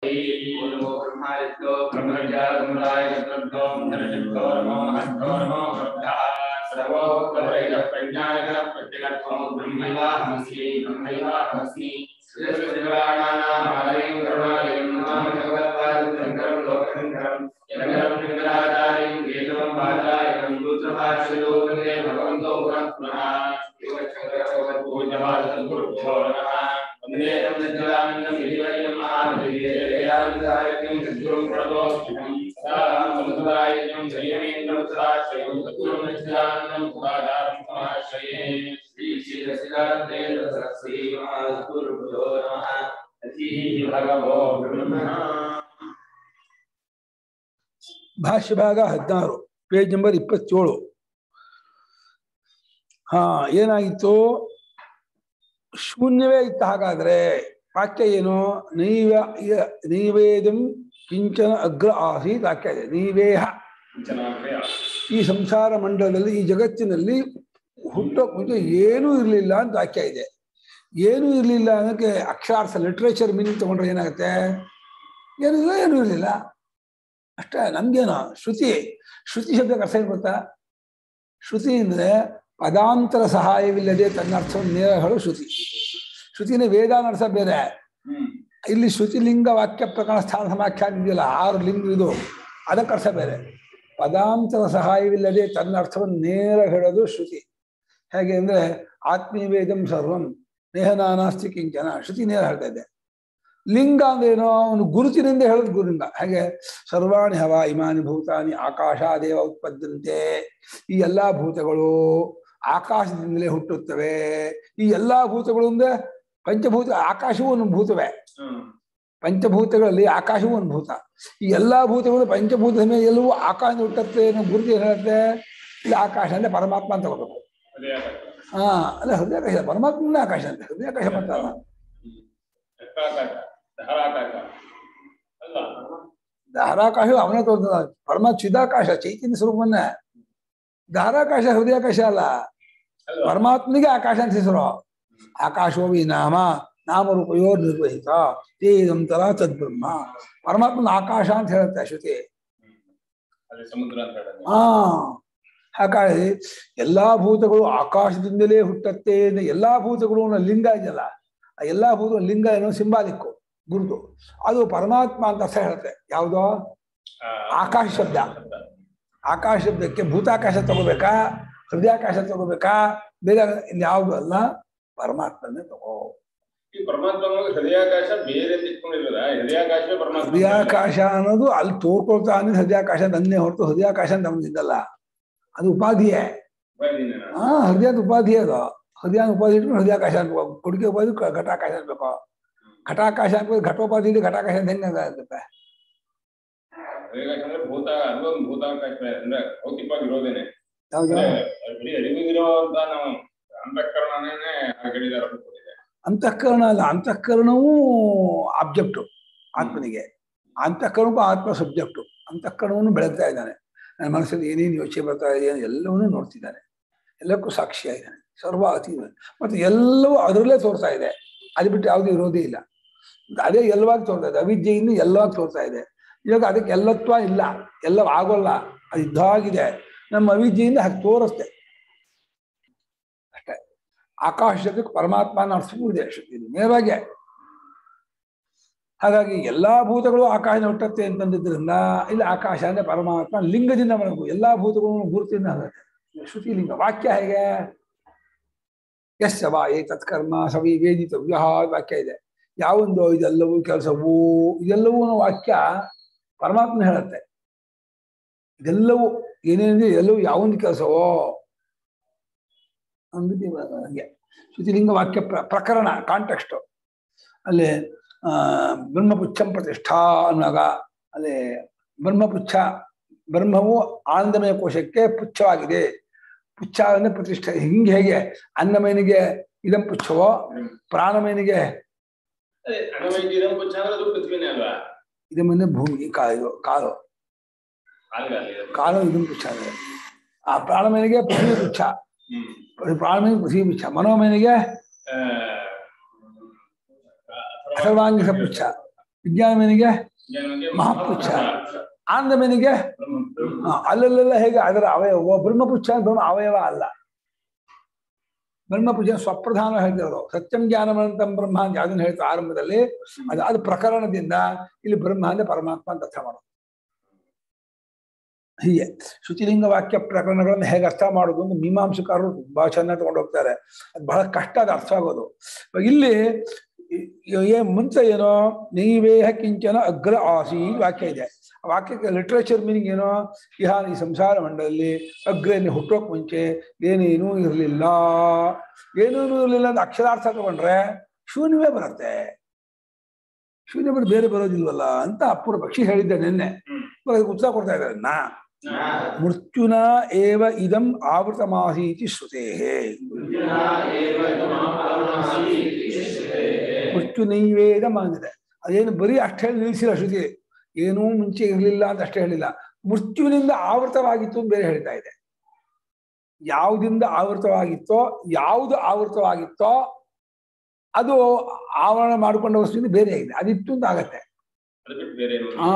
पूर्वो ब्रह्मादित्यो ब्रह्मविद्यागुणाय चतुर्थो धनचित्तो नमो हस्तो नमो श्रद्धा सर्वोत्तरैः प्रज्ञानः प्रत्यगत्वं ब्रह्मैवाहमस्मि ब्रह्मैवाहमस्मि श्रीदेवानामालयं करुणालयं नमामि भगवत्पादशङ्करं लोकशङ्करं शङ्करं शङ्कराचार्यं केशवं वाचार्यं सूत्रभाष्ययो वन्दे भगवन्तो पुनः पुनः शिवशङ्करभगवत्पूज्यपादसद्गुरुभ्यो नमः वन्दे तं सच्चिदानन्दं गिरिवर्यं महामहिदेयानन्दायकं सद्गुरुं प्रणतोऽस्म्यहं सदा समुदायकं संयमेन्द्रं सदाश्रयं सद्गुरुं सच्चिदानन्दं सदाचारं समाश्रये श्री श्रीरसिकानन्देन्द्र सरस्वती महासद्गुरुभ्यो नमः अतिः भगवो ब्रह्मः ಭಾಷ್ಯ ಭಾಗ ಹದಿನಾರು ಪೇಜ್ ನಂಬರ್ ಇಪ್ಪತ್ತೇಳು ಹಾ ಏನಾಗಿತ್ತು ಶೂನ್ಯವೇ ಇತ್ತ ಹಾಗಾದ್ರೆ ವಾಕ್ಯ ಏನು ನೈವ ಯ- ನೈವೇದ್ಯಂ ಕಿಂಚನ ಅಗ್ರ ಆಸೀತ್ ವಾಕ್ಯ ಇದೆ ನೈವೇಹ ಈ ಸಂಸಾರ ಮಂಡಲದಲ್ಲಿ ಈ ಜಗತ್ತಿನಲ್ಲಿ ಹುಟ್ಟೋಕ್ ಮುಂಚೆ ಏನೂ ಇರಲಿಲ್ಲ ಅಂತ ವಾಕ್ಯ ಇದೆ ಏನೂ ಇರಲಿಲ್ಲ ಅನ್ನೋಕ್ಕೆ ಅಕ್ಷರಾರ್ಥ ಲಿಟ್ರೇಚರ್ ಮೀನಿಂಗ್ ತಗೊಂಡ್ರೆ ಏನಾಗುತ್ತೆ ಏನಿಲ್ಲ ಏನೂ ಇರಲಿಲ್ಲ ಅಷ್ಟೇ ನಮ್ಗೇನು ಶ್ರುತಿ ಶ್ರುತಿ ಶಬ್ದಕ್ಕೆ ಅರ್ಥ ಏನು ಗೊತ್ತಾ ಶ್ರುತಿ ಅಂದ್ರೆ ಪದಾಂತರ ಸಹಾಯವಿಲ್ಲದೆ ತನ್ನ ಅರ್ಥವನ್ನು ನೇರ ಹೇಳೋ ಶ್ರುತಿ ಶ್ರುತಿನ ವೇದಾನ ಅರ್ಥ ಬೇರೆ ಇಲ್ಲಿ ಶ್ರುತಿ ಲಿಂಗ ವಾಕ್ಯ ಪ್ರಕರಣ ಸ್ಥಾನ ಸಮಾಖ್ಯಾನ ಇದೆಯಲ್ಲ ಆರು ಲಿಂಗ ಇದು ಅದಕ್ಕೆ ಅರ್ಥ ಬೇರೆ ಪದಾಂತರ ಸಹಾಯವಿಲ್ಲದೆ ತನ್ನ ಅರ್ಥವನ್ನು ನೇರ ಹೇಳೋದು ಶ್ರುತಿ ಹೇಗೆ ಅಂದ್ರೆ ಆತ್ಮೀಯವೇದಂ ಸರ್ವಂ ನೇಹನಾನಾಸ್ತಿ ಕಿಂಚನ ಶ್ರುತಿ ನೇರ ಹೇಳ್ತಾ ಇದೆ ಲಿಂಗ ಅಂದ್ರೇನೋ ಅವನು ಗುರುತಿನಿಂದ ಹೇಳೋದು ಗುರುಲಿಂಗ ಹಾಗೆ ಸರ್ವಾಣಿ ಹವ ಇಮಾನಿ ಭೂತಾನಿ ಆಕಾಶಾದೇವ ಉತ್ಪದ್ಯಂತೆ ಈ ಎಲ್ಲಾ ಭೂತಗಳು ಆಕಾಶದಿಂದಲೇ ಹುಟ್ಟುತ್ತವೆ ಈ ಎಲ್ಲಾ ಭೂತಗಳು ಅಂದ್ರೆ ಪಂಚಭೂತ ಆಕಾಶವೂ ಒಂದು ಭೂತವೇ ಪಂಚಭೂತಗಳಲ್ಲಿ ಆಕಾಶವೂ ಒಂದು ಭೂತ ಈ ಎಲ್ಲಾ ಭೂತಗಳು ಪಂಚಭೂತದ ಮೇಲೆ ಎಲ್ಲವೂ ಆಕಾಶ ಹುಟ್ಟುತ್ತೆ ಅನ್ನೋ ಗುರುತು ಏನ್ ಹೇಳುತ್ತೆ ಇಲ್ಲಿ ಆಕಾಶ ಅಂದ್ರೆ ಪರಮಾತ್ಮ ಅಂತ ತಗೋಬೇಕು ಹಾ ಅಲ್ಲ ಹೃದಯಾಕಾಶ ಪರಮಾತ್ಮನೇ ಆಕಾಶ ಅಂತ ಹೃದಯಾಕಾಶ ಮಾತ್ರ ಅಲ್ಲ ಧಾರಾಕಾಶ ಅವನೇ ತೋರ್ತದ ಪರಮ ಚಿದಾಕಾಶ ಚೈತನ್ಯ ಸ್ವರೂಪವನ್ನ ಧಾರಾಕಾಶ ಹೃದಯಾಕಾಶ ಅಲ್ಲ ಪರಮಾತ್ಮನಿಗೆ ಆಕಾಶ ಅಂತ ಹೆಸರು ಆಕಾಶೋ ವಿ ನಾಮ ನಾಮರೂಪಯೋ ನಿರ್ವಹಿತ ತೇದಂತರ ತದ್ಬ್ರಹ್ಮ ಪರಮಾತ್ಮನ ಆಕಾಶ ಅಂತ ಹೇಳುತ್ತೆ ಶ್ರುತಿ ಅದೇ ಸಮುದ್ರ ಅಂತ ಹೇಳೋದು ಹಾ ಹಾಗಾಗಿ ಎಲ್ಲಾ ಭೂತಗಳು ಆಕಾಶದಿಂದಲೇ ಹುಟ್ಟತ್ತೆ ಅಂದ್ರೆ ಎಲ್ಲಾ ಭೂತಗಳು ಅನ್ನೋ ಲಿಂಗ ಇದೆಯಲ್ಲ ಆ ಎಲ್ಲಾ ಭೂತ ಲಿಂಗ ಏನೋ ಸಿಂಬಾಲಿಕ್ಕು ಗುರುತು ಅದು ಪರಮಾತ್ಮ ಅಂತ ಅರ್ಥ ಹೇಳುತ್ತೆ ಯಾವುದೋ ಆಕಾಶ ಶಬ್ದ ಆಕಾಶ ಶಬ್ದಕ್ಕೆ ಭೂತಾಕಾಶ ತಗೋಬೇಕಾ ಹೃದಯಾಕಾಶ ತಗೋಬೇಕಾ ಬೇರೆ ಇಲ್ಲಿ ಯಾವುದು ಅಲ್ಲ ಪರಮಾತ್ಮನೇ ತಗೋ ಈ ಪರಮಾತ್ಮ ಅನ್ನೋದು ಹೃದಯಾಕಾಶ ಬೇರೆ ಅಂತ ಇಟ್ಕೊಂಡಿರೋದ ಹೃದಯಾಕಾಶವೇ ಪರಮಾತ್ಮ ಹೃದಯಾಕಾಶ ಅನ್ನೋದು ಅಲ್ಲಿ ತೋರ್ಕೊಳ್ತಾ ಅಂದ್ರೆ ಹೃದಯಾಕಾಶ ನನ್ನೇ ಹೊರತು ಹೃದಯಾಕಾಶ ಅಂತ ನಮ್ದಿದ್ದಲ್ಲ ಅದು ಉಪಾಧಿಯೇ ಉಪಾಧಿನೇನಾ? ಹಾ ಹೃದಯದ ಉಪಾಧಿ ಅದು ಹೃದಯ ಉಪಾಧಿ ಇಟ್ಕೊಂಡು ಹೃದಯಾಕಾಶ ಅನ್ಬೇಕು ಕುಡಿಕೆ ಉಪಾಧಿ ಕ- ಘಟಾಕಾಶ ಅನ್ಬೇಕು ಘಟಾಕಾಶ ಅನ್ಬೇಕು ಘಟೋಪಾಧಿ ಇದೆ ಘಟಾಕಾಶ ಅಂತ ಹೆಂಗೆ ಆಗುತ್ತೆ ಹೃದಯಾಕಾಶ ಅಂದ್ರೆ ಭೂತ ಅದೊಂದು ಭೂತಾಕಾಶ ಅಂದ್ರೆ ಭೌತಿಕವಾಗಿ ಇರೋದೇನೆ ಯಾವ್ದು ಅಂದ್ರೆ ಬರೀ ಅರಿವಿಗಿರೋ ಅಂತ ನಾವು ಅಂತಃಕರಣನೇ ಹೇಳಿದಾರೆ ಅನ್ಕೊಂಡಿದೆ ಅಂತಃಕರಣ ಅಲ್ಲ ಅಂತಃಕರಣವೂ ಆಬ್ಜೆಕ್ಟು ಆತ್ಮನಿಗೆ ಅಂತಃಕರಣಕ್ಕೂ ಆತ್ಮ ಸಬ್ಜೆಕ್ಟು ಅಂತಃಕರಣವನ್ನು ಬೆಳಗ್ತಾ ಇದ್ದಾನೆ ನನ್ನ ಮನಸ್ಸಲ್ಲಿ ಏನೇನು ಯೋಚನೆ ಬರ್ತಾ ಇದೆ ಎಲ್ಲವನ್ನೂ ನೋಡ್ತಿದ್ದಾನೆ ಎಲ್ಲಕ್ಕೂ ಸಾಕ್ಷಿಯಾಗಿದ್ದಾನೆ ಸರ್ವ ಅತಿ ಮತ್ತು ಎಲ್ಲವೂ ಅದರಲ್ಲೇ ತೋರ್ತಾ ಇದೆ ಅದು ಬಿಟ್ಟು ಯಾವುದೂ ಇರೋದೇ ಇಲ್ಲ ಅದೇ ಎಲ್ಲವಾಗಿ ತೋರ್ತಾ ಇದೆ ಅವಿದ್ಯೆಯಿಂದ ಎಲ್ಲವಾಗಿ ತೋರ್ತಾ ಇದೆ ಇವಾಗ ಅದಕ್ಕೆ ಎಲ್ಲತ್ವ ಇಲ್ಲ ಎಲ್ಲ ಆಗೋಲ್ಲ ಅದು ಇದ್ದಾಗಿದೆ ನಮ್ಮ ಅವಿದ್ಯೆಯಿಂದ ಹಾಗೆ ತೋರಿಸ್ತೆ ಅಷ್ಟೇ ಆಕಾಶಕ್ಕೆ ಪರಮಾತ್ಮನ ಅರ್ಥವೂ ಇದೆ ಶ್ರುತಿಯಲ್ಲಿ ನೇರವಾಗಿ ಹಾಗಾಗಿ ಎಲ್ಲಾ ಭೂತಗಳು ಆಕಾಶ ಹುಟ್ಟತ್ತೆ ಅಂತಂದಿದ್ರಿಂದ ಇಲ್ಲಿ ಆಕಾಶ ಅಂದ್ರೆ ಪರಮಾತ್ಮ ಲಿಂಗದಿಂದ ಮಾಡಬೇಕು ಎಲ್ಲಾ ಭೂತಗಳು ಗುರುತಿಂದ ಆಗುತ್ತೆ ಶ್ರುತಿ ಲಿಂಗ ವಾಕ್ಯ ಹೇಗೆ ಯಸ್ಯ ವಾ ಏತತ್ ಕರ್ಮ ಸವಿ ವೇದಿತವ್ಯ ವಾಕ್ಯ ಇದೆ ಯಾವೊಂದು ಇದೆಲ್ಲವೂ ಕೆಲಸವು ಇದೆಲ್ಲವೂ ಅನ್ನೋ ವಾಕ್ಯ ಪರಮಾತ್ಮ ಹೇಳುತ್ತೆ ಇದೆಲ್ಲವೂ ಏನೇನಿದೆ ಎಲ್ಲವೂ ಯಾವೊಂದು ಕೆಲಸವೋ ಅಂದ್ಬಿಟ್ಟು ಹಂಗೆ ಶ್ರುತಿಲಿಂಗ ವಾಕ್ಯ ಪ್ರ ಪ್ರಕರಣ ಕಾಂಟೆಕ್ಸ್ಟ್ ಅಲ್ಲಿ ಆ ಬ್ರಹ್ಮಪುಚ್ಛಂ ಪ್ರತಿಷ್ಠಾ ಅನ್ನುವಾಗ ಅಲ್ಲಿ ಬ್ರಹ್ಮಪುಚ್ಛ ಬ್ರಹ್ಮವು ಆನಂದಮಯ ಕೋಶಕ್ಕೆ ಪುಚ್ಛವಾಗಿದೆ ಪುಚ್ಛ ಅಂದ್ರೆ ಪ್ರತಿಷ್ಠೆ ಹಿಂಗೆ ಹೇಗೆ ಅನ್ನಮಯನಿಗೆ ಇದಂ ಪುಚ್ಛವೋ ಪ್ರಾಣಮಯನಿಗೆ ಅದೇ ಅಣವೈದ್ಯಂ ಪುಚ್ಛ ಅಂದ್ರೆ ಅದು ಪೃಥ್ವಿನೇ ಅಲ್ವಾ ಇದು ಮುಂದೆ ಭೂಮಿ ಕಾ ಇದು ಕಾಲು ಕಾಲುಗಾಲಿ ಅದು. ಕಾಲು ಇದಂ ಪುಚ್ಛ ಅಂದ್ರೆ ಆ ಪ್ರಾಣಮಯನಿಗೆ ಪೃಥ್ವಿ ಪುಚ್ಛ ಹ್ಮ್ ಪ್ರಾಣಮಯನಿಗೆ ಪೃಥ್ವಿ ಪುಚ್ಛ ಮನೋಮಯನಿಗೆ ಆ, ಸರ್ವಾಂಗಿಕ ಪುಚ್ಛ ವಿಜ್ಞಾನಮೇನಿಗೆ ಮಹಾಪುಚ್ಛ ಆನಂದಮೇನಿಗೆ ಆ, ಅಲ್ಲಲ್ಲೆಲ್ಲ ಹೇಗೆ ಅದರ ಅವಯವ ಬ್ರಹ್ಮಪುಚ್ಛ ಅಂತ ಒಂದು ಅವಯವ ಅಲ್ಲ ಬ್ರಹ್ಮಪುಚ್ಛ ಸ್ವಪ್ರಧಾನ ಹೇಳ್ತಿರೋದು ಸತ್ಯಂ ಜ್ಞಾನವಂತಂ ಬ್ರಹ್ಮ ಅಂತ ಯಾವ್ದನ್ನ ಹೇಳ್ತಾರೆ ಆರಂಭದಲ್ಲಿ ಅದು ಅದು ಪ್ರಕರಣದಿಂದ ಇಲ್ಲಿ ಬ್ರಹ್ಮ ಅಂದ್ರೆ ಪರಮಾತ್ಮ ಅಂತ ಅರ್ಥ ಮಾಡೋದು ಹೀಗೆ ಶುಚಿಲಿಂಗ ವಾಕ್ಯ ಪ್ರಕರಣಗಳನ್ನು ಹೇಗೆ ಅರ್ಥ ಮಾಡೋದು ಅಂತ ಮೀಮಾಂಸಕಾರರು ತುಂಬಾ ಚೆನ್ನಾಗಿ ತಗೊಂಡು ಹೋಗ್ತಾರೆ ಅದು ಬಹಳ ಕಷ್ಟ ಅದು ಅರ್ಥ ಆಗೋದು ಇವಾಗ ಇಲ್ಲಿ ಈ- ಏ ಮುಂಚೆ ಏನೋ ನೈವೇಹ ಕಿಂಚನ ಅಗ್ರ ಆಸಿ ವಾಕ್ಯ ಇದೆ ಆ ವಾಕ್ಯಕ್ಕೆ ಲಿಟ್ರೇಚರ್ ಮೀನಿಂಗ್ ಏನೋ ಇಹ ಈ ಸಂಸಾರ ಮಂಡಲದಲ್ಲಿ ಅಗ್ರೆಯಲ್ಲಿ ಹುಟ್ಟೋಕ್ ಮುಂಚೆ ಏನೇನೂ ಇರಲಿಲ್ಲ ಏನೇನೂ ಇರಲಿಲ್ಲ ಅಂತ ಅಕ್ಷರಾರ್ಥ ತಗೊಂಡ್ರೆ ಶೂನ್ಯವೇ ಬರುತ್ತೆ ಶೂನ್ಯ ಬಿಟ್ಟು ಬೇರೆ ಬರೋದಿಲ್ವಲ್ಲ ಅಂತ ಅಪೂರ್ವ ಪಕ್ಷಿ ಹೇಳಿದ್ದೆ ನಿನ್ನೆ ಇವಾಗ ಅದಕ್ಕೆ ಉತ್ತರ ಕೊಡ್ತಾ ಇದ್ದಾರೆ ನಾ ಮೃತ್ಯುನ ಏವ ಇದಂ ಆವೃತಮಾಸೀತಿ ಶ್ರುತೇ ಮೃತ್ಯು ನೈವೇದ ಮಾಡಿದೆ ಅದೇನು ಬರೀ ಅಷ್ಟು ಹೇಳಿ ನಿಲ್ಲಿಸಿಲ್ಲ ಶ್ರುತಿ ಏನೂ ಮುಂಚೆ ಇರಲಿಲ್ಲ ಅಂತ ಅಷ್ಟೇ ಹೇಳಿಲ್ಲ ಮೃತ್ಯುವಿನಿಂದ ಆವೃತವಾಗಿತ್ತು ಅಂತ ಬೇರೆ ಹೇಳ್ತಾ ಇದೆ ಯಾವುದಿಂದ ಆವೃತವಾಗಿತ್ತೋ ಯಾವುದು ಆವೃತವಾಗಿತ್ತೋ ಅದು ಆವರಣ ಮಾಡಿಕೊಂಡ ವಸ್ತುವಿಂದ ಬೇರೆ ಆಗಿದೆ ಅದಿತ್ತು ಅಂತ ಆಗತ್ತೆ ಹಾ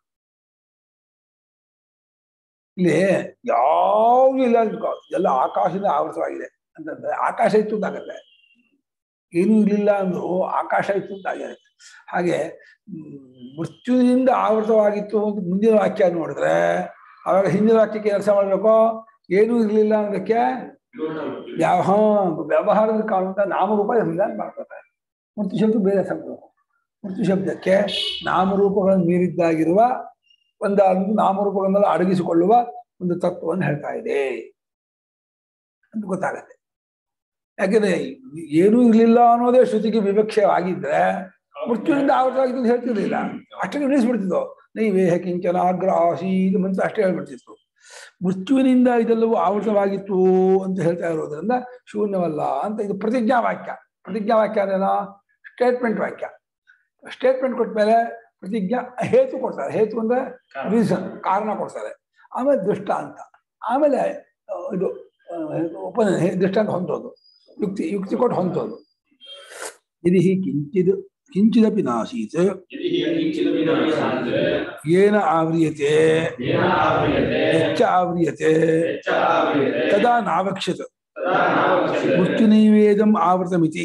ಇಲ್ಲಿ ಯಾವುದು ಇಲ್ಲ ಅಂದ್ಕೋ ಎಲ್ಲ ಆಕಾಶದಿಂದ ಆವೃತವಾಗಿದೆ ಅಂತಂದ್ರೆ ಆಕಾಶ ಇತ್ತು ಅಂತ ಆಗತ್ತೆ ಏನೂ ಇರಲಿಲ್ಲ ಅಂದ್ರು ಆಕಾಶ ಇತ್ತು ಅಂತ ಆಗಿರುತ್ತೆ ಹಾಗೆ ಹ್ಮ್, ಮೃತ್ಯುವಿನಿಂದ ಆವೃತವಾಗಿತ್ತು ಅಂತ ಮುಂದಿನ ವಾಕ್ಯ ನೋಡಿದ್ರೆ ಅವಾಗ ಹಿಂದಿನ ವಾಕ್ಯಕ್ಕೆ ಕೆಲಸ ಮಾಡಬೇಕು ಏನೂ ಇರಲಿಲ್ಲ ಅನ್ನೋದಕ್ಕೆ ಯಾವ ಹಾ, ವ್ಯವಹಾರದ ಕಾರಣದಿಂದ ನಾಮರೂಪ ಇರಲಿಲ್ಲ ಅಂತ ಮಾಡ್ಕೊತಾರೆ ಮೃತ್ಯು ಶಬ್ದ ಬೇರೆ ಸಂಬಂಧ ಮೃತ್ಯು ಶಬ್ದಕ್ಕೆ ನಾಮರೂಪಗಳನ್ನು ಮೀರಿದ್ದಾಗಿರುವ ಒಂದಾದ ನಾಮರೂಪಗಳನ್ನೆಲ್ಲ ಅಡಗಿಸಿಕೊಳ್ಳುವ ಒಂದು ತತ್ವವನ್ನು ಹೇಳ್ತಾ ಇದೆ ಅಂತ ಗೊತ್ತಾಗತ್ತೆ ಯಾಕೆಂದ್ರೆ ಏನೂ ಇರಲಿಲ್ಲ ಅನ್ನೋದೇ ಶ್ರುತಿಗೆ ವಿವಕ್ಷವಾಗಿದ್ರೆ ಮೃತ್ಯುವಿನಿಂದ ಆವೃತವಾಗಿತ್ತು ಅಂತ ಹೇಳ್ತಿರ್ಲಿಲ್ಲ ಅಷ್ಟಕ್ಕೆ ನಿಲ್ಲಿಸ್ಬಿಡ್ತಿದ್ದು ನೈವೇಹ ಕಿಂಚನ ಅಗ್ರ ಆಸೀದ್ ಮಂತ್ರ ಅಷ್ಟೇ ಹೇಳ್ಬಿಡ್ತಿತ್ತು ಮೃತ್ಯುವಿನಿಂದ ಇದೆಲ್ಲವೂ ಆವೃತವಾಗಿತ್ತು ಅಂತ ಹೇಳ್ತಾ ಇರೋದ್ರಿಂದ ಶೂನ್ಯವಲ್ಲ ಅಂತ ಇದು ಪ್ರತಿಜ್ಞಾ ವಾಕ್ಯ ಪ್ರತಿಜ್ಞಾ ವಾಕ್ಯ ಅಂದ್ರೇನೋ ಸ್ಟೇಟ್ಮೆಂಟ್ ವಾಕ್ಯ ಸ್ಟೇಟ್ಮೆಂಟ್ ಕೊಟ್ಟ ಮೇಲೆ ಪ್ರತಿಜ್ಞಾ ಹೇತು ಕೊಡ್ತಾರೆ ಹೇತು ಅಂದ್ರೆ ರೀಸನ್ ಕಾರಣ ಕೊಡ್ತಾರೆ ಆಮೇಲೆ ದೃಷ್ಟಾಂತ ಆಮೇಲೆ ಆ, ಇದು ಉಪನ ದೃಷ್ಟಾಂತ ಹೊಂದೋದು ಯುಕ್ತಿ ಯುಕ್ತಿ ಕೊಟ್ಟು ಹೊಂದೋದು ಇದು ಹಿ ಕಿಂಚಿದ್ ಕಿಂಚಿದಪಿ ನಾಸೀತ್ ಏನ ಆವ್ರಿಯತೆ ಹೆಚ್ಚ ಆವ್ರಿಯತೆ ತದಾ ನಾವಕ್ಷ್ಯತ ಮೃತ್ಯುನೈವೇದಂ ಆವೃತಮಿತಿ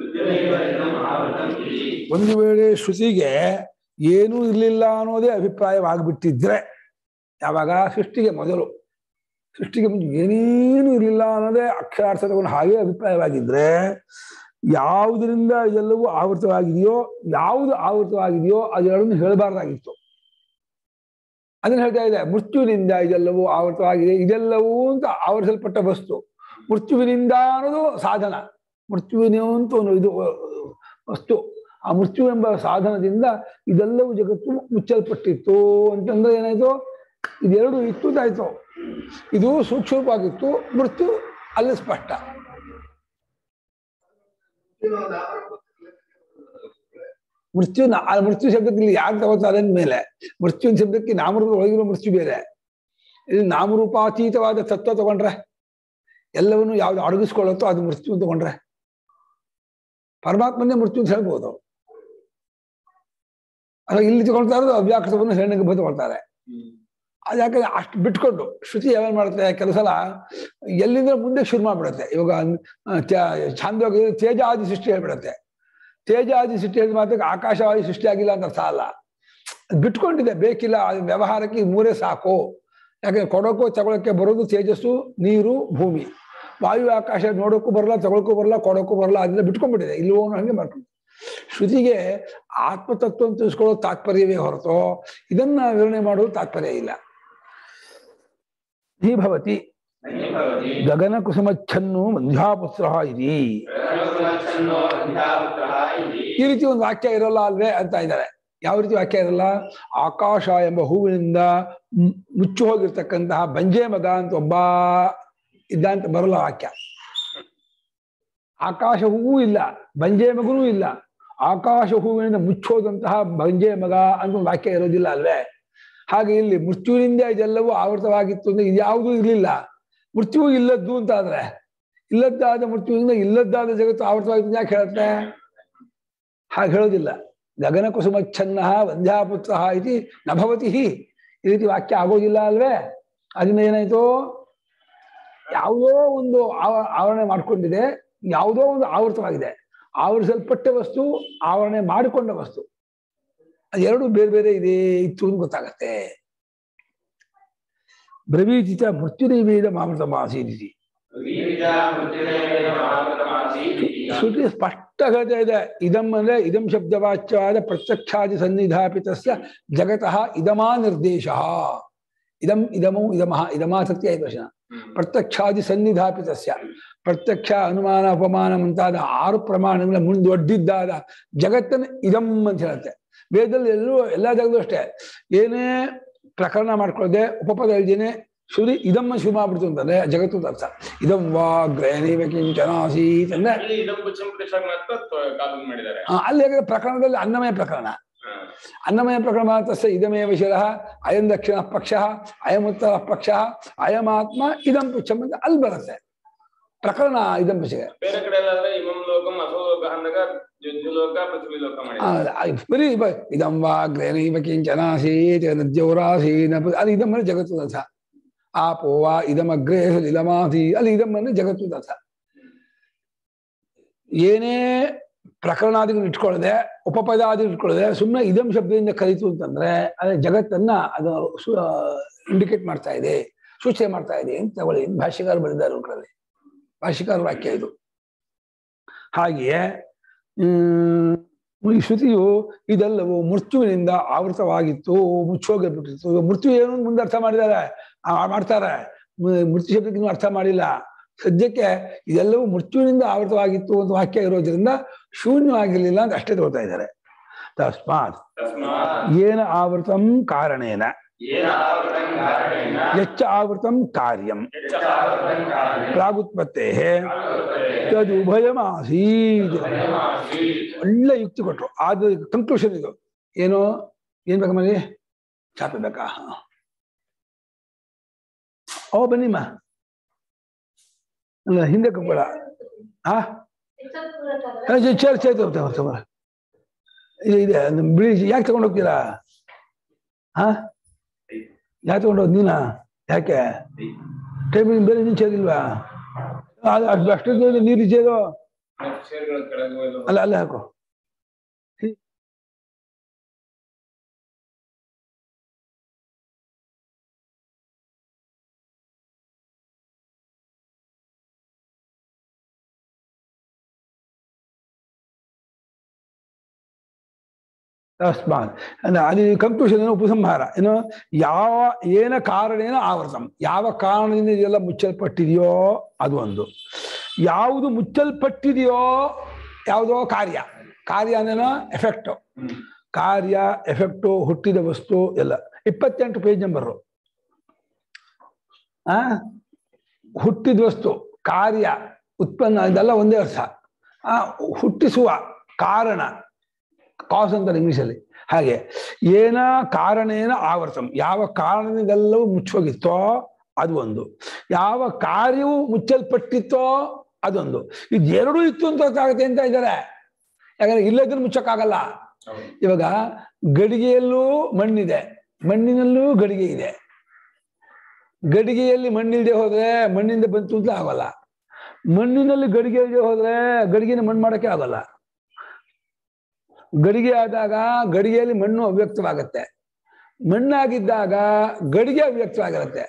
ಒಂದು ವೇಳೆ ಶ್ರುತಿಗೆ ಏನೂ ಇರಲಿಲ್ಲ ಅನ್ನೋದೇ ಅಭಿಪ್ರಾಯವಾಗಿಬಿಟ್ಟಿದ್ರೆ ಯಾವಾಗ ಸೃಷ್ಟಿಗೆ ಮೊದಲು ಸೃಷ್ಟಿಗೆ ಮುಂಚೆ ಏನೇನು ಇರಲಿಲ್ಲ ಅನ್ನೋದೇ ಅಕ್ಷರಾರ್ಥ ತಗೊಂಡು ಹಾಗೆ ಅಭಿಪ್ರಾಯವಾಗಿದ್ರೆ ಯಾವುದರಿಂದ ಇದೆಲ್ಲವೂ ಆವೃತವಾಗಿದೆಯೋ ಯಾವುದು ಆವೃತವಾಗಿದೆಯೋ ಅದೆರಡನ್ನು ಹೇಳಬಾರ್ದಾಗಿತ್ತು ಅದನ್ನ ಹೇಳ್ತಾ ಇದೆ ಮೃತ್ಯುವಿನಿಂದ ಇದೆಲ್ಲವೂ ಆವೃತವಾಗಿದೆ ಇದೆಲ್ಲವೂ ಅಂತ ಆವರಿಸಲ್ಪಟ್ಟ ವಸ್ತು ಮೃತ್ಯುವಿನಿಂದ ಅನ್ನೋದು ಸಾಧನ ಮೃತ್ಯುವಿನ ಅಂತ ಒಂದು ಇದು ವಸ್ತು ಆ ಮೃತ್ಯು ಎಂಬ ಸಾಧನದಿಂದ ಇದೆಲ್ಲವೂ ಜಗತ್ತು ಮುಚ್ಚಲ್ಪಟ್ಟಿತ್ತು ಅಂತಂದ್ರೆ ಏನಾಯ್ತು ಇದೆರಡು ಇತ್ತು ಅಂತಾಯ್ತು ಇದು ಸೂಕ್ಷ್ಮವಾಗಿತ್ತು ಮೃತ್ಯು ಅಲ್ಲಿ ಸ್ಪಷ್ಟ ಮೃತ್ಯು ನಾ- ಆ ಮೃತ್ಯು ಶಬ್ದಕ್ಕೆ ಇಲ್ಲಿ ಯಾರು ತಗೋತಾರೆ ಮೇಲೆ ಮೃತ್ಯುವಿನ ಶಬ್ದಕ್ಕೆ ನಾಮರೂಪ ಒಳಗಿರೋ ಮೃತ್ಯು ಬೇರೆ ಇಲ್ಲಿ ನಾಮರೂಪಾತೀತವಾದ ತತ್ವ ತಗೊಂಡ್ರೆ ಎಲ್ಲವನ್ನು ಯಾವ್ದು ಅಡಗಿಸ್ಕೊಳ್ಳುತ್ತೋ ಅದು ಮೃತ್ಯು ಅಂತ ತಗೊಂಡ್ರೆ ಪರಮಾತ್ಮನೇ ಮೃತ್ಯು ಅಂತ ಹೇಳ್ಬೋದು ಅಲ್ಲ ಇಲ್ಲಿ ತಗೊಳ್ತಾ ಇರೋದು ಅವ್ಯಾಕೃತವನ್ನು ಹೆಣ್ಣಿಗೆ ತಗೊಳ್ತಾರೆ ಅದು ಯಾಕಂದ್ರೆ ಅಷ್ಟು ಬಿಟ್ಕೊಂಡು ಶ್ರುತಿ ಯಾವೇನ್ ಮಾಡುತ್ತೆ ಕೆಲವು ಸಲ ಎಲ್ಲಿಂದ ಮುಂದೆ ಶುರು ಮಾಡ್ಬಿಡುತ್ತೆ ಇವಾಗ ಆ, ತ್ಯ- ಛಾಂದೋಗ ತೇಜಾದಿ ಸೃಷ್ಟಿ ಹೇಳ್ಬಿಡುತ್ತೆ ತೇಜಾದಿ ಸೃಷ್ಟಿ ಹೇಳಿದ ಮಾತ್ರಕ್ಕೆ ಆಕಾಶವಾದಿ ಸೃಷ್ಟಿ ಆಗಿಲ್ಲ ಅಂತ ಅರ್ಥ ಅಲ್ಲ ಅದ್ ಬಿಟ್ಕೊಂಡಿದೆ ಬೇಕಿಲ್ಲ ಅದು ವ್ಯವಹಾರಕ್ಕೆ ಈ ಮೂರೇ ಸಾಕು ಯಾಕಂದ್ರೆ ಕೊಡೋಕ್ಕೂ ತಗೊಳಕ್ಕೆ ಬರೋದು ತೇಜಸ್ಸು ನೀರು ಭೂಮಿ ವಾಯು ಆಕಾಶ ನೋಡೋಕ್ಕೂ ಬರಲ್ಲ ತಗೊಳಕ್ಕೂ ಬರಲ್ಲ ಕೊಡೋಕ್ಕೂ ಬರಲ್ಲ ಅದನ್ನ ಬಿಟ್ಕೊಂಡ್ಬಿಟ್ಟಿದೆ ಇಲ್ವೋ ಅನ್ನೋ ಹಂಗೆ ಮಾಡ್ಕೊಂಡು ಶ್ರುತಿಗೆ ಆತ್ಮತತ್ವ ಅಂತ ತಿಳಿಸ್ಕೊಳ್ಳೋ ತಾತ್ಪರ್ಯವೇ ಹೊರತು ಇದನ್ನ ವಿವರಣೆ ಮಾಡೋದು ತಾತ್ಪರ್ಯ ಇಲ್ಲ ಹೀ ಭವತಿ ಗಗನ ಕುಸುಮಚ್ಛನ್ನು ಮಂಧ್ಯಾಪುತ್ರ ಇದಿ ಈ ರೀತಿ ಒಂದು ವಾಕ್ಯ ಇರಲ್ಲ ಅಲ್ವೇ ಅಂತ ಇದ್ದಾರೆ ಯಾವ ರೀತಿ ವಾಕ್ಯ ಇರಲ್ಲ ಆಕಾಶ ಎಂಬ ಹೂವಿನಿಂದ ಮು- ಮುಚ್ಚಿ ಹೋಗಿರ್ತಕ್ಕಂತಹ ಬಂಜೆ ಮಗ ಅಂತ ಒಬ್ಬ ಇದ್ದ ಅಂತ ಬರಲ್ಲ ವಾಕ್ಯ ಆಕಾಶ ಹೂವು ಇಲ್ಲ ಬಂಜೆ ಮಗನೂ ಇಲ್ಲ ಆಕಾಶ ಹೂವಿನಿಂದ ಮುಚ್ಚೋದಂತಹ ಬಂಜೆ ಮಗ ಅಂತ ಒಂದು ವಾಕ್ಯ ಇರೋದಿಲ್ಲ ಅಲ್ವೇ ಹಾಗೆ ಇಲ್ಲಿ ಮೃತ್ಯುವಿನಿಂದ ಇದೆಲ್ಲವೂ ಆವೃತವಾಗಿತ್ತು ಅಂದ್ರೆ ಇದ್ಯಾವುದೂ ಇರಲಿಲ್ಲ ಮೃತ್ಯು ಇಲ್ಲದ್ದು ಅಂತ ಆದ್ರೆ ಇಲ್ಲದ್ದಾದ ಮೃತ್ಯುವಿನಿಂದ ಇಲ್ಲದ್ದಾದ ಜಗತ್ತು ಆವೃತವಾಗಿತ್ತು ಯಾಕೆ ಹೇಳುತ್ತೆ ಹಾಗೆ ಹೇಳೋದಿಲ್ಲ ಗಗನಕುಸುಮಚ್ಛನ್ನ ವಂದ್ಯಾಪುತ್ರ ಇತಿ ನಭವತಿ ಹಿ ಈ ರೀತಿ ವಾಕ್ಯ ಆಗೋದಿಲ್ಲ ಅಲ್ವೇ ಅದರಿಂದ ಏನಾಯ್ತು ಯಾವುದೋ ಒಂದು ಆವ- ಆವರಣೆ ಮಾಡ್ಕೊಂಡಿದೆ ಯಾವುದೋ ಒಂದು ಆವೃತವಾಗಿದೆ ಆವರಿಸಲ್ಪಟ್ಟ ವಸ್ತು ಆವರಣೆ ಮಾಡಿಕೊಂಡ ವಸ್ತು ಅದೆರಡು ಬೇರೆ ಬೇರೆ ಇದೆ ಇತ್ತು ಅಂತ ಗೊತ್ತಾಗತ್ತೆ ಬ್ರವೀಚಿತ ಮೃತ್ಯುದೇವೇದ ಮಾಮೃತ ಮಾಸೀರಿಸಿ ಶ್ರುತಿ ಸ್ಪಷ್ಟ ಹೇಳ್ತಾ ಇದೆ ಇದಂ ಅಂದ್ರೆ ಇದಂ ಶಬ್ದವಾಚ್ಯವಾದ ಪ್ರತ್ಯಕ್ಷಾದಿ ಸನ್ನಿಧಾಪಿತಸ್ಯ ಜಗತಃ ಇದಮಾ ನಿರ್ದೇಶ ಇದಂ ಇದಮು ಇದಮಃ ಇದಮಾ ಸತ್ಯ ಐದು ವಚನ ಪ್ರತ್ಯಕ್ಷಾದಿ ಸನ್ನಿಧಾಪಿತಸ್ಯ ಪ್ರತ್ಯಕ್ಷ ಅನುಮಾನ ಅಪಮಾನ ಮುಂತಾದ ಆರು ಪ್ರಮಾಣಗಳ ಮುಂದೊಡ್ಡಿದ್ದಾದ ಜಗತ್ತನ್ನು ಇದಂ ಅಂತ ಹೇಳುತ್ತೆ ವೇದದಲ್ಲಿ ಎಲ್ಲರೂ ಎಲ್ಲ ಜಾಗದಲ್ಲೂ ಅಷ್ಟೇ ಏನೇ ಪ್ರಕರಣ ಮಾಡ್ಕೊಳ್ಳದೆ ಉಪಪದ ಇಲ್ದೇನೆ ಶುರಿ ಇದಮ್ಮ ಶುರು ಮಾಡ್ಬಿಡ್ತು ಅಂತಂದ್ರೆ ಜಗತ್ತು ಅಂತ ಅರ್ಥ ಇದಂ ವಾ ಗ್ರಹಣೀವ ಕಿಂಚನಾಸೀತ್ ಅಂದ್ರೆ ಅಲ್ಲಿ ಇದೊಂದು ಚಂಪುಟೇಶ್ವರ ಮಾತ್ರ ಕಾಪಿ ಮಾಡಿದ್ದಾರೆ ಆ, ಅಲ್ಲಿ ಹೇಗೆ ಪ್ರಕರಣದಲ್ಲಿ ಅನ್ನಮಯ ಪ್ರಕರಣ ಹಾ. ಅನ್ನಮಯ ಪ್ರಕರಣ ತಸ್ಯ ಇದಮೇವ ಶಿರಃ ಅಯಂ ದಕ್ಷಿಣ ಪಕ್ಷ ಅಯಮುತ್ತರ ಪಕ್ಷ ಅಯಮಾತ್ಮ ಇದಂ ಪುಚ್ಛಂ ಅಂತ ಅಲ್ಲಿ ಬರುತ್ತೆ ಪ್ರಕರಣ ಇದಂ ಪಕ್ಷಗೆ ಬೇರೆ ಕಡೆ ಎಲ್ಲ ಆದ್ರೆ ಇಮಂ ಲೋಕಂ ಅಸೋ ಲೋಕ ಅಂದಾಗ ಜುಜು ಲೋಕ ಪೃಥ್ವಿ ಲೋಕ ಆ, ಮಾಡಿದ್ದಾರೆ ಆ, ಬರೀ ಬ- ಇದಂ ವಾ ಗ್ರಹಣೀವ ಕಿಂಚನಾಸೀತ್ ನದ್ಯೌರಾಸೀನ ಅಲ್ಲಿ ಇದಂ ಅಂದ್ರೆ ಜಗತ್ತು ಅರ್ಥ ಆಪೋ ವಾ ಇದಮಗ್ರೇ ಇದಮಾಸಿ ಅಲ್ಲಿ ಇದಂ ಅಂದ್ರೆ ಜಗತ್ತು ಅರ್ಥ ಏನೇ ಪ್ರಕರಣಾದಿಗಳು ಇಟ್ಕೊಳ್ಳದೆ ಉಪಪದಾದಿಗಳು ಇಟ್ಕೊಳ್ಳದೆ ಸುಮ್ಮನೆ ಇದಂ ಶಬ್ದದಿಂದ ಕಲಿತು ಅಂತಂದ್ರೆ ಅದೇ ಜಗತ್ತನ್ನ ಅದು ಇಂಡಿಕೇಟ್ ಮಾಡ್ತಾ ಇದೆ ಸೂಚನೆ ಮಾಡ್ತಾ ಇದೆ ಅಂತ ತಗೊಳ್ಳಿ ಭಾಷ್ಯಕಾರ ಬರೆದಿದ್ದಾರೆ ಅವ್ರ ಕಡೆ ಭಾಷ್ಯಕಾರ ವಾಕ್ಯ ಇದು ಹಾಗೆಯೇ ಹ್ಮ್ ಈ ಶ್ರುತಿಯು ಇದೆಲ್ಲವೂ ಮೃತ್ಯುವಿನಿಂದ ಆವೃತವಾಗಿತ್ತು ಮುಚ್ಚೋಗಿಬಿಟ್ಟಿತ್ತು ಇವಾಗ ಮೃತ್ಯು ಏನು ಅಂತ ಮುಂದೆ ಅರ್ಥ ಮಾಡಿದ್ದಾರೆ ಆ, ಮಾಡ್ತಾರೆ ಮ- ಮೃತ್ಯು ಶಬ್ದಕ್ಕೆ ಇನ್ನೂ ಅರ್ಥ ಮಾಡಿಲ್ಲ ಸದ್ಯಕ್ಕೆ ಇದೆಲ್ಲವೂ ಮೃತ್ಯುವಿನಿಂದ ಆವೃತವಾಗಿತ್ತು ಅಂತ ವಾಕ್ಯ ಇರೋದ್ರಿಂದ ಶೂನ್ಯವಾಗಿರ್ಲಿಲ್ಲ ಅಂತ ಅಷ್ಟೇ ತಗೋತಾ ಇದ್ದಾರೆ ತಸ್ಮಾತ್ ತಸ್ಮಾತ್ ಏನ ಆವೃತಂ ಕಾರಣೇನ ಏನ ಆವೃತಂ ಕಾರಣೇನ ಯಚ್ಚ ಆವೃತಂ ಕಾರ್ಯಂ ಯಚ್ಚ ಆವೃತಂ ಕಾರಣೇನ ಪ್ರಾಗುತ್ಪತ್ತೇ ಆವೃತತೆ ತದುಭಯಮಾಸೀತ್ ಭಯಮಾಸೀತ್. ಒಳ್ಳೆ ಯುಕ್ತಿ ಕೊಟ್ರು ಅದು ಕನ್ಕ್ಲೂಷನ್ ಇದು ಏನು ಏನ್ ಬೇಕಮ್ಮಲ್ಲಿ ಚಾಪೆ ಬೇಕಾ ಓ ಬನ್ನಿಮ್ಮ ಅಲ್ಲ ಹಿಂದೆ ಕಬ್ಬಳ ಆ ಚೇರ್ ಚೇರ್ ತಗೋತ ತಗೋ ಇದು ಇದೆ ಅದು ಬಿಳಿ ಯಾಕೆ ತಗೊಂಡು ಹೋಗ್ತೀರಾ ಹಾ ಯಾಕೆ ತಗೊಂಡು ಹೋದ್ ನೀನಾ ಯಾಕೆ ಟೇಬಲ್ ಬೇರೆ ನೀನ್ ಚೇರ್ ಇಲ್ವಾ ಅದು ಅಷ್ಟು ಅಷ್ಟು ನೀರು ಚೇರು ಚೇರ್ಗಳ ಕೆಳಗೆ ಹೋಯ್ತು. ಅಲ್ಲ ಅಲ್ಲ ಹಾಕು ತಸ್ಮಾತ್ ಅಂದ್ರೆ ಅಲ್ಲಿ ಕನ್ಕ್ಲೂಷನ್ ಏನು ಉಪಸಂಹಾರ ಏನು ಯಾವ ಏನ ಕಾರಣೇನ ಆವರ್ತಂ ಯಾವ ಕಾರಣದಿಂದ ಇದೆಲ್ಲ ಮುಚ್ಚಲ್ಪಟ್ಟಿದೆಯೋ ಅದು ಒಂದು ಯಾವುದು ಮುಚ್ಚಲ್ಪಟ್ಟಿದೆಯೋ ಯಾವುದೋ ಕಾರ್ಯ ಕಾರ್ಯ ಅಂದ್ರೇನು ಎಫೆಕ್ಟ್ ಹ್ಮ್. ಕಾರ್ಯ ಎಫೆಕ್ಟು ಹುಟ್ಟಿದ ವಸ್ತು ಎಲ್ಲ ಇಪ್ಪತ್ತೆಂಟು ಪೇಜ್ ನಂಬರು ಆ ಹುಟ್ಟಿದ ವಸ್ತು ಕಾರ್ಯ ಉತ್ಪನ್ನ ಇದೆಲ್ಲ ಒಂದೇ ಅರ್ಥ ಆ ಹುಟ್ಟಿಸುವ ಕಾರಣ ಕಾಸ್ ಅಂತಾರೆ ಇಂಗ್ಲಿಷಲ್ಲಿ ಹಾಗೆ ಏನ ಕಾರಣೇನ ಆವರ್ತಂ ಯಾವ ಕಾರಣದಿಂದೆಲ್ಲವೂ ಮುಚ್ಚೋಗಿತ್ತೋ ಅದು ಒಂದು ಯಾವ ಕಾರ್ಯವು ಮುಚ್ಚಲ್ಪಟ್ಟಿತ್ತೋ ಅದೊಂದು ಇದು ಎರಡೂ ಇತ್ತು ಅಂತ ಗೊತ್ತಾಗುತ್ತೆ ಅಂತ ಇದ್ದಾರೆ ಯಾಕಂದ್ರೆ ಇಲ್ಲದ್ರೆ ಮುಚ್ಚಕ್ಕಾಗಲ್ಲ ಹೌದು. ಇವಾಗ ಗಡಿಗೆಯಲ್ಲೂ ಮಣ್ಣಿದೆ ಮಣ್ಣಿನಲ್ಲೂ ಗಡಿಗೆ ಇದೆ ಗಡಿಗೆಯಲ್ಲಿ ಮಣ್ಣಿಲ್ದೆ ಹೋದ್ರೆ ಮಣ್ಣಿಂದ ಬಂತು ಅಂತ ಆಗೋಲ್ಲ ಮಣ್ಣಿನಲ್ಲಿ ಗಡಿಗೆ ಇಲ್ಲದೆ ಹೋದ್ರೆ ಗಡಿಗೆನ ಮಣ್ಣು ಮಾಡಕ್ಕೆ ಆಗೋಲ್ಲ ಗಡಿಗೆ ಆದಾಗ ಗಡಿಗೆಯಲ್ಲಿ ಮಣ್ಣು ಅವ್ಯಕ್ತವಾಗತ್ತೆ ಮಣ್ಣಾಗಿದ್ದಾಗ ಗಡಿಗೆ ಅವ್ಯಕ್ತವಾಗಿರುತ್ತೆ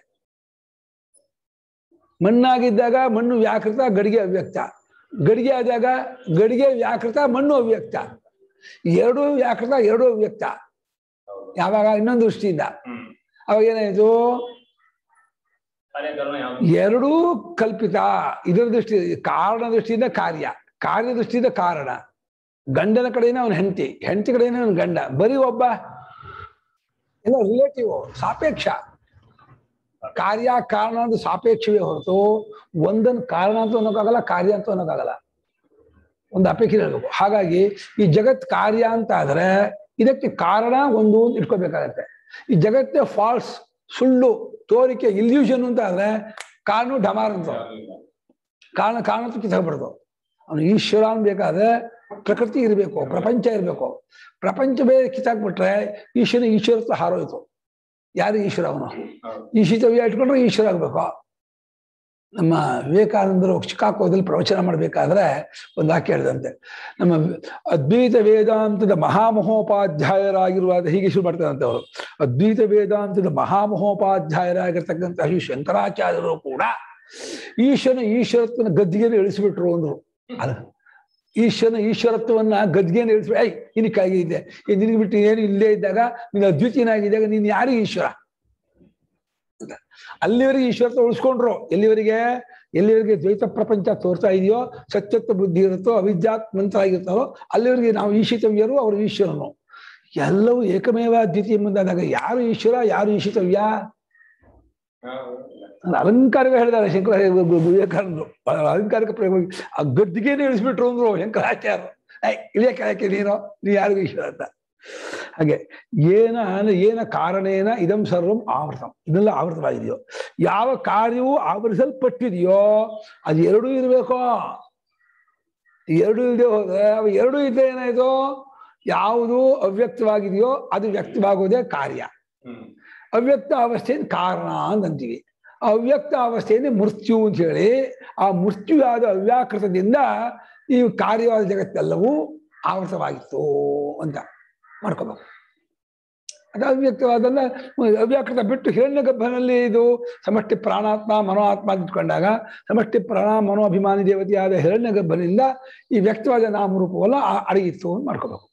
ಮಣ್ಣಾಗಿದ್ದಾಗ ಮಣ್ಣು ವ್ಯಾಕೃತ ಗಡಿಗೆ ಅವ್ಯಕ್ತ ಗಡಿಗೆ ಆದಾಗ ಗಡಿಗೆ ವ್ಯಾಕೃತ ಮಣ್ಣು ಅವ್ಯಕ್ತ ಎರಡೂ ವ್ಯಾಕೃತ ಎರಡೂ ಅವ್ಯಕ್ತ ಹೌದು. ಯಾವಾಗ ಇನ್ನೊಂದು ದೃಷ್ಟಿಯಿಂದ ಹ್ಮ್. ಅವಾಗ ಏನಾಯ್ತು ಕಾರ್ಯಕರಣ ಯಾವ್ದು ಎರಡೂ ಕಲ್ಪಿತ ಇದರ ದೃಷ್ಟಿ ಕಾರಣ ದೃಷ್ಟಿಯಿಂದ ಕಾರ್ಯ ಕಾರ್ಯ ದೃಷ್ಟಿಯಿಂದ ಕಾರಣ ಗಂಡನ ಕಡೆಯಿಂದ ಅವನ ಹೆಂಡತಿ ಹೆಂಡತಿ ಕಡೆಯಿಂದ ಅವನ ಗಂಡ ಬರೀ ಒಬ್ಬ ಎಲ್ಲ ರಿಲೇಟಿವ್ ಸಾಪೇಕ್ಷ ಕಾರ್ಯ ಕಾರಣ ಅಂತ ಸಾಪೇಕ್ಷವೇ ಹೊರತು ಒಂದನ್ನು ಕಾರಣ ಅಂತ ಅನ್ನೋಕ್ಕಾಗಲ್ಲ ಕಾರ್ಯ ಅಂತ ಅನ್ನೋಕ್ಕಾಗಲ್ಲ ಒಂದು ಅಪೇಕ್ಷೆ ಇರಬೇಕು ಹಾಗಾಗಿ ಈ ಜಗತ್ ಕಾರ್ಯ ಅಂತ ಆದ್ರೆ ಇದಕ್ಕೆ ಕಾರಣ ಒಂದು ಅಂತ ಇಟ್ಕೋಬೇಕಾಗತ್ತೆ ಈ ಜಗತ್ತೇ ಫಾಲ್ಸ್ ಸುಳ್ಳು ತೋರಿಕೆ ಇಲ್ಯೂಷನ್ ಅಂತ ಆದ್ರೆ ಕಾರಣ ಡಮಾರ್ ಅಂತ ಯಾವ್ದು ಇಲ್ಲ. ಕಾರಣ ಕಾರಣ ಕಿತ್ತಾಗ್ಬಿಡ್ತು ಅವನು ಈಶ್ವರ ಅನ್ಬೇಕಾದ್ರೆ ಪ್ರಕೃತಿ ಇರಬೇಕು ಪ್ರಪಂಚ ಇರಬೇಕು ಪ್ರಪಂಚವೇ ಕಿತ್ತಾಕ್ಬಿಟ್ರೆ ಈಶ್ವರ ಈಶ್ವರತ್ವ ಹಾರೋಯ್ತು ಯಾರು ಈಶ್ವರ ಅವನು ಈಶಿತವ್ಯ ಇಟ್ಕೊಂಡ್ರೆ ಈಶ್ವರ ಆಗ್ಬೇಕು ನಮ್ಮ ವಿವೇಕಾನಂದರು ಚಿಕಾಗೋದಲ್ಲಿ ಪ್ರವಚನ ಮಾಡಬೇಕಾದ್ರೆ ಒಂದು ವಾಕ್ಯ ಹೇಳಿದಂತೆ ನಮ್ಮ ಅದ್ವೈತ ವೇದಾಂತದ ಮಹಾಮಹೋಪಾಧ್ಯಾಯರಾಗಿರುವ ಹೀಗೆ ಶುರು ಮಾಡ್ತಾರಂತೆ ಅವರು ಅದ್ವೈತ ವೇದಾಂತದ ಮಹಾಮಹೋಪಾಧ್ಯಾಯರಾಗಿರ್ತಕ್ಕಂತಹ ಶ್ರೀ ಶಂಕರಾಚಾರ್ಯರು ಕೂಡ ಈಶ್ವರನ ಈಶ್ವರತ್ವನ ಗದ್ದಿಗೆಯನ್ನು ಇಳಿಸ್ಬಿಟ್ರು ಅಂದ್ರು ಅಲ್ಲ ಈಶ್ವರನ ಈಶ್ವರತ್ವವನ್ನ ಗದ್ಗೆಯನ್ನು ಇಳಿಸ್ಬಿಟ್ಟು ಐ ನಿನಕ್ಕಾಗಿ ಇದೆ ಈ ನಿನಗೆ ಬಿಟ್ಟು ಏನು ಇಲ್ಲೇ ಇದ್ದಾಗ ನೀನು ಅದ್ವಿತೀಯನಾಗಿದ್ದಾಗ ನೀನು ಯಾರು ಈಶ್ವರ ಅಂತ. ಅಲ್ಲಿವರೆಗೆ ಈಶ್ವರತ್ವ ಉಳಿಸ್ಕೊಂಡ್ರು ಎಲ್ಲಿವರೆಗೆ ಎಲ್ಲಿವರೆಗೆ ದ್ವೈತ ಪ್ರಪಂಚ ತೋರ್ತಾ ಇದೆಯೋ ಸತ್ಯತ್ವ ಬುದ್ಧಿ ಇರುತ್ತೋ ಅವಿದ್ಯಾತ್ಮಂತ ಆಗಿರ್ತಾರೋ ಅಲ್ಲಿವರೆಗೆ ನಾವು ಈಶಿತವ್ಯರು ಅವರು ಈಶ್ವರನು ಎಲ್ಲವೂ ಏಕಮೇವ ದ್ವಿತೀಯ ಮುಂದಾದಾಗ ಯಾರು ಈಶ್ವರ ಯಾರು ಈಶಿತವ್ಯ ಅದು ಅಲಂಕಾರಿಕ ಹೇಳಿದ್ದಾರೆ ಶಂಕರ ವಿವೇಕಾನಂದರು ಬಹಳ ಅಲಂಕಾರಿಕ ಪ್ರಯೋಗ ಆ ಗದ್ದಿಗೆನೇ ಇಳಿಸ್ಬಿಟ್ರು ಅಂದ್ರು ಶಂಕರಾಚಾರ್ಯರು ಐ ಇಳಿಯ ಕೆಳಕ್ಕೆ ನೀನು ನೀ ಯಾರಿಗೂ ಈಶ್ವರ ಅಂತ ಹಾಗೆ ಏನ ಅಂದ್ರೆ ಏನ ಕಾರಣೇನ ಇದಂ ಸರ್ವಂ ಆವೃತಂ ಇದೆಲ್ಲ ಆವೃತವಾಗಿದೆಯೋ ಯಾವ ಕಾರ್ಯವು ಆವರಿಸಲ್ಪಟ್ಟಿದೆಯೋ ಅದು ಎರಡೂ ಇರಬೇಕು ಎರಡು ಇಲ್ಲದೆ ಹೋದ್ರೆ ಅವು ಎರಡೂ ಇದ್ದರೆ ಏನಾಯ್ತು ಯಾವುದು ಅವ್ಯಕ್ತವಾಗಿದೆಯೋ ಅದು ವ್ಯಕ್ತವಾಗೋದೇ ಕಾರ್ಯ ಅವ್ಯಕ್ತ ಅವಸ್ಥೆಯನ್ನು ಕಾರಣ ಅಂತಂತೀವಿ ಆ ಅವ್ಯಕ್ತ ಅವಸ್ಥೆಯಲ್ಲಿ ಮೃತ್ಯು ಅಂತ ಹೇಳಿ ಆ ಮೃತ್ಯುವಾದ ಅವ್ಯಾಕೃತದಿಂದ ಈ ಕಾರ್ಯವಾದ ಜಗತ್ತೆಲ್ಲವೂ ಆವೃತವಾಗಿತ್ತು ಅಂತ ಮಾಡ್ಕೋಬೇಕು ಅದು ಅವ್ಯಕ್ತವಾದಲ್ಲ ಅವ್ಯಾಕೃತ ಬಿಟ್ಟು ಹಿರಣ್ಯ ಗರ್ಭನಲ್ಲಿ ಇದು ಸಮಷ್ಟಿ ಪ್ರಾಣಾತ್ಮ ಮನೋ ಆತ್ಮ ಅಂತ ಇಟ್ಕೊಂಡಾಗ ಸಮಷ್ಟಿ ಪ್ರಾಣ ಮನೋ ಅಭಿಮಾನಿ ದೇವತೆಯಾದ ಹಿರಣ್ಯ ಗರ್ಭನಿಂದ ಈ ವ್ಯಕ್ತವಾದ ನಾಮರೂಪವಲ್ಲ ಆ- ಅಡಗಿತ್ತು ಅಂತ ಮಾಡ್ಕೋಬೇಕು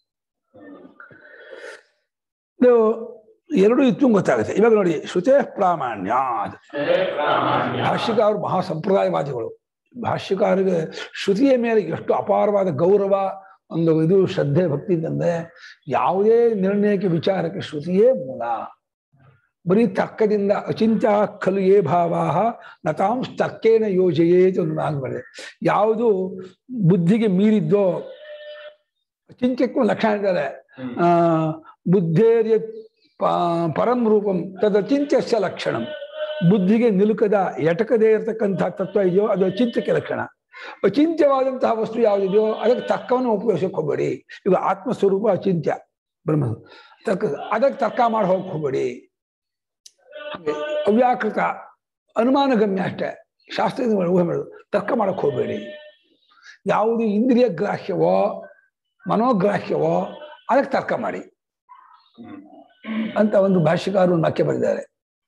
ಇದು ಎರಡು ಇತ್ತು ಅಂತ ಗೊತ್ತಾಗುತ್ತೆ ಇವಾಗ ನೋಡಿ ಶ್ರುತೇ ಪ್ರಾಮಾಣ್ಯ ಭಾಷ್ಯಕಾರರು ಮಹಾ ಸಂಪ್ರದಾಯವಾದಿಗಳು ಭಾಷ್ಯಕಾರರಿಗೆ ಶ್ರುತಿಯ ಮೇಲೆ ಎಷ್ಟು ಅಪಾರವಾದ ಗೌರವ ಒಂದು ಇದು ಶ್ರದ್ಧೆ ಭಕ್ತಿ ಅಂತಂದ್ರೆ ಯಾವುದೇ ನಿರ್ಣಯಕ್ಕೆ ವಿಚಾರಕ್ಕೆ ಶ್ರುತಿಯೇ ಮೂಲ ಬರೀ ತರ್ಕದಿಂದ ಅಚಿಂತ್ಯ ಖಲು ಯೇ ಭಾವಾ ನತಾಂ ತರ್ಕೇನ ಯೋಜಯೇತ್ ಒಂದು ಮಾತು ಬರೆದೆ ಯಾವುದು ಬುದ್ಧಿಗೆ ಮೀರಿದ್ದೋ ಚಿಂತ್ಯಕ್ಕೂ ಲಕ್ಷಣ ಇದ್ದಾರೆ ಆ ಬುದ್ಧೇರ್ಯ ಪ- ಪರಂ ರೂಪಂ ತದಚಿಂತ್ಯಸ್ಯ ಲಕ್ಷಣಂ ಬುದ್ಧಿಗೆ ನಿಲುಕದ ಎಟಕದೇ ಇರತಕ್ಕಂತಹ ತತ್ವ ಇದೆಯೋ ಅದು ಅಚಿಂತ್ಯಕ್ಕೆ ಲಕ್ಷಣ ಅಚಿಂತ್ಯವಾದಂತಹ ವಸ್ತು ಯಾವುದಿದೆಯೋ ಅದಕ್ಕೆ ತರ್ಕವನ್ನು ಉಪಯೋಗಿಸಕ್ಕೆ ಹೋಗಬೇಡಿ ಈಗ ಆತ್ಮಸ್ವರೂಪ ಅಚಿಂತ್ಯ ಬ್ರಹ್ಮ ತರ್ಕ ಅದಕ್ಕೆ ತರ್ಕ ಮಾಡಿ ಹೋಗಕ್ಕೆ ಹೋಗಬೇಡಿ ಹಾಗೆ ಅವ್ಯಾಕೃತ ಅನುಮಾನ ಗಮ್ಯ ಅಷ್ಟೇ ಶಾಸ್ತ್ರದಿಂದ ಊಹೆ ಮಾಡೋದು ತರ್ಕ ಮಾಡಕ್ಕೆ ಹೋಗಬೇಡಿ ಯಾವುದು ಇಂದ್ರಿಯ ಗ್ರಾಹ್ಯವೋ ಮನೋಗ್ರಾಹ್ಯವೋ ಅದಕ್ಕೆ ತರ್ಕ ಮಾಡಿ ಅಂತ ಒಂದು ಭಾಷ್ಯಕಾರರು ಒಂದು ವಾಕ್ಯ ಬರೆದಿದ್ದಾರೆ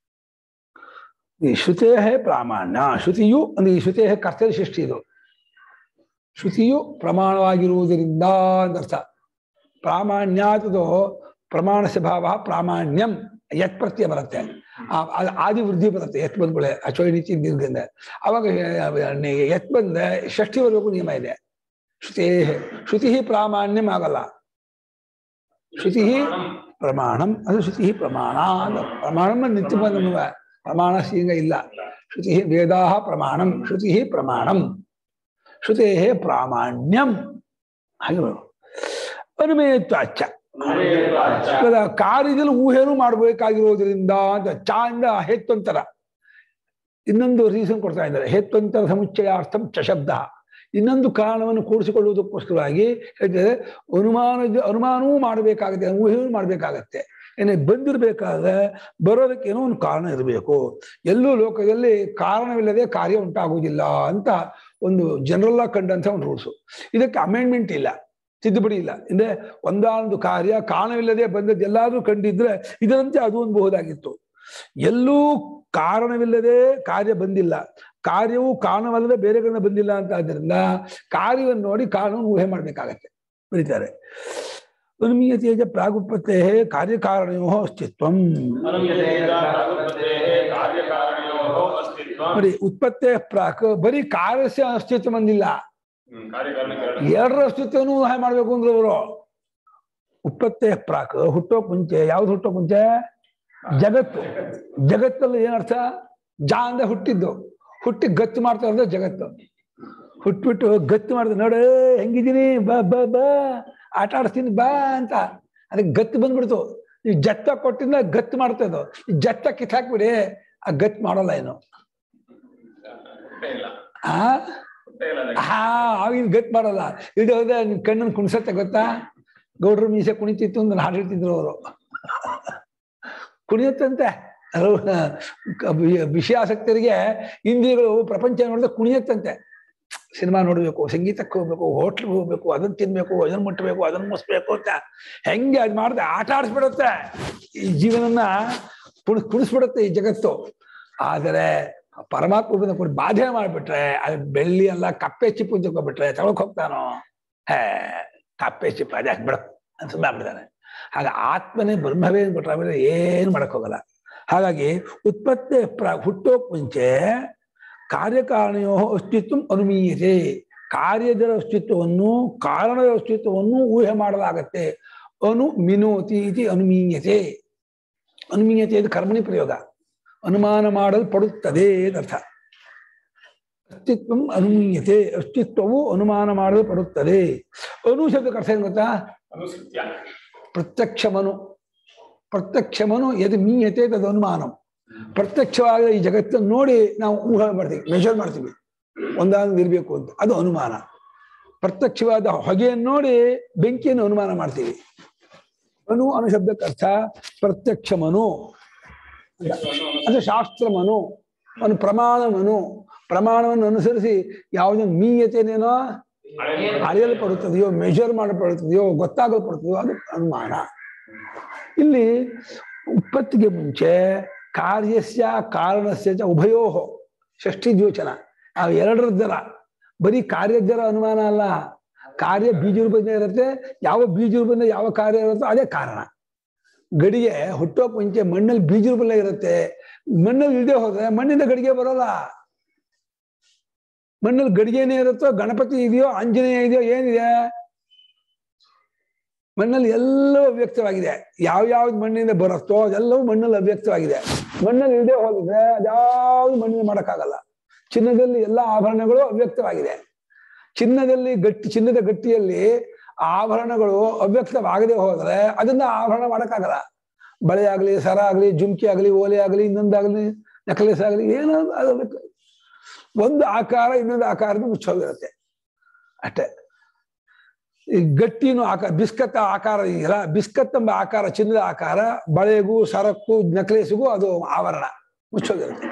ಈ ಶ್ರುತೇ ಪ್ರಾಮಾಣ್ಯ ಶ್ರುತಿಯು ಅಂದ್ರೆ ಈ ಶ್ರುತೇ ಕರ್ತವ್ಯ ಸೃಷ್ಟಿ ಇದು ಶ್ರುತಿಯು ಪ್ರಮಾಣವಾಗಿರುವುದರಿಂದ ಅಂತ ಅರ್ಥ ಪ್ರಾಮಾಣ್ಯಾತದು ಪ್ರಮಾಣಸ್ಯ ಭಾವ ಪ್ರಾಮಾಣ್ಯಂ ಯತ್ ಪ್ರತ್ಯಯ ಬರುತ್ತೆ ಆ- ಆ- ಆದಿ ವೃದ್ಧಿ ಬರುತ್ತೆ ಎತ್ ಬಂದ್ಕೊಳ್ಳೆ ಅಚೋಯ್ ನೀತಿ ದೀರ್ಘದಿಂದ ಅವಾಗ ಆ, ಎತ್ ಬಂದ್ರೆ ಷಷ್ಠಿ ಬರಬೇಕು ನಿಯಮ ಇದೆ ಶ್ರುತೇ ಶ್ರುತಿ ಪ್ರಾಮಾಣ್ಯಂ ಆಗಲ್ಲ ಶ್ರುತಿ ಪ್ರಮಾಣಂ ಅದು ಶ್ರುತಿ ಪ್ರಮಾಣ ಅಂತ ಪ್ರಮಾಣಂ ನಿತ್ಯ ಬಂದ ಪ್ರಮಾಣ ಸೀಂಗ ಇಲ್ಲ ಶ್ರುತಿ ವೇದಾ ಪ್ರಮಾಣಂ ಶ್ರುತಿ ಪ್ರಮಾಣಂ ಶ್ರುತೇ ಪ್ರಾಮಾಣ್ಯಂ ಹಾಗೆ ಬರು. ಅನುಮೇತ್ವಾಚ ಇವಾಗ ಕಾರ್ಯದಲ್ಲಿ ಊಹೆನೂ ಮಾಡಬೇಕಾಗಿರೋದ್ರಿಂದ ಅಂತ ಚ ಇಂದ ಹೇತ್ವಂತರ ಇನ್ನೊಂದು ರೀಸನ್ ಕೊಡ್ತಾ ಇದ್ದಾರೆ ಹೇತ್ವಂತರ ಸಮುಚ್ಚಯಾರ್ಥಂ ಚ ಶಬ್ದ ಇನ್ನೊಂದು ಕಾರಣವನ್ನು ಕೂಡಿಸಿಕೊಳ್ಳುವುದಕ್ಕೋಸ್ಕರವಾಗಿ ಹೇಳ್ತಾರೆ ಅನುಮಾನ ಅನುಮಾನವೂ ಮಾಡಬೇಕಾಗುತ್ತೆ ಊಹೆಯೂ ಮಾಡಬೇಕಾಗತ್ತೆ ಏನೇ ಬಂದಿರಬೇಕಾದ್ರೆ ಬರೋದಕ್ಕೆ ಏನೋ ಒಂದು ಕಾರಣ ಇರಬೇಕು ಎಲ್ಲೂ ಲೋಕದಲ್ಲಿ ಕಾರಣವಿಲ್ಲದೆ ಕಾರ್ಯ ಉಂಟಾಗುವುದಿಲ್ಲ ಅಂತ ಒಂದು ಜನರಲ್ ಆಗಿ ಕಂಡಂತ ಒಂದು ರೂಲ್ಸು ಇದಕ್ಕೆ ಅಮೆಂಡ್ಮೆಂಟ್ ಇಲ್ಲ ತಿದ್ದುಪಡಿ ಇಲ್ಲ ಅಂದ್ರೆ ಒಂದಾನೊಂದು ಕಾರ್ಯ ಕಾರಣವಿಲ್ಲದೆ ಬಂದದ್ದು ಎಲ್ಲಾದ್ರೂ ಕಂಡಿದ್ರೆ ಇದರಂತೆ ಅದು ಅನ್ಬಹುದಾಗಿತ್ತು ಎಲ್ಲೂ ಕಾರಣವಿಲ್ಲದೆ ಕಾರ್ಯ ಬಂದಿಲ್ಲ ಕಾರ್ಯವು ಕಾರಣವಲ್ಲದೆ ಬೇರೆ ಕಡೆ ಬಂದಿಲ್ಲ ಅಂತ ಆದ್ದರಿಂದ ಕಾರ್ಯವನ್ನು ನೋಡಿ ಕಾರಣವನ್ನು ಊಹೆ ಮಾಡ್ಬೇಕಾಗತ್ತೆ ಬರೀತಾರೆ ಉನ್ಮೀಯತೆಯ ಪ್ರಾಗುತ್ಪತ್ತೆ ಕಾರ್ಯಕಾರಣಯೋ ಅಸ್ತಿತ್ವಂ ನೋಡಿ ಉತ್ಪತ್ತೆ ಪ್ರಾಕ್ ಬರೀ ಕಾರ್ಯಸ್ಯ ಅಸ್ತಿತ್ವ ಬಂದಿಲ್ಲ ಎರಡರ ಅಸ್ತಿತ್ವನೂ ಊಹೆ ಮಾಡ್ಬೇಕು ಅಂದ್ರೆ ಅವರು ಉತ್ಪತ್ತೆ ಪ್ರಾಕ್ ಹುಟ್ಟೋಕ್ ಮುಂಚೆ ಯಾವ್ದು ಹುಟ್ಟೋಕ್ ಮುಂಚೆ ಜಗತ್ತು ಜಗತ್ತಲ್ಲಿ ಏನರ್ಥ ಜಾ ಅಂದ ಹುಟ್ಟಿದ್ದು ಹುಟ್ಟಿ ಗತ್ತು ಮಾಡ್ತಾ ಇರೋದು ಜಗತ್ತು ಹುಟ್ಬಿಟ್ಟು ಗತ್ತು ಮಾಡಿದ್ರೆ ನೋಡ ಹೆಂಗಿದ್ದೀನಿ ಬಾ ಬಾ ಬಾ ಆಟ ಆಡಿಸ್ತೀನಿ ಬಾ ಅಂತ ಅದಕ್ಕೆ ಗತ್ತು ಬಂದ್ಬಿಡ್ತು ಈ ಜತ್ತ ಕೊಟ್ಟಿಂದ ಗತ್ತು ಮಾಡ್ತಾ ಇದ್ದು ಈ ಜತ್ತ ಕಿತ್ತಾಕ್ಬಿಡಿ ಆ ಗತ್ತು ಮಾಡೋಲ್ಲ ಏನು ಆ ಹಾ ಆಗಿನ ಗಟ್ ಮಾಡಲ್ಲ ಇದು ಹೋದ್ರೆ ನಿನ್ ಕಣ್ಣನ್ ಕುಣಿಸತ್ತೆ ಗೊತ್ತಾ ಗೌಡ್ರ ಮೀಸೆ ಕುಣಿತಿತ್ತು ಅಂತ ಹಾಡು ಹೇಳ್ತಿದ್ರು ಅವರು ಕುಣಿಯುತ್ತಂತೆ ಅದು, ಕ- ವಿ- ವಿಷಯಾಸಕ್ತರಿಗೆ ಇಂದ್ರಿಯಗಳು ಪ್ರಪಂಚ ನೋಡಿದ್ರೆ ಕುಣಿಯುತ್ತಂತೆ ಸಿನಿಮಾ ನೋಡ್ಬೇಕು ಸಂಗೀತಕ್ಕೆ ಹೋಗ್ಬೇಕು ಹೋಟ್ಲ್ಗೆ ಹೋಗ್ಬೇಕು ಅದನ್ನ ತಿನ್ಬೇಕು ಅದನ್ನ ಮುಟ್ಟಬೇಕು ಅದನ್ನ ಮುಸ್ಬೇಕು ಅಂತ ಹೆಂಗೆ ಅದ್ ಮಾಡಿದ್ರೆ ಆಟ ಆಡಿಸ್ಬಿಡುತ್ತೆ ಈ ಜೀವನನ್ನ ಕುಣಿಸ್ ಕುಣಿಸ್ಬಿಡುತ್ತೆ ಈ ಜಗತ್ತು ಆದರೆ ಪರಮಾತ್ಮ ಕೊಟ್ಟು ಬಾಧೆ ಮಾಡ್ಬಿಟ್ರೆ ಅದು ಬೆಳ್ಳಿ ಎಲ್ಲ ಕಪ್ಪೆ ಚಿಪ್ಪು ತಗೊಬಿಟ್ರೆ ತಗೊಳಕ್ ಹೋಗ್ತಾನೋ ಹೇ ಕಪ್ಪೆ ಚಿಪ್ಪು ಅದೇ ಬಿಡು ಅಂತ ಸುಮ್ಮನೆ ಆಗ್ಬಿಡ್ತಾನೆ ಹಾಗ ಆತ್ಮನೇ ಬ್ರಹ್ಮವೇ ಅಂದ್ಬಿಟ್ರೆ ಆಮೇಲೆ ಏನು ಮಾಡಕ್ ಹೋಗಲ್ಲ ಹಾಗಾಗಿ ಉತ್ಪತ್ತಿ ಪ್ರ ಹುಟ್ಟೋಕ್ ಮುಂಚೆ ಕಾರ್ಯಕಾರಣಯೋ ಅಸ್ತಿತ್ವ ಅನುಮೀಯತೆ ಕಾರ್ಯದ ಅಸ್ತಿತ್ವವನ್ನು ಕಾರಣದ ಅಸ್ತಿತ್ವವನ್ನು ಊಹೆ ಮಾಡಲಾಗತ್ತೆ ಅನು ಮಿನೋತಿ ಇತಿ ಅನುಮೀಯತೆ ಅನುಮೀಯತೆ ಇದು ಕರ್ಮಣಿ ಪ್ರಯೋಗ ಅನುಮಾನ ಮಾಡಲ್ಪಡುತ್ತದೆ ಅರ್ಥ ಅಸ್ತಿತ್ವ ಅನುಮೀಯತೆ ಅಸ್ತಿತ್ವವು ಅನುಮಾನ ಮಾಡಲ್ಪಡುತ್ತದೆ ಅನು ಶಬ್ದಕ್ಕೆ ಅರ್ಥ ಏನು ಗೊತ್ತಾ ಅನುಸೃತ್ಯ ಪ್ರತ್ಯಕ್ಷಮನು ಪ್ರತ್ಯಕ್ಷಮನು ಎದು ಮೀಯತೆ ತದು ಅನುಮಾನ ಪ್ರತ್ಯಕ್ಷವಾದ ಈ ಜಗತ್ತನ್ನು ನೋಡಿ ನಾವು ಊಹೆ ಮಾಡ್ತೀವಿ ಮೆಷರ್ ಮಾಡ್ತೀವಿ ಒಂದಾಒಂದು ಇರಬೇಕು ಅಂತ ಅದು ಅನುಮಾನ ಪ್ರತ್ಯಕ್ಷವಾದ ಹೊಗೆಯನ್ನು ನೋಡಿ ಬೆಂಕಿಯನ್ನು ಅನುಮಾನ ಮಾಡ್ತೀವಿ ಅನು ಅನು ಶಬ್ದಕ್ಕೆ ಅರ್ಥ ಪ್ರತ್ಯಕ್ಷಮನು ಅದು ಶಾಸ್ತ್ರಮನು ಅವನು ಪ್ರಮಾಣವನು ಪ್ರಮಾಣವನ್ನು ಅನುಸರಿಸಿ ಯಾವುದನ್ನು ಮೀಯತೆನೇನೋ ಅಳೆಯಲ್ಪಡುತ್ತದೆಯೋ ಮೆಷರ್ ಮಾಡಲ್ಪಡುತ್ತದೆಯೋ ಗೊತ್ತಾಗಲ್ಪಡುತ್ತದೆಯೋ ಅದು ಅನುಮಾನ ಇಲ್ಲಿ ಉತ್ಪತ್ತಿಗೆ ಮುಂಚೆ ಕಾರ್ಯಸ್ಯ ಕಾರಣಸ್ಯ ಚ ಉಭಯೋ ಷಷ್ಠಿ ದ್ಯೋಚನ ಆ ಎರಡರದ್ದರ ಬರೀ ಕಾರ್ಯದ್ದರ ಅನುಮಾನ ಅಲ್ಲ ಕಾರ್ಯ ಬೀಜ ರೂಪದಿಂದ ಇರುತ್ತೆ ಯಾವ ಬೀಜ ರೂಪದಿಂದ ಯಾವ ಕಾರ್ಯ ಇರುತ್ತೋ ಅದೇ ಕಾರಣ ಗಡಿಗೆ ಹುಟ್ಟೋಕ್ ಮುಂಚೆ ಮಣ್ಣಲ್ಲಿ ಬೀಜ ರೂಪದಲ್ಲೇ ಇರುತ್ತೆ ಮಣ್ಣಲ್ಲಿ ಇಲ್ಲದೆ ಹೋದ್ರೆ ಮಣ್ಣಿಂದ ಗಡಿಗೆ ಬರೋಲ್ಲ ಮಣ್ಣಲ್ಲಿ ಗಡಿಗೆನೇ ಇರುತ್ತೋ ಗಣಪತಿ ಇದೆಯೋ ಆಂಜನೇಯ ಇದೆಯೋ ಏನಿದೆ ಮಣ್ಣಲ್ಲಿ ಎಲ್ಲವೂ ಅವ್ಯಕ್ತವಾಗಿದೆ ಯಾವ ಯಾವ್ದು ಮಣ್ಣಿಂದ ಬರುತ್ತೋ ಅದೆಲ್ಲವೂ ಮಣ್ಣಲ್ಲಿ ಅವ್ಯಕ್ತವಾಗಿದೆ ಮಣ್ಣಲ್ಲಿ ಇಲ್ಲದೆ ಹೋಗಿದ್ರೆ ಅದ್ಯಾವುದು ಮಣ್ಣಿನ ಮಾಡೋಕ್ಕಾಗಲ್ಲ ಚಿನ್ನದಲ್ಲಿ ಎಲ್ಲ ಆಭರಣಗಳು ಅವ್ಯಕ್ತವಾಗಿದೆ ಚಿನ್ನದಲ್ಲಿ ಗಟ್ಟಿ ಚಿನ್ನದ ಗಟ್ಟಿಯಲ್ಲಿ ಆಭರಣಗಳು ಅವ್ಯಕ್ತವಾಗದೆ ಹೋದ್ರೆ ಅದನ್ನ ಆಭರಣ ಮಾಡೋಕ್ಕಾಗಲ್ಲ ಬಳೆ ಆಗ್ಲಿ ಸರ ಆಗ್ಲಿ ಜುಮ್ಕಿ ಆಗ್ಲಿ ಓಲೆ ಆಗ್ಲಿ ಇನ್ನೊಂದಾಗ್ಲಿ ನೆಕ್ಲೆಸ್ ಆಗ್ಲಿ ಏನೋ ಅದು ಅವ್ಯಕ್ತ- ಒಂದು ಆಕಾರ ಇನ್ನೊಂದು ಆಕಾರದ ಮುಚ್ಚೋಗಿರುತ್ತೆ ಅಷ್ಟೇ ಈ ಗಟ್ಟಿನೂ ಆಕಾರ ಬಿಸ್ಕತ್ ಆಕಾರ ಇದೆಯಲ್ಲ ಬಿಸ್ಕತ್ ಎಂಬ ಆಕಾರ ಚಿನ್ನದ ಆಕಾರ ಬಳೆಗೂ ಸರಕ್ಕೂ ನೆಕ್ಲೇಸ್ಗೂ ಅದು ಆವರಣ ಮುಚ್ಚೋಗಿರುತ್ತೆ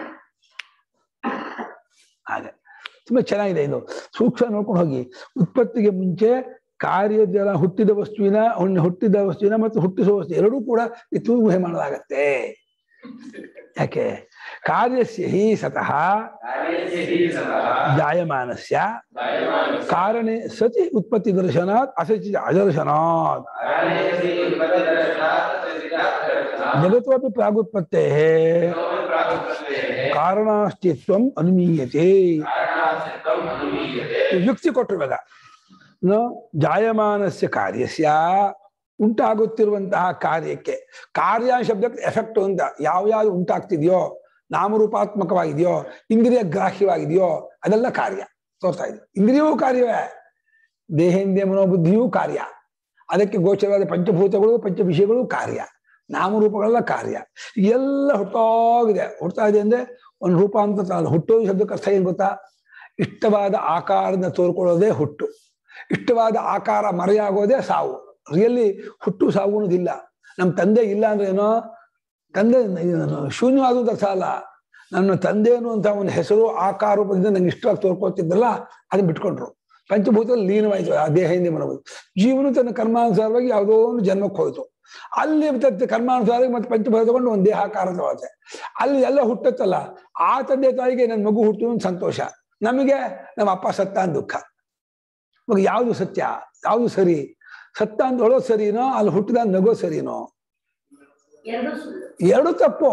ಹಾಗೆ ತುಂಬಾ ಚೆನ್ನಾಗಿದೆ ಇದು ಸೂಕ್ಷ್ಮ ನೋಡ್ಕೊಂಡು ಹೋಗಿ ಉತ್ಪತ್ತಿಗೆ ಮುಂಚೆ ಕಾರ್ಯದ ಹುಟ್ಟಿದ ವಸ್ತುವಿನ ಹುಣ್ಣ- ಹುಟ್ಟಿದ ವಸ್ತುವಿನ ಮತ್ತು ಹುಟ್ಟಿಸುವ ವಸ್ತು ಎರಡೂ ಕೂಡ ಇದು ಊಹೆ ಮಾಡಲಾಗತ್ತೆ ಯಾಕೆ ಕಾರ್ಯಸ್ಯ ಹಿ ಸತಃ ಕಾರ್ಯಸ್ಯ ಹಿ ಸತಃ ಜಾಯಮಾನಸ್ಯ ಜಾಯಮಾನಸ್ಯ ಕಾರಣೆ ಸತಿ ಉತ್ಪತ್ತಿ ದರ್ಶನಾತ್ ಅಸಚಿ ಅದರ್ಶನಾತ್ ಕಾರ್ಯಸ್ಯ ಉತ್ಪತ್ತಿದರ್ಶನಾತ್ ತದ್ವಿಧಾದರ್ಶನಾತ್ ಜಗತ್ವಪಿ ಪ್ರಾಗುತ್ಪತ್ತೇ ಪ್ರಾಗುಪ್ತತೆಯೇ ಕಾರಣಾಸ್ತಿತ್ವಂ ಅನುಮೀಯತೆ ಕಾರಣಾಸ್ತಿತ್ವಂ ಅನುಮೀಯತೆ ಯುಕ್ತಿ ಕೊಟ್ಟರು ಇವಾಗ ನ ಜಾಯಮಾನಸ್ಯ ಕಾರ್ಯಸ್ಯ ಉಂಟಾಗುತ್ತಿರುವಂತಹ ಕಾರ್ಯಕ್ಕೆ ಕಾರ್ಯ ಶಬ್ದಕ್ಕೆ ಎಫೆಕ್ಟ್ ಅಂತ ಯಾವ ಯಾವ್ದು ಉಂಟಾಗ್ತಿದೆಯೋ ನಾಮರೂಪಾತ್ಮಕವಾಗಿದೆಯೋ ಇಂದ್ರಿಯ ಗ್ರಾಹ್ಯವಾಗಿದೆಯೋ ಅದೆಲ್ಲ ಕಾರ್ಯ ತೋರ್ತಾ ಇದೆ ಇಂದ್ರಿಯವೂ ಕಾರ್ಯವೇ ದೇಹೇಂದ್ರಿಯ ಮನೋಬುದ್ಧಿಯೂ ಕಾರ್ಯ ಅದಕ್ಕೆ ಗೋಚರವಾದ ಪಂಚಭೂತಗಳು ಪಂಚವಿಷಯಗಳು ಕಾರ್ಯ ನಾಮರೂಪಗಳೆಲ್ಲ ಕಾರ್ಯ ಎಲ್ಲ ಹುಟ್ಟೋಗಿದೆ ಹುಡ್ತಾ ಇದೆ ಅಂದ್ರೆ ಒಂದು ರೂಪ ಅಂತ ಅಲ್ಲ. ಹುಟ್ಟೋದು ಶಬ್ದಕ್ಕೆ ಅರ್ಥ ಏನ್ ಗೊತ್ತಾ ಇಷ್ಟವಾದ ಆಕಾರದಿಂದ ತೋರ್ಕೊಳ್ಳೋದೇ ಹುಟ್ಟು ಇಷ್ಟವಾದ ಆಕಾರ ಮರೆಯಾಗೋದೇ ಸಾವು ರಿಯಲ್ಲಿ ಹುಟ್ಟು ಸಾವು ಅನ್ನೋದಿಲ್ಲ ನಮ್ಮ ತಂದೆ ಇಲ್ಲ ಅಂದ್ರೆ ಏನೋ ತಂದೆ ಏನು ಶೂನ್ಯವಾದ ಅರ್ಥ ಅಲ್ಲ ನನ್ನ ತಂದೆ ಅನ್ನುವಂಥ ಒಂದು ಹೆಸರು ಆಕಾರ ರೂಪದಿಂದ ನಂಗೆ ಇಷ್ಟವಾಗಿ ತೋರ್ಕೊಳ್ತಿದ್ದಲ್ಲ ಅದನ್ನ ಬಿಟ್ಕೊಂಡ್ರು ಪಂಚಭೂತದಲ್ಲಿ ಲೀನವಾಯಿತು ಆ ದೇಹದಿಂದ ಮನೋದು ಜೀವನ ತನ್ನ ಕರ್ಮಾನುಸಾರವಾಗಿ ಯಾವುದೋ ಒಂದು ಜನ್ಮಕ್ಕೆ ಹೋಯ್ತು ಅಲ್ಲಿ ಮತ್ತೆ ಕರ್ಮಾನುಸಾರವಾಗಿ ಮತ್ತೆ ಪಂಚಭೂತ ತಗೊಂಡು ಒಂದು ದೇಹಾಕಾರ ತಗೊಳುತ್ತೆ ಅಲ್ಲಿ ಎಲ್ಲ ಹುಟ್ಟತ್ತಲ್ಲ ಆ ತಂದೆ ತಾಯಿಗೆ ನನ್ನ ಮಗು ಹುಟ್ಟು ಅಂತ ಸಂತೋಷ ನಮಗೆ ನಮ್ಮ ಅಪ್ಪ ಸತ್ತ ಅಂತ ದುಃಖ ಇವಾಗ ಯಾವುದು ಸತ್ಯ ಯಾವುದು ಸರಿ ಸತ್ತ ಅಂತ ಹೇಳೋದು ಸರಿನೋ ಅಲ್ಲಿ ಹುಟ್ಟಿದ ನಗೋ ಸರಿನೋ ಎರಡು ಸುಳ್ಳು ಎರಡು ತಪ್ಪು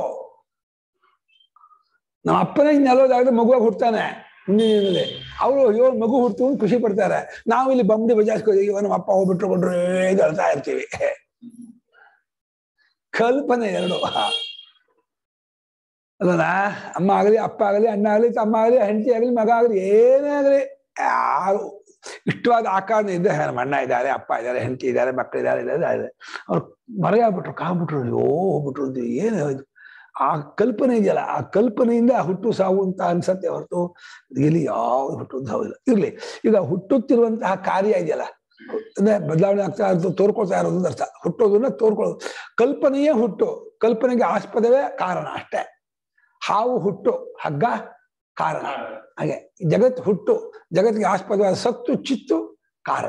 ನಮ್ಮ ಅಪ್ಪನೇ ನೆಲೋದಾಗದೆ ಮಗುವಾಗಿ ಹುಡ್ತಾನೆ ಮುಂದಿನ ದಿನದಲ್ಲಿ ಅವರು ಅಯ್ಯೋ ಮಗು ಹುಡ್ತು ಅಂತ ಖುಷಿ ಪಡ್ತಾರೆ ನಾವು ಇಲ್ಲಿ ಬಂಬಡಿ ಬಜಾಸ್ಕೋದು ಅಯ್ಯೋ ನಮ್ಮ ಅಪ್ಪ ಹೋಗ್ಬಿಟ್ರು ಕೊಂಡ್ರೆ ಇದು ಅಳ್ತಾ ಇರ್ತೀವಿ ಕಲ್ಪನೆ ಎರಡು ಅಲ್ಲಲ್ಲ ಅಮ್ಮ ಆಗಲಿ ಅಪ್ಪ ಆಗಲಿ ಅಣ್ಣ ಆಗಲಿ ತಮ್ಮ ಆಗಲಿ ಹೆಂಡತಿ ಆಗಲಿ ಮಗ ಆಗಲಿ ಏನೇ ಆಗಲಿ ಯಾರು ಇಷ್ಟವಾದ ಆಕಾರನ ಇದ್ದ ನಮ್ಮ ಅಣ್ಣ ಇದ್ದಾರೆ ಅಪ್ಪ ಇದ್ದಾರೆ ಹೆಂಡತಿ ಇದ್ದಾರೆ ಮಕ್ಕಳಿದ್ದಾರೆ ಇದ್ದಾರೆ ಅವ್ರು ಮರೆಯಾಗ್ಬಿಟ್ರು ಕಾಗ್ಬಿಟ್ರು ಅಯ್ಯೋ ಹೋಗ್ಬಿಟ್ರು ಅಂತ ಏನು ಇದು ಆ ಕಲ್ಪನೆ ಇದೆಯಲ್ಲ ಆ ಕಲ್ಪನೆಯಿಂದ ಹುಟ್ಟು ಸಾವು ಅಂತ ಅನ್ಸತ್ತೆ ಹೊರತು ಇಲ್ಲಿ ಯಾವ್ದು ಹುಟ್ಟು ಸಾವು ಇಲ್ಲ ಇರ್ಲಿ ಈಗ ಹುಟ್ಟುತ್ತಿರುವಂತಹ ಕಾರ್ಯ ಇದೆಯಲ್ಲ ಅಂದ್ರೆ ಬದಲಾವಣೆ ಆಗ್ತಾ ಇರೋದು ತೋರ್ಕೊಳ್ತಾ ಇರೋದು ಅಂತ ಅರ್ಥ ಹುಟ್ಟೋದನ್ನ ತೋರ್ಕೊಳ್ಳೋದು ಕಲ್ಪನೆಯೇ ಹುಟ್ಟು ಕಲ್ಪನೆಗೆ ಆಸ್ಪದವೇ ಕಾರಣ ಅಷ್ಟೇ ಹಾವು ಹುಟ್ಟು ಹಗ್ಗ ಕಾರಣ ಹಾಗೆ ಜಗತ್ ಹುಟ್ಟು ಜಗತ್ತಿಗೆ ಆಸ್ಪದವಾದ ಸತ್ತು ಚಿತ್ತು ಕಾರಣ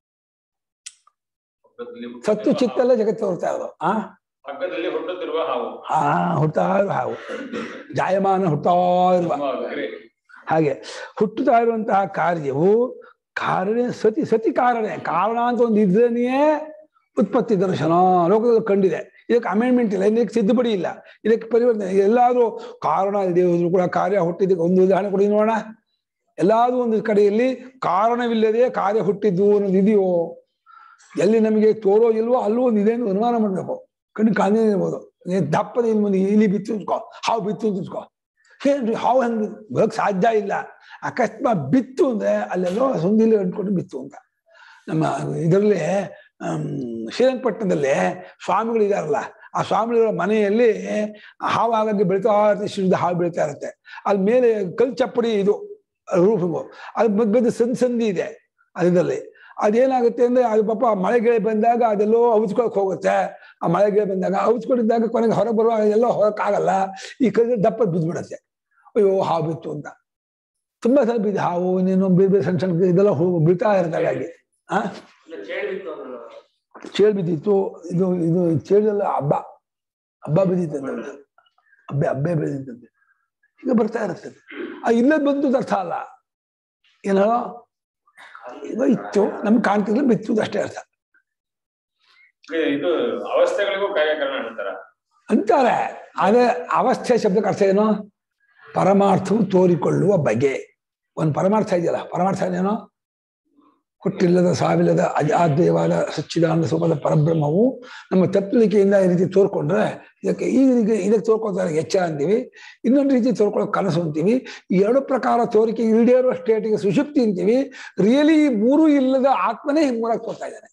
ಸತ್ತು ಚಿತ್ತಲ್ಲ ಜಗತ್ತು ಹೊರ್ತಾ ಇರೋದು ಆ ಹಗ್ಗದಲ್ಲಿ ಹುಟ್ಟುತ್ತಿರುವ ಹಾವು ಆ ಹುಟ್ಟಾ ಇರುವ ಹಾವು ಜಾಯಮಾನ ಹುಟ್ಟಾ ಇರುವ ತುಂಬಾ great. ಹಾಗೆ ಹುಟ್ಟುತ್ತಾ ಇರುವಂತಹ ಕಾರ್ಯವು ಕಾರಣ ಸತಿ ಸತಿ ಕಾರಣ ಕಾರಣ ಅಂತ ಒಂದು ಇದ್ರೇನೆಯೇ ಉತ್ಪತ್ತಿ ದರ್ಶನ ಲೋಕದಲ್ಲಿ ಕಂಡಿದೆ ಇದಕ್ಕೆ ಅಮೆಂಡ್ಮೆಂಟ್ ಇಲ್ಲ ಇದಕ್ಕೆ ತಿದ್ದುಪಡಿ ಇಲ್ಲ ಇದಕ್ಕೆ ಪರಿವರ್ತನೆ ಎಲ್ಲಾದ್ರೂ ಕಾರಣ ಇದೆ ಹೋದ್ರು ಕೂಡ ಕಾರ್ಯ ಹುಟ್ಟಿದ್ದಕ್ಕೆ ಒಂದು ಉದಾಹರಣೆ ಕೊಡಿ ನೋಡೋಣ ಎಲ್ಲಾದ್ರೂ ಒಂದು ಕಡೆಯಲ್ಲಿ ಕಾರಣವಿಲ್ಲದೆ ಕಾರ್ಯ ಹುಟ್ಟಿದ್ದು ಅನ್ನೋದು ಇದೆಯೋ ಎಲ್ಲಿ ನಮಗೆ ತೋರೋ ಇಲ್ವೋ ಅಲ್ಲೂ ಒಂದು ಇದೆ ಅಂತ ಅನುಮಾನ ಮಾಡ್ಬೇಕು ಕಣ್ಣು ಕಾಣದೇ ಇರ್ಬೋದು ಏ ದಪ್ಪದ ಇಲ್ಲಿ ಮುಂದೆ ಇಲಿ ಬಿತ್ತು ಅಂತ್ಕೋ ಹಾವು ಬಿತ್ತು ಅಂತ ಇಟ್ಕೋ ಏನ್ರಿ ಹಾವು ಹೆಂಗ್ ಬರೋಕ್ ಸಾಧ್ಯ ಇಲ್ಲ ಅಕಸ್ಮಾತ್ ಬಿತ್ತು ಅಂದ್ರೆ ಅಲ್ಲೆಲ್ಲೋ ಸುಂದಿಲಿ ಅಂಟ್ಕೊಂಡು ಬಿತ್ತು ಅಂತ ನಮ್ಮ ಇದರಲ್ಲಿ ಶ್ರೀರಂಗಪಟ್ಟಣದಲ್ಲಿ ಸ್ವಾಮಿಗಳು ಇದಾರಲ್ಲ ಆ ಸ್ವಾಮಿಗಳ ಮನೆಯಲ್ಲಿ ಹಾವು ಆಗಾಗ್ಗೆ ಬೆಳಿತಾ ಇರುತ್ತೆ ಶಿರದ ಹಾವು ಬೆಳಿತಾ ಇರುತ್ತೆ ಅಲ್ಲಿ ಮೇಲೆ ಕಲ್ ಚಪ್ಪಡಿ ಇದು ರೂಫು ಅದ್ರ ಮಧ್ಯ ಮಧ್ಯ ಸಂದ್ ಸಂದಿ ಇದೆ ಅದರಲ್ಲಿ ಅದೇನಾಗುತ್ತೆ ಅಂದ್ರೆ ಅದು ಪಾಪ ಮಳೆ ಗಿಳೆ ಬಂದಾಗ ಅದೆಲ್ಲೋ ಔಚ್ಕೊಳಕ್ ಹೋಗುತ್ತೆ ಆ ಮಳೆ ಗಿಳೆ ಬಂದಾಗ ಔಚ್ಕೊಂಡಿದ್ದಾಗ ಕೊನೆಗೆ ಹೊರಗೆ ಬರುವಾಗ ಎಲ್ಲೋ ಹೊರಕ್ಕಾಗಲ್ಲ ಈ ಕೈ ದಪ್ಪ ಬಿದ್ದ್ಬಿಡತ್ತೆ ಅಯ್ಯೋ ಹಾವು ಬಿತ್ತು ಅಂತ ತುಂಬಾ ಸಲ ಬಿದ್ದು ಹಾವು ಇನ್ನೇನು ಬೇರೆ ಬೇರೆ ಸಣ್ಣ ಸಣ್ಣ ಇದೆಲ್ಲ ಹೂ ಬೀಳ್ತಾ ಇರುತ್ತೆ ಹಾಗಾಗಿ ಆ ಚೇಳು ಬಿದ್ದಿತ್ತು ಇದು ಇದು ಚೇಳೆಲ್ಲ ಹಬ್ಬ ಹಬ್ಬ ಬಿದ್ದಿತ್ತಂತೆ ಹಬ್ಬೆ ಹಬ್ಬೆ ಬೆಳೆದಿತ್ತಂತೆ ಈಗ ಬರ್ತಾ ಇರುತ್ತೆ ಆ ಇಲ್ಲೇ ಬಂತು ಅರ್ಥ ಅಲ್ಲ ಏನೋ ಇದು ಇತ್ತು ನಮ್ಗೆ ಕಾಣ್ತಿಲ್ಲ ಬಿತ್ತು ಅಷ್ಟೇ ಅರ್ಥ ಇದು ಅವಸ್ಥೆಗಳಿಗೂ ಕಾರ್ಯಕಾರಣ ಅಂತಾರ ಅಂತಾರೆ ಆದ್ರೆ ಅವಸ್ಥೆ ಶಬ್ದಕ್ಕೆ ಅರ್ಥ ಏನು ಪರಮಾರ್ಥವು ತೋರಿಕೊಳ್ಳುವ ಬಗೆ ಒಂದು ಪರಮಾರ್ಥ ಇದೆಯಲ್ಲ ಪರಮಾರ್ಥ ಏನೋ ಹುಟ್ಟಿಲ್ಲದ ಸಾವಿಲ್ಲದ ಅಜಾದ್ಯವಾದ ಸಚ್ಚಿದಾನಂದ ಸ್ವರೂಪದ ಪರಬ್ರಹ್ಮವು ನಮ್ಮ ತಪ್ಪಲಿಕೆಯಿಂದ ಈ ರೀತಿ ತೋರ್ಕೊಂಡ್ರೆ ಇದಕ್ಕೆ ಈ ರೀತಿ ಇದಕ್ಕೆ ತೋರ್ಕೊಳ್ತಾರೆ ಎಚ್ಚರ ಅಂತೀವಿ ಇನ್ನೊಂದು ರೀತಿ ತೋರ್ಕೊಳ್ಳೋಕೆ ಕನಸು ಅಂತೀವಿ ಈ ಎರಡು ಪ್ರಕಾರ ತೋರಿಕೆ ಇಲ್ಲದೇ ಇರುವ ಸ್ಟೇಟಿಗೆ ಸುಷುಪ್ತಿ ಅಂತೀವಿ ರಿಯಲಿ ಈ ಮೂರು ಇಲ್ಲದ ಆತ್ಮನೇ ಹಿಂಗ್ ಮೂರಕ್ಕೆ ತೋರ್ತಾ ಇದ್ದಾನೆ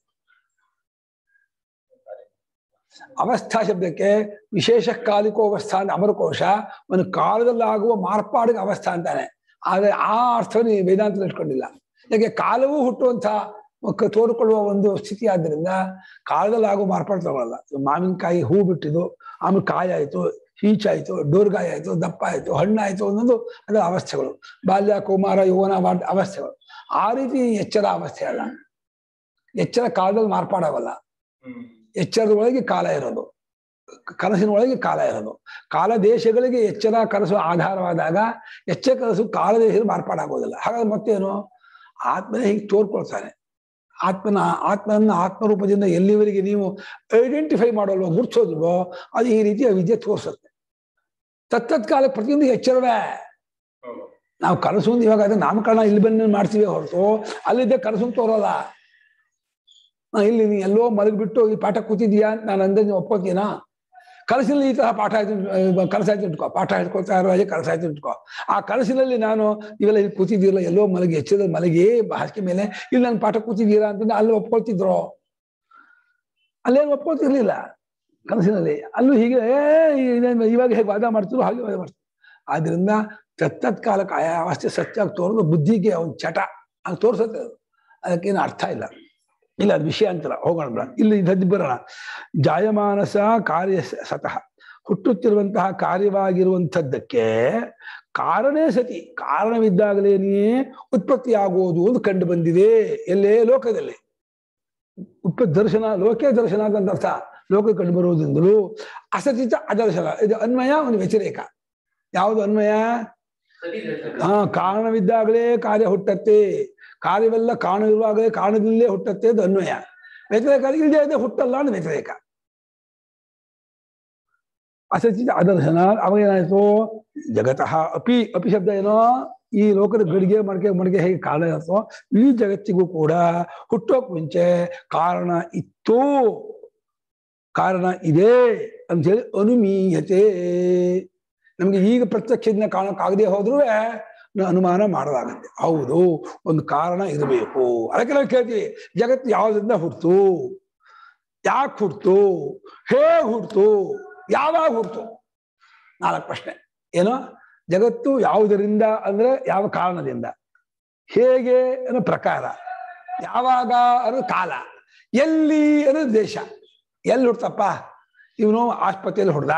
ಅವಸ್ಥಾ ಶಬ್ದಕ್ಕೆ ವಿಶೇಷ ಕಾಲಿಕೋ ಅವಸ್ಥಾ ಅಂತ ಅಮರಕೋಶ ಒಂದು ಕಾಲದಲ್ಲಾಗುವ ಮಾರ್ಪಾಡಿಗೆ ಅವಸ್ಥಾ ಅಂತಾನೆ ಆದ್ರೆ ಆ ಅರ್ಥವನ್ನು ಈ ವೇದಾಂತದಲ್ಲಿ ಇಟ್ಕೊಂಡಿಲ್ಲ ಯಾಕೆ ಕಾಲವೂ ಹುಟ್ಟುವಂತ ಕ- ತೋರಿಕೊಳ್ಳುವ ಒಂದು ಸ್ಥಿತಿ ಆದ್ದರಿಂದ ಕಾಲದಲ್ಲಿ ಆಗುವ ಮಾರ್ಪಾಡು ತಗೊಳ್ಳಲ್ಲ ಈಗ ಮಾವಿನಕಾಯಿ ಹೂ ಬಿಟ್ಟಿದ್ದು ಆಮೇಲೆ ಕಾಯಿ ಆಯ್ತು ಹೀಚಾಯ್ತು ಡೋರ್ಗಾಯಿ ಆಯ್ತು ದಪ್ಪ ಆಯ್ತು ಹಣ್ಣಾಯ್ತು ಅನ್ನೋದು ಅದರ ಅವಸ್ಥೆಗಳು ಬಾಲ್ಯ ಕೌಮಾರ ಯೌವನ ವಾಡ್- ಅವಸ್ಥೆಗಳು ಆ ರೀತಿ ಎಚ್ಚರ ಅವಸ್ಥೆ ಅಲ್ಲ ಎಚ್ಚರ ಕಾಲದಲ್ಲಿ ಮಾರ್ಪಾಡಾಗಲ್ಲ ಎಚ್ಚರದ ಒಳಗೆ ಕಾಲ ಇರೋದು ಕನಸಿನ ಒಳಗೆ ಕಾಲ ಇರೋದು ಕಾಲ ದೇಶಗಳಿಗೆ ಎಚ್ಚರ ಕನಸು ಆಧಾರವಾದಾಗ ಎಚ್ಚರ ಕನಸು ಕಾಲ ದೇಶದಲ್ಲಿ ಮಾರ್ಪಾಡಾಗೋದಿಲ್ಲ ಹಾಗಾದ್ರೆ ಮತ್ತೇನು ಆತ್ಮನೇ ಹೀಗೆ ತೋರ್ಕೊಳ್ತಾನೆ ಆತ್ಮನ ಆತ್ಮನ ಆತ್ಮರೂಪದಿಂದ ಎಲ್ಲಿವರೆಗೆ ನೀವು ಐಡೆಂಟಿಫೈ ಮಾಡೋಲ್ವೋ ಗುರ್ಸೋದಿಲ್ವೋ ಅದು ಈ ರೀತಿ ವಿದ್ಯೆ ತೋರಿಸುತ್ತೆ ತತ್ತತ್ ಕಾಲ ಪ್ರತಿಯೊಂದು ಎಚ್ಚರವೇ ನಾವು ಕನಸು ಅಂತ ಇವಾಗ ಅದೇ ನಾಮಕರಣ ಇಲ್ಲಿ ಬಂದು ಮಾಡ್ತೀವಿ ಹೊರತು ಅಲ್ಲಿದ್ದೆ ಕನಸು ತೋರಲ್ಲ ನಾ ಇಲ್ಲಿ ನೀ ಎಲ್ಲೋ ಮಲಗಿಬಿಟ್ಟು ಈ ಪಾಠ ಕೂತಿದ್ಯಾ ಅಂತ ನಾನು ಅಂದ ನೀವು ಒಪ್ಕೋತೀನಾ ಕನಸಿನಲ್ಲಿ ಈ ತರ ಪಾಠ ಆಯ್ತು ಅಹ್ ಕನಸಾಯ್ತು ಇಟ್ಕೋ ಪಾಠ ಹೇಳ್ಕೊಳ್ತಾ ಇರೋ ಹಾಗೆ ಕನಸಾಯ್ತು ಇಟ್ಕೋ ಆ ಕನಸಿನಲ್ಲಿ ನಾನು ಇವೆಲ್ಲ ಇಲ್ಲಿ ಕೂತಿದ್ದೀರಲ್ಲ ಎಲ್ಲೋ ಮಲಗಿ ಎಚ್ಚರದಲ್ಲಿ ಮಲಗಿ ಹಾಸಿಗೆ ಮೇಲೆ ಇಲ್ಲಿ ನಾನು ಪಾಠ ಕೂತಿದ್ದೀರಾ ಅಂತಂದ್ರೆ ಅಲ್ಲಿ ಒಪ್ಕೊಳ್ತಿದ್ರು ಅಲ್ಲೇನು ಒಪ್ಕೊಳ್ತಿರ್ಲಿಲ್ಲ ಕನಸಿನಲ್ಲಿ ಅಲ್ಲೂ ಹೀಗೆ ಏ ಇದೇನ್ ಇವಾಗ ಹೇಗೆ ವಾದ ಮಾಡ್ತಿದ್ರು ಹಾಗೆ ವಾದ ಮಾಡ್ತಿದ್ರು ಆದ್ರಿಂದ ತತ್ತತ್ ಕಾಲಕ್ಕೆ ಆಯಾ ಅವಸ್ಥೆ ಸತ್ಯಾಗಿ ತೋರೋದು ಬುದ್ಧಿಗೆ ಒಂದು ಚಟ ಹಂಗೆ ತೋರ್ಸತ್ತೆ ಅದು ಅದಕ್ಕೇನು ಅರ್ಥ ಇಲ್ಲ ಇಲ್ಲ ಅದು ವಿಷಯ ಅಂತಲ್ಲ ಹೋಗೋಣ ಬಿಡ ಇಲ್ಲಿ ಇದದ್ದು ಬರೋಣ ಜಾಯಮಾನಸ ಕಾರ್ಯ ಸ- ಸತಃ ಹುಟ್ಟುತ್ತಿರುವಂತಹ ಕಾರ್ಯವಾಗಿರುವಂಥದ್ದಕ್ಕೆ ಕಾರಣೇ ಸತಿ ಕಾರಣವಿದ್ದಾಗಲೇನೆಯೇ ಉತ್ಪತ್ತಿ ಆಗುವುದು ಅಂತ ಕಂಡು ಬಂದಿದೆ ಎಲ್ಲೇ ಲೋಕದಲ್ಲಿ ಉತ್ಪತ್ತಿ ದರ್ಶನ ಲೋಕೆ ದರ್ಶನ ಅಂತ ಅರ್ಥ ಲೋಕ ಕಂಡು ಬರುವುದರಿಂದಲೂ ಅಸತಿತ ಅದರ್ಶನ ಇದು ಅನ್ವಯ ಒಂದು ವ್ಯತಿರೇಕ ಯಾವುದು ಅನ್ವಯ ಹಾ ಕಾರಣವಿದ್ದಾಗಲೇ ಕಾರ್ಯ ಹುಟ್ಟತ್ತೆ ಕಾರ್ಯವೆಲ್ಲ ಕಾರಣವಿರುವಾಗಲೇ ಕಾರಣದಲ್ಲೇ ಹುಟ್ಟತ್ತೆ ಅದು ಅನ್ವಯ ವ್ಯತಿರೇಕ ಇಲ್ಲದೆ ಇದೆ ಹುಟ್ಟಲ್ಲ ಅನ್ನೋ ವ್ಯತಿರೇಕ ಅಸಚಿತ ಅದರ್ಶನ ಅವಾಗ ಏನಾಯ್ತು ಜಗತಃ ಅಪಿ ಅಪಿ ಶಬ್ದ ಏನೋ ಈ ಲೋಕದ ಗಡಿಗೆ ಮಡಿಕೆ ಮಡಿಗೆ ಹೇಗೆ ಕಾರಣ ಇರುತ್ತೋ ಈ ಜಗತ್ತಿಗೂ ಕೂಡ ಹುಟ್ಟೋಕ್ ಮುಂಚೆ ಕಾರಣ ಇತ್ತು ಕಾರಣ ಇದೆ ಅಂತ ಹೇಳಿ ಅನುಮೀಯತೆ ನಮ್ಗೆ ಈಗ ಪ್ರತ್ಯಕ್ಷದಿಂದ ಕಾಣಕ್ಕಾಗದೆ ಹೋದ್ರೂ ಅನುಮಾನ ಮಾಡೋದಾಗತ್ತೆ ಹೌದು ಒಂದು ಕಾರಣ ಇರಬೇಕು ಅದಕ್ಕೆ ನಾವು ಕೇಳ್ತೀವಿ ಜಗತ್ತು ಯಾವ್ದ್ರಿಂದ ಹುಡ್ತು ಯಾಕೆ ಹುಡ್ತು ಹೇಗೆ ಹುಡ್ತು ಯಾವಾಗ ಹುಡ್ತು ನಾಲ್ಕು ಪ್ರಶ್ನೆ ಏನು ಜಗತ್ತು ಯಾವುದರಿಂದ ಅಂದ್ರೆ ಯಾವ ಕಾರಣದಿಂದ ಹೇಗೆ ಅನ್ನೋ ಪ್ರಕಾರ ಯಾವಾಗ ಅನ್ನೋ ಕಾಲ ಎಲ್ಲಿ ಅನ್ನೋದು ದೇಶ ಎಲ್ಲಿ ಹುಡ್ತಪ್ಪ ಇವನು ಆಸ್ಪತ್ರೆಯಲ್ಲಿ ಹೊಡೆದ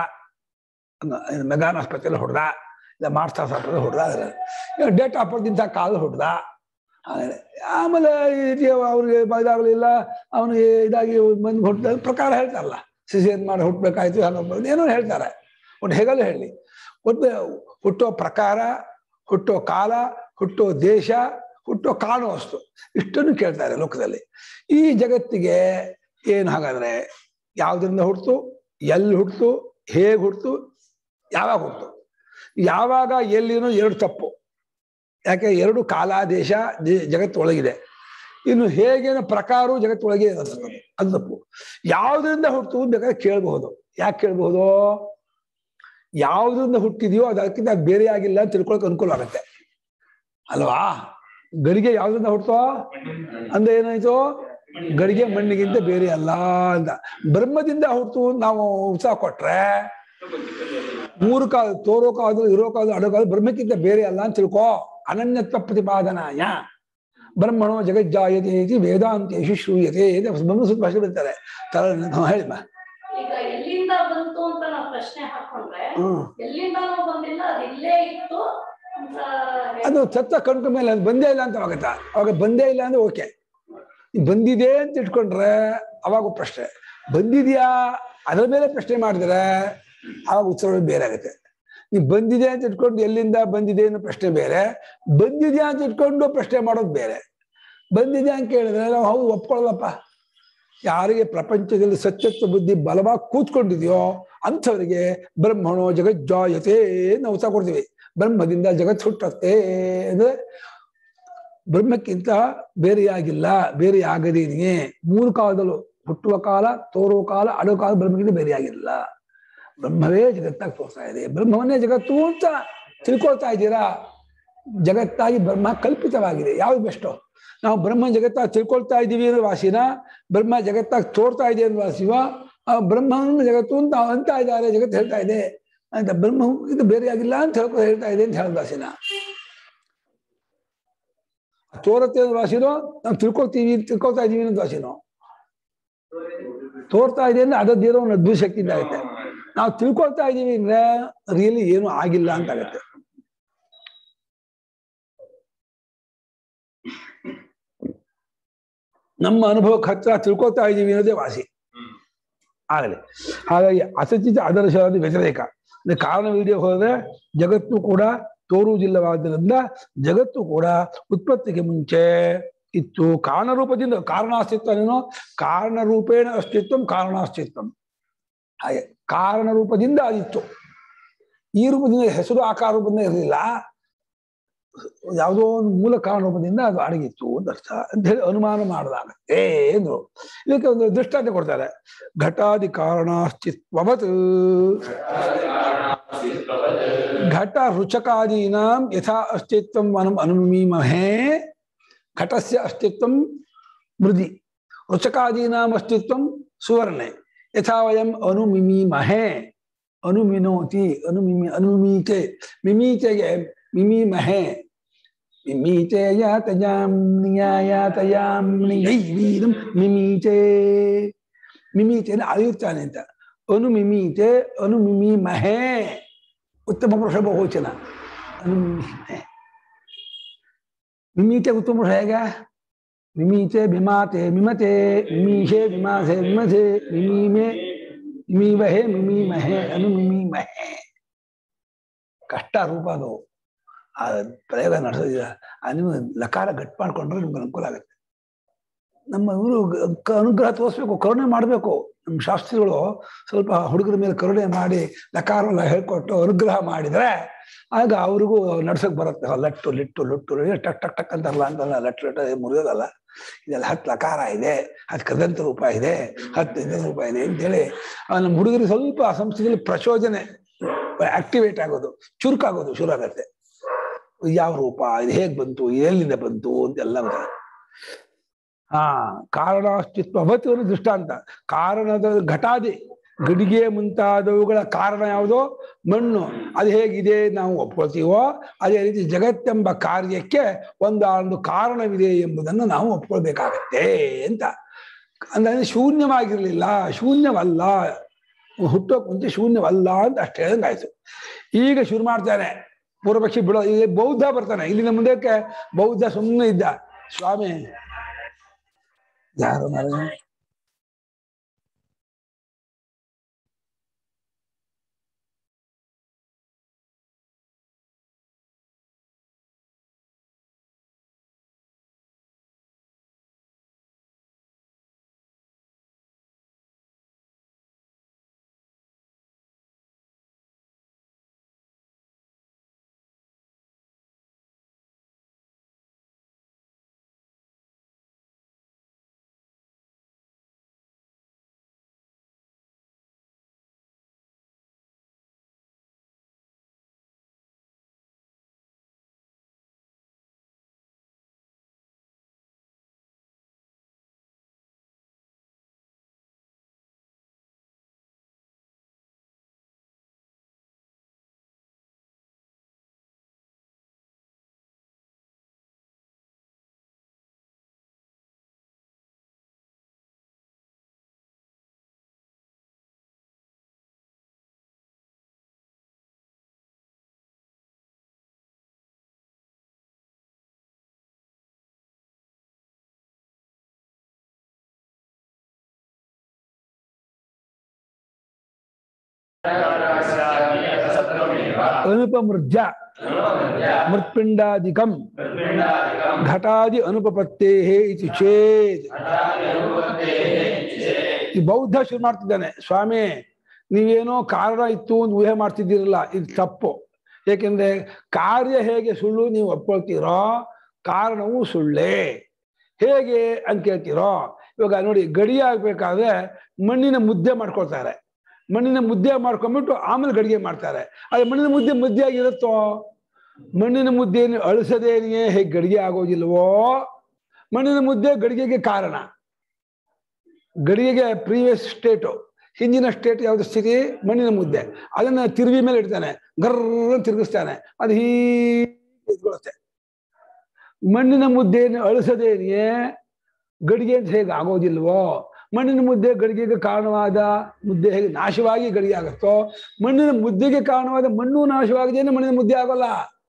ಮೆಗಾನ್ ಆಸ್ಪತ್ರೆಯಲ್ಲಿ ಹೊಡೆದ ಇಲ್ಲ ಮಾರ್ಕ್ಸ್ ಆಸ್ಪತ್ರೆಯಲ್ಲಿ ಹೊಡೆದ ಡೇಟ್ ಆಫ್ ಬರ್ತ್ ಇಂಥ ಕಾಲ ಹೊಡೆದ ಆಮೇಲೆ ಆಮೇಲೆ ಈ ಅವ್ರಿಗೆ ಇದಾಗಲಿಲ್ಲ ಅವನಿಗೆ ಇದಾಗಿ ಬಂದು ಹುಟ್ಟಿದ ಪ್ರಕಾರ ಹೇಳ್ತಾರಲ್ಲ ಸಿಸಿಯನ್ ಮಾಡಿ ಹುಟ್ಟಬೇಕಾಯ್ತು ಹಾಗೆ ಏನೋ ಹೇಳ್ತಾರೆ ಒಟ್ಟು ಹೇಗಲ್ಲ ಹೇಳಿ ಒಟ್ಟು ಹುಟ್ಟೋ ಪ್ರಕಾರ ಹುಟ್ಟೋ ಕಾಲ ಹುಟ್ಟೋ ದೇಶ ಹುಟ್ಟೋ ಕಾಣೋ ವಸ್ತು ಇಷ್ಟನ್ನು ಕೇಳ್ತಾರೆ ಲೋಕದಲ್ಲಿ ಈ ಜಗತ್ತಿಗೆ ಏನು ಹಾಗಾದ್ರೆ ಯಾವುದರಿಂದ ಹುಡ್ತು ಎಲ್ಲಿ ಹುಡ್ತು ಹೇಗೆ ಹುಡ್ತು ಯಾವಾಗ ಹುಡ್ತು ಯಾವಾಗ ಎಲ್ಲಿನೋ ಎರಡು ತಪ್ಪು ಯಾಕೆ ಎರಡು ಕಾಲ ದೇಶ ದೇ- ಜಗತ್ತೊಳಗಿದೆ ಇನ್ನು ಹೇಗೇನೋ ಪ್ರಕಾರವು ಜಗತ್ತೊಳಗೆ ಇದೆ ಅದು ತಪ್ಪು. ಅದು ತಪ್ಪು ಯಾವುದರಿಂದ ಹುಟ್ಟು ಬೇಕಾದ್ರೆ ಕೇಳಬಹುದು ಯಾಕೆ ಕೇಳಬಹುದು ಯಾವುದರಿಂದ ಹುಟ್ಟಿದೆಯೋ ಅದಕ್ಕಿಂತ ಬೇರೆ ಆಗಿಲ್ಲ ಅಂತ ತಿಳ್ಕೊಳಕ್ ಅನುಕೂಲ ಆಗುತ್ತೆ ಅಲ್ವಾ ಗಡಿಗೆ ಯಾವ್ದ್ರಿಂದ ಹುಟ್ಟೋ ಅಂದ್ರೆ ಏನಾಯ್ತು ಗಡಿಗೆ ಮಣ್ಣಿಗಿಂತ ಬೇರೆ ಅಲ್ಲ ಅಂತ ಬ್ರಹ್ಮದಿಂದ ಹುಟ್ಟು ನಾವು ಉತ್ಸಾಹ ಕೊಟ್ರೆ ಮೂರು ಕಾಲ ತೋರೋ ಕಾಲದಲ್ಲಿ ಇರೋ ಕಾಲದಲ್ಲಿ ಅಡೋ ಕಾಲ ಬ್ರಹ್ಮಕ್ಕಿಂತ ಬೇರೆ ಅಲ್ಲ ಅಂತ ತಿಳ್ಕೋ ಅನನ್ಯತ್ವ ಪ್ರತಿಪಾದನಾಯ ಬ್ರಹ್ಮಣೋ ಜಗಜ್ಜಾಯತೆ ಇತಿ ವೇದಾಂತೇಶು ಶ್ರೂಯತೆ ಇದು ಬ್ರಹ್ಮಸೂತ್ರ ಭಾಷೆ ಬರೀತಾರೆ ತರ ಹೇಳಿಮ್ಮ ಈಗ ಎಲ್ಲಿಂದ ಬಂತು ಅಂತ ನಾವು ಪ್ರಶ್ನೆ ಹಾಕೊಂಡ್ರೆ ಹ್ಮ್ ಎಲ್ಲಿಂದನೂ ಬಂದಿಲ್ಲ ಅದು ಇಲ್ಲೇ ಇತ್ತು ಅಂತ ಹೇಳಿ- ಅದು ಸತ್ತ ಕಣ್ಕ ಮೇಲೆ ಅದು ಬಂದೇ ಇಲ್ಲ ಅಂತ ಆಗುತ್ತಾ ಅವಾಗ ಬಂದೇ ಇಲ್ಲ ಅಂದ್ರೆ ಓಕೆ ಬಂದಿದೆ ಅಂತ ಇಟ್ಕೊಂಡ್ರೆ ಅವಾಗ ಪ್ರಶ್ನೆ ಬಂದಿದ್ಯಾ ಅದರ ಮೇಲೆ ಪ್ರಶ್ನೆ ಮಾಡಿದ್ರೆ ಆವಾಗ ಉತ್ತರ ಬೇರೆ ಆಗುತ್ತೆ ನೀವು ಬಂದಿದೆ ಅಂತ ಇಟ್ಕೊಂಡು ಎಲ್ಲಿಂದ ಬಂದಿದೆ ಅನ್ನೋ ಪ್ರಶ್ನೆ ಬೇರೆ ಬಂದಿದ್ಯಾ ಅಂತ ಇಟ್ಕೊಂಡು ಪ್ರಶ್ನೆ ಮಾಡೋದು ಬೇರೆ ಬಂದಿದೆ ಅಂತ ಕೇಳಿದ್ರೆ ನಾವು ಹೌದು ಒಪ್ಕೊಳ್ಳಲ್ಲಪ್ಪ ಯಾರಿಗೆ ಪ್ರಪಂಚದಲ್ಲಿ ಸತ್ಯತ್ವ ಬುದ್ಧಿ ಬಲವಾಗಿ ಕೂತ್ಕೊಂಡಿದೆಯೋ ಅಂಥವರಿಗೆ ಬ್ರಹ್ಮಣೋ ಜಗಜ್ಜಾಯತೆ ನಾವು ಉತ್ತರ ಕೊಡ್ತೀವಿ ಬ್ರಹ್ಮದಿಂದ ಜಗತ್ ಹುಟ್ಟತ್ತೆ ಅಂದ್ರೆ ಬ್ರಹ್ಮಕ್ಕಿಂತ ಬೇರೆಯಾಗಿಲ್ಲ ಬೇರೆಯಾಗದೇನೆ ಮೂರು ಕಾಲದಲ್ಲೂ ಹುಟ್ಟುವ ಕಾಲ ತೋರುವ ಕಾಲ ಅಡುವ ಕಾಲ ಬ್ರಹ್ಮಕ್ಕಿಂತ ಬೇರೆಯಾಗಿಲ್ಲ ಬ್ರಹ್ಮವೇ ಜಗತ್ತಾಗಿ ತೋರ್ತಾ ಇದೆ ಬ್ರಹ್ಮವನ್ನೇ ಜಗತ್ತು ಅಂತ ತಿಳ್ಕೊಳ್ತಾ ಇದ್ದೀರಾ ಜಗತ್ತಾಗಿ ಬ್ರಹ್ಮ ಕಲ್ಪಿತವಾಗಿದೆ ಯಾವ್ದು ಬೆಸ್ಟು ನಾವು ಬ್ರಹ್ಮ ಜಗತ್ತಾಗಿ ತಿಳ್ಕೊಳ್ತಾ ಇದ್ದೀವಿ ಅನ್ನೋ ವಾಸಿನ ಬ್ರಹ್ಮ ಜಗತ್ತಾಗಿ ತೋರ್ತಾ ಇದೆ ಅನ್ನೋ ವಾಸಿವ ಆ ಬ್ರಹ್ಮವನ್ನು ಜಗತ್ತು ಅಂತ ಅಂತ ಇದ್ದಾರೆ ಜಗತ್ತು ಹೇಳ್ತಾ ಇದೆ ಅಂತ ಬ್ರಹ್ಮ ಇದು ಬೇರೆ ಆಗಿಲ್ಲ ಅಂತ ಹೇಳ್ಕೊ ಹೇಳ್ತಾ ಇದೆ ಅಂತ ಹೇಳಿದ ವಾಸಿನ ತೋರತ್ತೆ ಅನ್ನೋ ವಾಸಿನೋ ನಾವು ತಿಳ್ಕೊಳ್ತೀವಿ ತಿಳ್ಕೊಳ್ತಾ ಇದೀವಿ ಅನ್ನೋ ವಾಸಿನೋ ತೋರ್ತಾ ಇದೆ ಅಂದ್ರೆ ಅದದ್ದೇನೋ ಒಂದು ಅದ್ಭುತ ಶಕ್ತಿಯಿಂದ ಆಗುತ್ತೆ ನಾವು ತಿಳ್ಕೊಳ್ತಾ ಇದೀವಿ ಅಂದ್ರೆ ರಿಯಲಿ ಏನು ಆಗಿಲ್ಲ ಅಂತ ಆಗತ್ತೆ ನಮ್ಮ ಅನುಭವಕ್ಕೆ ಹತ್ರ ತಿಳ್ಕೊಳ್ತಾ ಇದೀವಿ ಅನ್ನೋದೇ ವಾಸಿ ಆಗಲಿ ಹಾಗಾಗಿ ಅಸಚಿತ ಅದರ್ಶವಾದ ವ್ಯತಿರೇಕ ಅಂದ್ರೆ ಕಾರಣವಿಲ್ಲದೆ ಹೋದ್ರೆ ಜಗತ್ತು ಕೂಡ ತೋರುವುದಿಲ್ಲವಾದ್ದರಿಂದ ಜಗತ್ತು ಕೂಡ ಉತ್ಪತ್ತಿಗೆ ಮುಂಚೆ ಇತ್ತು ಕಾರಣರೂಪದಿಂದ ಕಾರಣಾಸ್ತಿತ್ವನೇನೋ ಕಾರಣರೂಪೇಣ ಅಸ್ತಿತ್ವಂ ಕಾರಣಾಸ್ತಿತ್ವಂ ಹಾಗೆ ಕಾರಣ ರೂಪದಿಂದ ಅದಿತ್ತು ಈ ರೂಪದಿಂದ ಹೆಸರು ಆಕಾರ ರೂಪದಿಂದ ಇರಲಿಲ್ಲ ಯಾವುದೋ ಒಂದು ಮೂಲ ಕಾರಣ ರೂಪದಿಂದ ಅದು ಅಡಗಿತ್ತು ಅಂತ ಅರ್ಥ ಅಂತ ಹೇಳಿ ಅನುಮಾನ ಮಾಡಲಾಗತ್ತೆ ಎಂದ್ರು ಇದಕ್ಕೆ ಒಂದು ದೃಷ್ಟಾಂತ ಕೊಡ್ತಾರೆ ಘಟಾದಿ ಕಾರಣಾಸ್ತಿತ್ವವತ್ ಘಟ ರುಚಕಾದೀನಾಂ ಯಥಾ ಅಸ್ತಿತ್ವಂ ಅನು ಅನುಮೀಮಹೇ ಘಟಸ್ಯ ಅಸ್ತಿತ್ವಂ ಮೃದಿ ರುಚಕಾದೀನಾಂ ಅಸ್ತಿತ್ವಂ ಸುವರ್ಣೆ ಯಥಾ ವಯಂ ಅನುಮಿಮೀಮಹೇ ಅನುಮಿನೋತಿ ಅನುಮಿಮಿ ಅನುಮೀತೆ ಮಿಮೀತೆಗೆ ಮಿಮೀಮಹೇ ಮಿಮೀತೆ ಯಾತಯಾಂ ನಿಯಾಯಾತಯಾಂ ನಿಯೈವೀರಂ ಮಿಮೀತೆ ಮಿಮೀತೆ ಅಂದ್ರೆ ಅಳೆಯುತ್ತಾನೆ ಅಂತ ಅನುಮಿಮೀತೆ ಅನುಮಿಮೀಮಹೇ ಉತ್ತಮ ಪುರುಷ ಬಹುವಚನ ಅನುಮಿಮೆ ಮಿಮೀತೆ ಉತ್ತಮ ಪುರುಷ ಹೇಗೆ ಮಿಮೀತೆ ಮಿಮಾತೆ ಮಿಮತೆ ಮಿಮೀಷೆ ವಿಮಾಸೆ ವಿಮಸೆ ಮಿಮೀಮೆ ಮಿಮೀವಹೆ ಮಿಮೀಮಹೆ ಅನುಮಿಮೀಮಹೆ ಕಷ್ಟ ರೂಪ ಅದು ಆ ಪ್ರಯೋಗ ನಡೆಸೋದಿಲ್ಲ ಆ ನೀವು ಲಕಾರ ಗಟ್ ಮಾಡ್ಕೊಂಡ್ರೆ ನಿಮ್ಗೆ ಅನುಕೂಲ ಆಗುತ್ತೆ ನಮ್ಮ ಇವರು ಅನುಗ್ರಹ ತೋರಿಸ್ಬೇಕು ಕರುಣೆ ಮಾಡಬೇಕು ನಮ್ಮ ಶಾಸ್ತ್ರಿಗಳು ಸ್ವಲ್ಪ ಹುಡುಗರ ಮೇಲೆ ಕರುಣೆ ಮಾಡಿ ಲಕಾರವೆಲ್ಲ ಹೇಳ್ಕೊಟ್ಟು ಅನುಗ್ರಹ ಮಾಡಿದ್ರೆ ಆಗ ಅವ್ರಿಗೂ ನಡ್ಸಕ್ ಬರುತ್ತೆ ಹ, ಲಟ್ಟು ಲಿಟ್ಟು ಲುಟ್ಟು ಲಿ- ಟಕ್ ಟಕ್ ಟಕ್ ಅಂತಾರಲ್ಲ ಅಂತಲ್ಲ ಲಟ್ಟು ಲಟ್ಟು ಮುರಿಯೋದಲ್ಲ ಇದೆಲ್ಲ ಹತ್ತು ಲಕಾರ ಇದೆ ಹತ್ತು ಕದಂತ ರೂಪ ಇದೆ ಹತ್ತು ಇದಂತ ರೂಪ ಇದೆ ಅಂತೇಳಿ ಆ ನಮ್ಮ ಹುಡುಗರಿಗೆ ಸ್ವಲ್ಪ ಆ ಸಂಸ್ಥೆಯಲ್ಲಿ ಪ್ರಚೋದನೆ ಆಕ್ಟಿವೇಟ್ ಆಗೋದು ಚುರುಕಾಗೋದು ಶುರು ಆಗತ್ತೆ ಯಾವ ರೂಪ ಇದು ಹೇಗ್ ಬಂತು ಎಲ್ಲಿಂದ ಬಂತು ಅಂತೆಲ್ಲ ಗೊತ್ತಾಗುತ್ತೆ. ಹಾ ಕಾರಣಾಸ್ತಿತ್ವ ಅವತ್ತು ದೃಷ್ಟಾಂತ ಕಾರಣದ ಘಟಾದಿ ಗಡಿಗೆ ಮುಂತಾದವುಗಳ ಕಾರಣ ಯಾವುದೋ ಮಣ್ಣು ಅದು ಹೇಗಿದೆ ನಾವು ಒಪ್ಕೊಳ್ತೀವೋ ಅದೇ ರೀತಿ ಜಗತ್ತೆಂಬ ಕಾರ್ಯಕ್ಕೆ ಒಂದೊಂದು ಕಾರಣವಿದೆ ಎಂಬುದನ್ನು ನಾವು ಒಪ್ಕೊಳ್ಬೇಕಾಗತ್ತೆ ಅಂತ ಅಂದ್ರೆ ಶೂನ್ಯವಾಗಿರ್ಲಿಲ್ಲ ಶೂನ್ಯವಲ್ಲ ಹುಟ್ಟೋಕ್ ಮುಂಚೆ ಶೂನ್ಯವಲ್ಲ ಅಂತ ಅಷ್ಟೇ ಹೇಳ್ದಂಗಾಯ್ತು ಈಗ ಶುರು ಮಾಡ್ತಾನೆ ಪೂರ್ವಪಕ್ಷಿ ಬಿಡೋ ಈಗ ಬೌದ್ಧ ಬರ್ತಾನೆ ಇಲ್ಲಿನ ಮುಂದಕ್ಕೆ ಬೌದ್ಧ ಸುಮ್ಮನೆ ಇದ್ದ ಸ್ವಾಮಿ ಯಾರು ಮಾರಾಯ? ಅನುಪಮೃಜ ಮೃತ್ಪಿಂಡಾದಿಕಂ ಘಟಾದಿ ಅನುಪಪತ್ತೇ ಇತಿ ಚೇತ್ ಈ ಬೌದ್ಧ ಶುರು ಮಾಡ್ತಿದ್ದಾನೆ ಸ್ವಾಮಿ ನೀವೇನೋ ಕಾರಣ ಇತ್ತು ಅಂತ ಊಹೆ ಮಾಡ್ತಿದ್ದೀರಲ್ಲ ಇದು ತಪ್ಪು ಏಕೆಂದ್ರೆ ಕಾರ್ಯ ಹೇಗೆ ಸುಳ್ಳು ನೀವು ಒಪ್ಕೊಳ್ತೀರೋ ಕಾರಣವೂ ಸುಳ್ಳೇ ಹೇಗೆ ಅಂತ ಕೇಳ್ತೀರೋ ಇವಾಗ ನೋಡಿ ಗಡಿ ಆಗ್ಬೇಕಾದ್ರೆ ಮಣ್ಣಿನ ಮುದ್ದೆ ಮಾಡ್ಕೊಳ್ತಾರೆ ಮಣ್ಣಿನ ಮುದ್ದೆ ಮಾಡ್ಕೊಂಡ್ಬಿಟ್ಟು ಆಮೇಲೆ ಗಡಿಗೆ ಮಾಡ್ತಾರೆ ಅದೇ ಮಣ್ಣಿನ ಮುದ್ದೆ ಮುದ್ದೆ ಆಗಿರುತ್ತೋ ಮಣ್ಣಿನ ಮುದ್ದೆಯನ್ನು ಅಳಿಸದೇನೆಯೇ ಹೇಗೆ ಗಡಿಗೆ ಆಗೋದಿಲ್ವೋ ಮಣ್ಣಿನ ಮುದ್ದೆ ಗಡಿಗೆಗೆ ಕಾರಣ ಗಡಿಗೆಗೆ ಪ್ರೀವಿಯಸ್ ಸ್ಟೇಟು ಹಿಂದಿನ ಸ್ಟೇಟ್ ಯಾವ್ದು ಸ್ಥಿತಿ ಮಣ್ಣಿನ ಮುದ್ದೆ ಅದನ್ನ ತಿರುವಿ ಮೇಲೆ ಇಡ್ತಾನೆ ಗರ್ರ ತಿರುಗಿಸ್ತಾನೆ ಅದು ಹೀಗೆ ಇದ್ಕೊಳ್ಳುತ್ತೆ ಮಣ್ಣಿನ ಮುದ್ದೆಯನ್ನು ಅಳಿಸದೇನೆಯೇ ಗಡಿಗೆ ಅಂತ ಹೇಗೆ ಆಗೋದಿಲ್ವೋ ಮಣ್ಣಿನ ಮುದ್ದೆ ಗಡಿಗೆಗೆ ಕಾರಣವಾದ ಮುದ್ದೆ ಹೇಗೆ ನಾಶವಾಗಿ ಗಡಿಗೆ ಆಗುತ್ತೋ ಮಣ್ಣಿನ ಮುದ್ದೆಗೆ ಕಾರಣವಾದ ಮಣ್ಣು ನಾಶವಾಗದೇನೆ ಮಣ್ಣಿನ ಮುದ್ದೆ ಆಗೋಲ್ಲ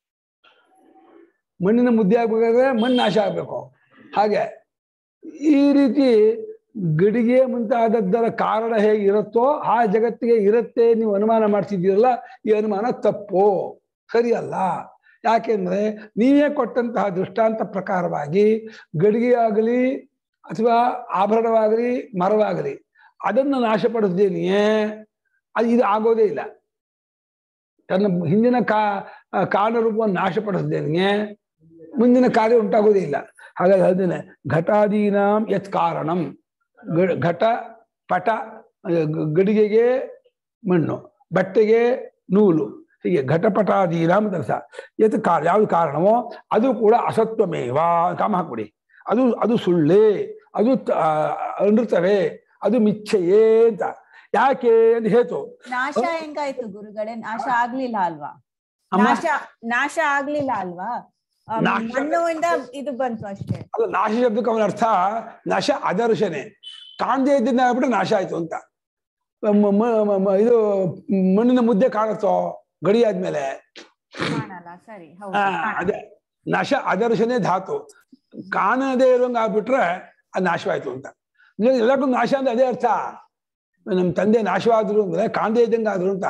ಮಣ್ಣಿನ ಮುದ್ದೆ ಆಗ್ಬೇಕಾದ್ರೆ ಮಣ್ಣು ನಾಶ ಆಗ್ಬೇಕು ಹಾಗೆ ಈ ರೀತಿ ಗಡಿಗೆ ಮುಂತಾದದ್ದರ ಕಾರಣ ಹೇಗೆ ಇರುತ್ತೋ ಆ ಜಗತ್ತಿಗೆ ಇರುತ್ತೆ ನೀವು ಅನುಮಾನ ಮಾಡ್ತಿದ್ದೀರಲ್ಲ ಈ ಅನುಮಾನ ತಪ್ಪು ಸರಿಯಲ್ಲ ಯಾಕೆಂದ್ರೆ ನೀವೇ ಕೊಟ್ಟಂತಹ ದೃಷ್ಟಾಂತ ಪ್ರಕಾರವಾಗಿ ಗಡಿಗೆ ಆಗಲಿ ಅಥವಾ ಆಭರಣವಾಗಲಿ ಮರವಾಗಲಿ ಅದನ್ನು ನಾಶಪಡಿಸ್ದೇನೆಯೇ ಅದು ಇದು ಆಗೋದೇ ಇಲ್ಲ ತನ್ನ ಹಿಂದಿನ ಕಾ ಕಾರಣ ರೂಪವನ್ನು ನಾಶಪಡಿಸ್ದೇನೆಯೇ ಮುಂದಿನ ಕಾರ್ಯ ಉಂಟಾಗೋದೇ ಇಲ್ಲ ಹಾಗಾಗಿ ಹೇಳ್ತೇನೆ ಘಟಾದೀನಾಂ ಯತ್ ಕಾರಣಂ ಗ- ಘಟ ಪಟ ಗ- ಗಡಿಗೆಗೆ ಮಣ್ಣು ಬಟ್ಟೆಗೆ ನೂಲು ಹೀಗೆ ಘಟಪಟಾದೀನಾಂ ಕೆಲಸ ಯತ್ ಕಾರಣ ಯಾವ್ದು ಕಾರಣವೋ ಅದು ಕೂಡ ಅಸತ್ವಮೇವ ಕಾಮ ಹಾಕ್ಬಿಡಿ ಅದು ಅದು ಸುಳ್ಳೇ ಅದು ತ- ಆ, ಅನೃತವೇ ಅದು ಮಿಚ್ಛೆಯೇ ಅಂತ ಯಾಕೆ ಅಂತ ಹೇತು ನಾಶ ಹೆಂಗಾಯ್ತು ಗುರುಗಳೇ ನಾಶ ಆಗ್ಲಿಲ್ಲ ಅಲ್ವಾ ಅಮ್ಮ ನಾಶ ನಾಶ ಆಗ್ಲಿಲ್ಲ ಅಲ್ವಾ ಆ, ನಾಶ- ಮಣ್ಣುವಿಂದ ಇದು ಬಂತು ಅಷ್ಟೇ ಅದು ನಾಶ ಶಬ್ದಕ್ಕೆ ಅವನ ಅರ್ಥ ನಾಶ ಅದರ್ಶನೆ ಕಾಣದೇ ಇದ್ದಿಂದ ಆಗ್ಬಿಟ್ರೆ ನಾಶ ಆಯ್ತು ಅಂತ ಮ- ಮ- ಮ- ಮ- ಇದು ಮಣ್ಣಿನ ಮುದ್ದೆ ಕಾಣುತ್ತೋ ಗಡಿ ಆದ್ಮೇಲೆ ಕಾಣಲ್ಲ ಸರಿ ಹೌದು ಆ, ಕಾಣಲ್ಲ. ಅದೇ ನಾಶ ಅದರ್ಶನೇ ಧಾತು ಕಾಣದೇ ಇರೋಂಗ ಆಗ್ಬಿಟ್ರೆ ಅದು ನಾಶವಾಯ್ತು ಅಂತ ಅಂದ್ರೆ ಎಲ್ಲಕ್ಕೂ ನಾಶ ಅಂದ್ರೆ ಅದೇ ಅರ್ಥ ನಮ್ಮ ತಂದೆ ನಾಶವಾದ್ರು ಅಂದ್ರೆ ಕಾಣದೇ ಇದ್ದಂಗೆ ಆದ್ರು ಅಂತ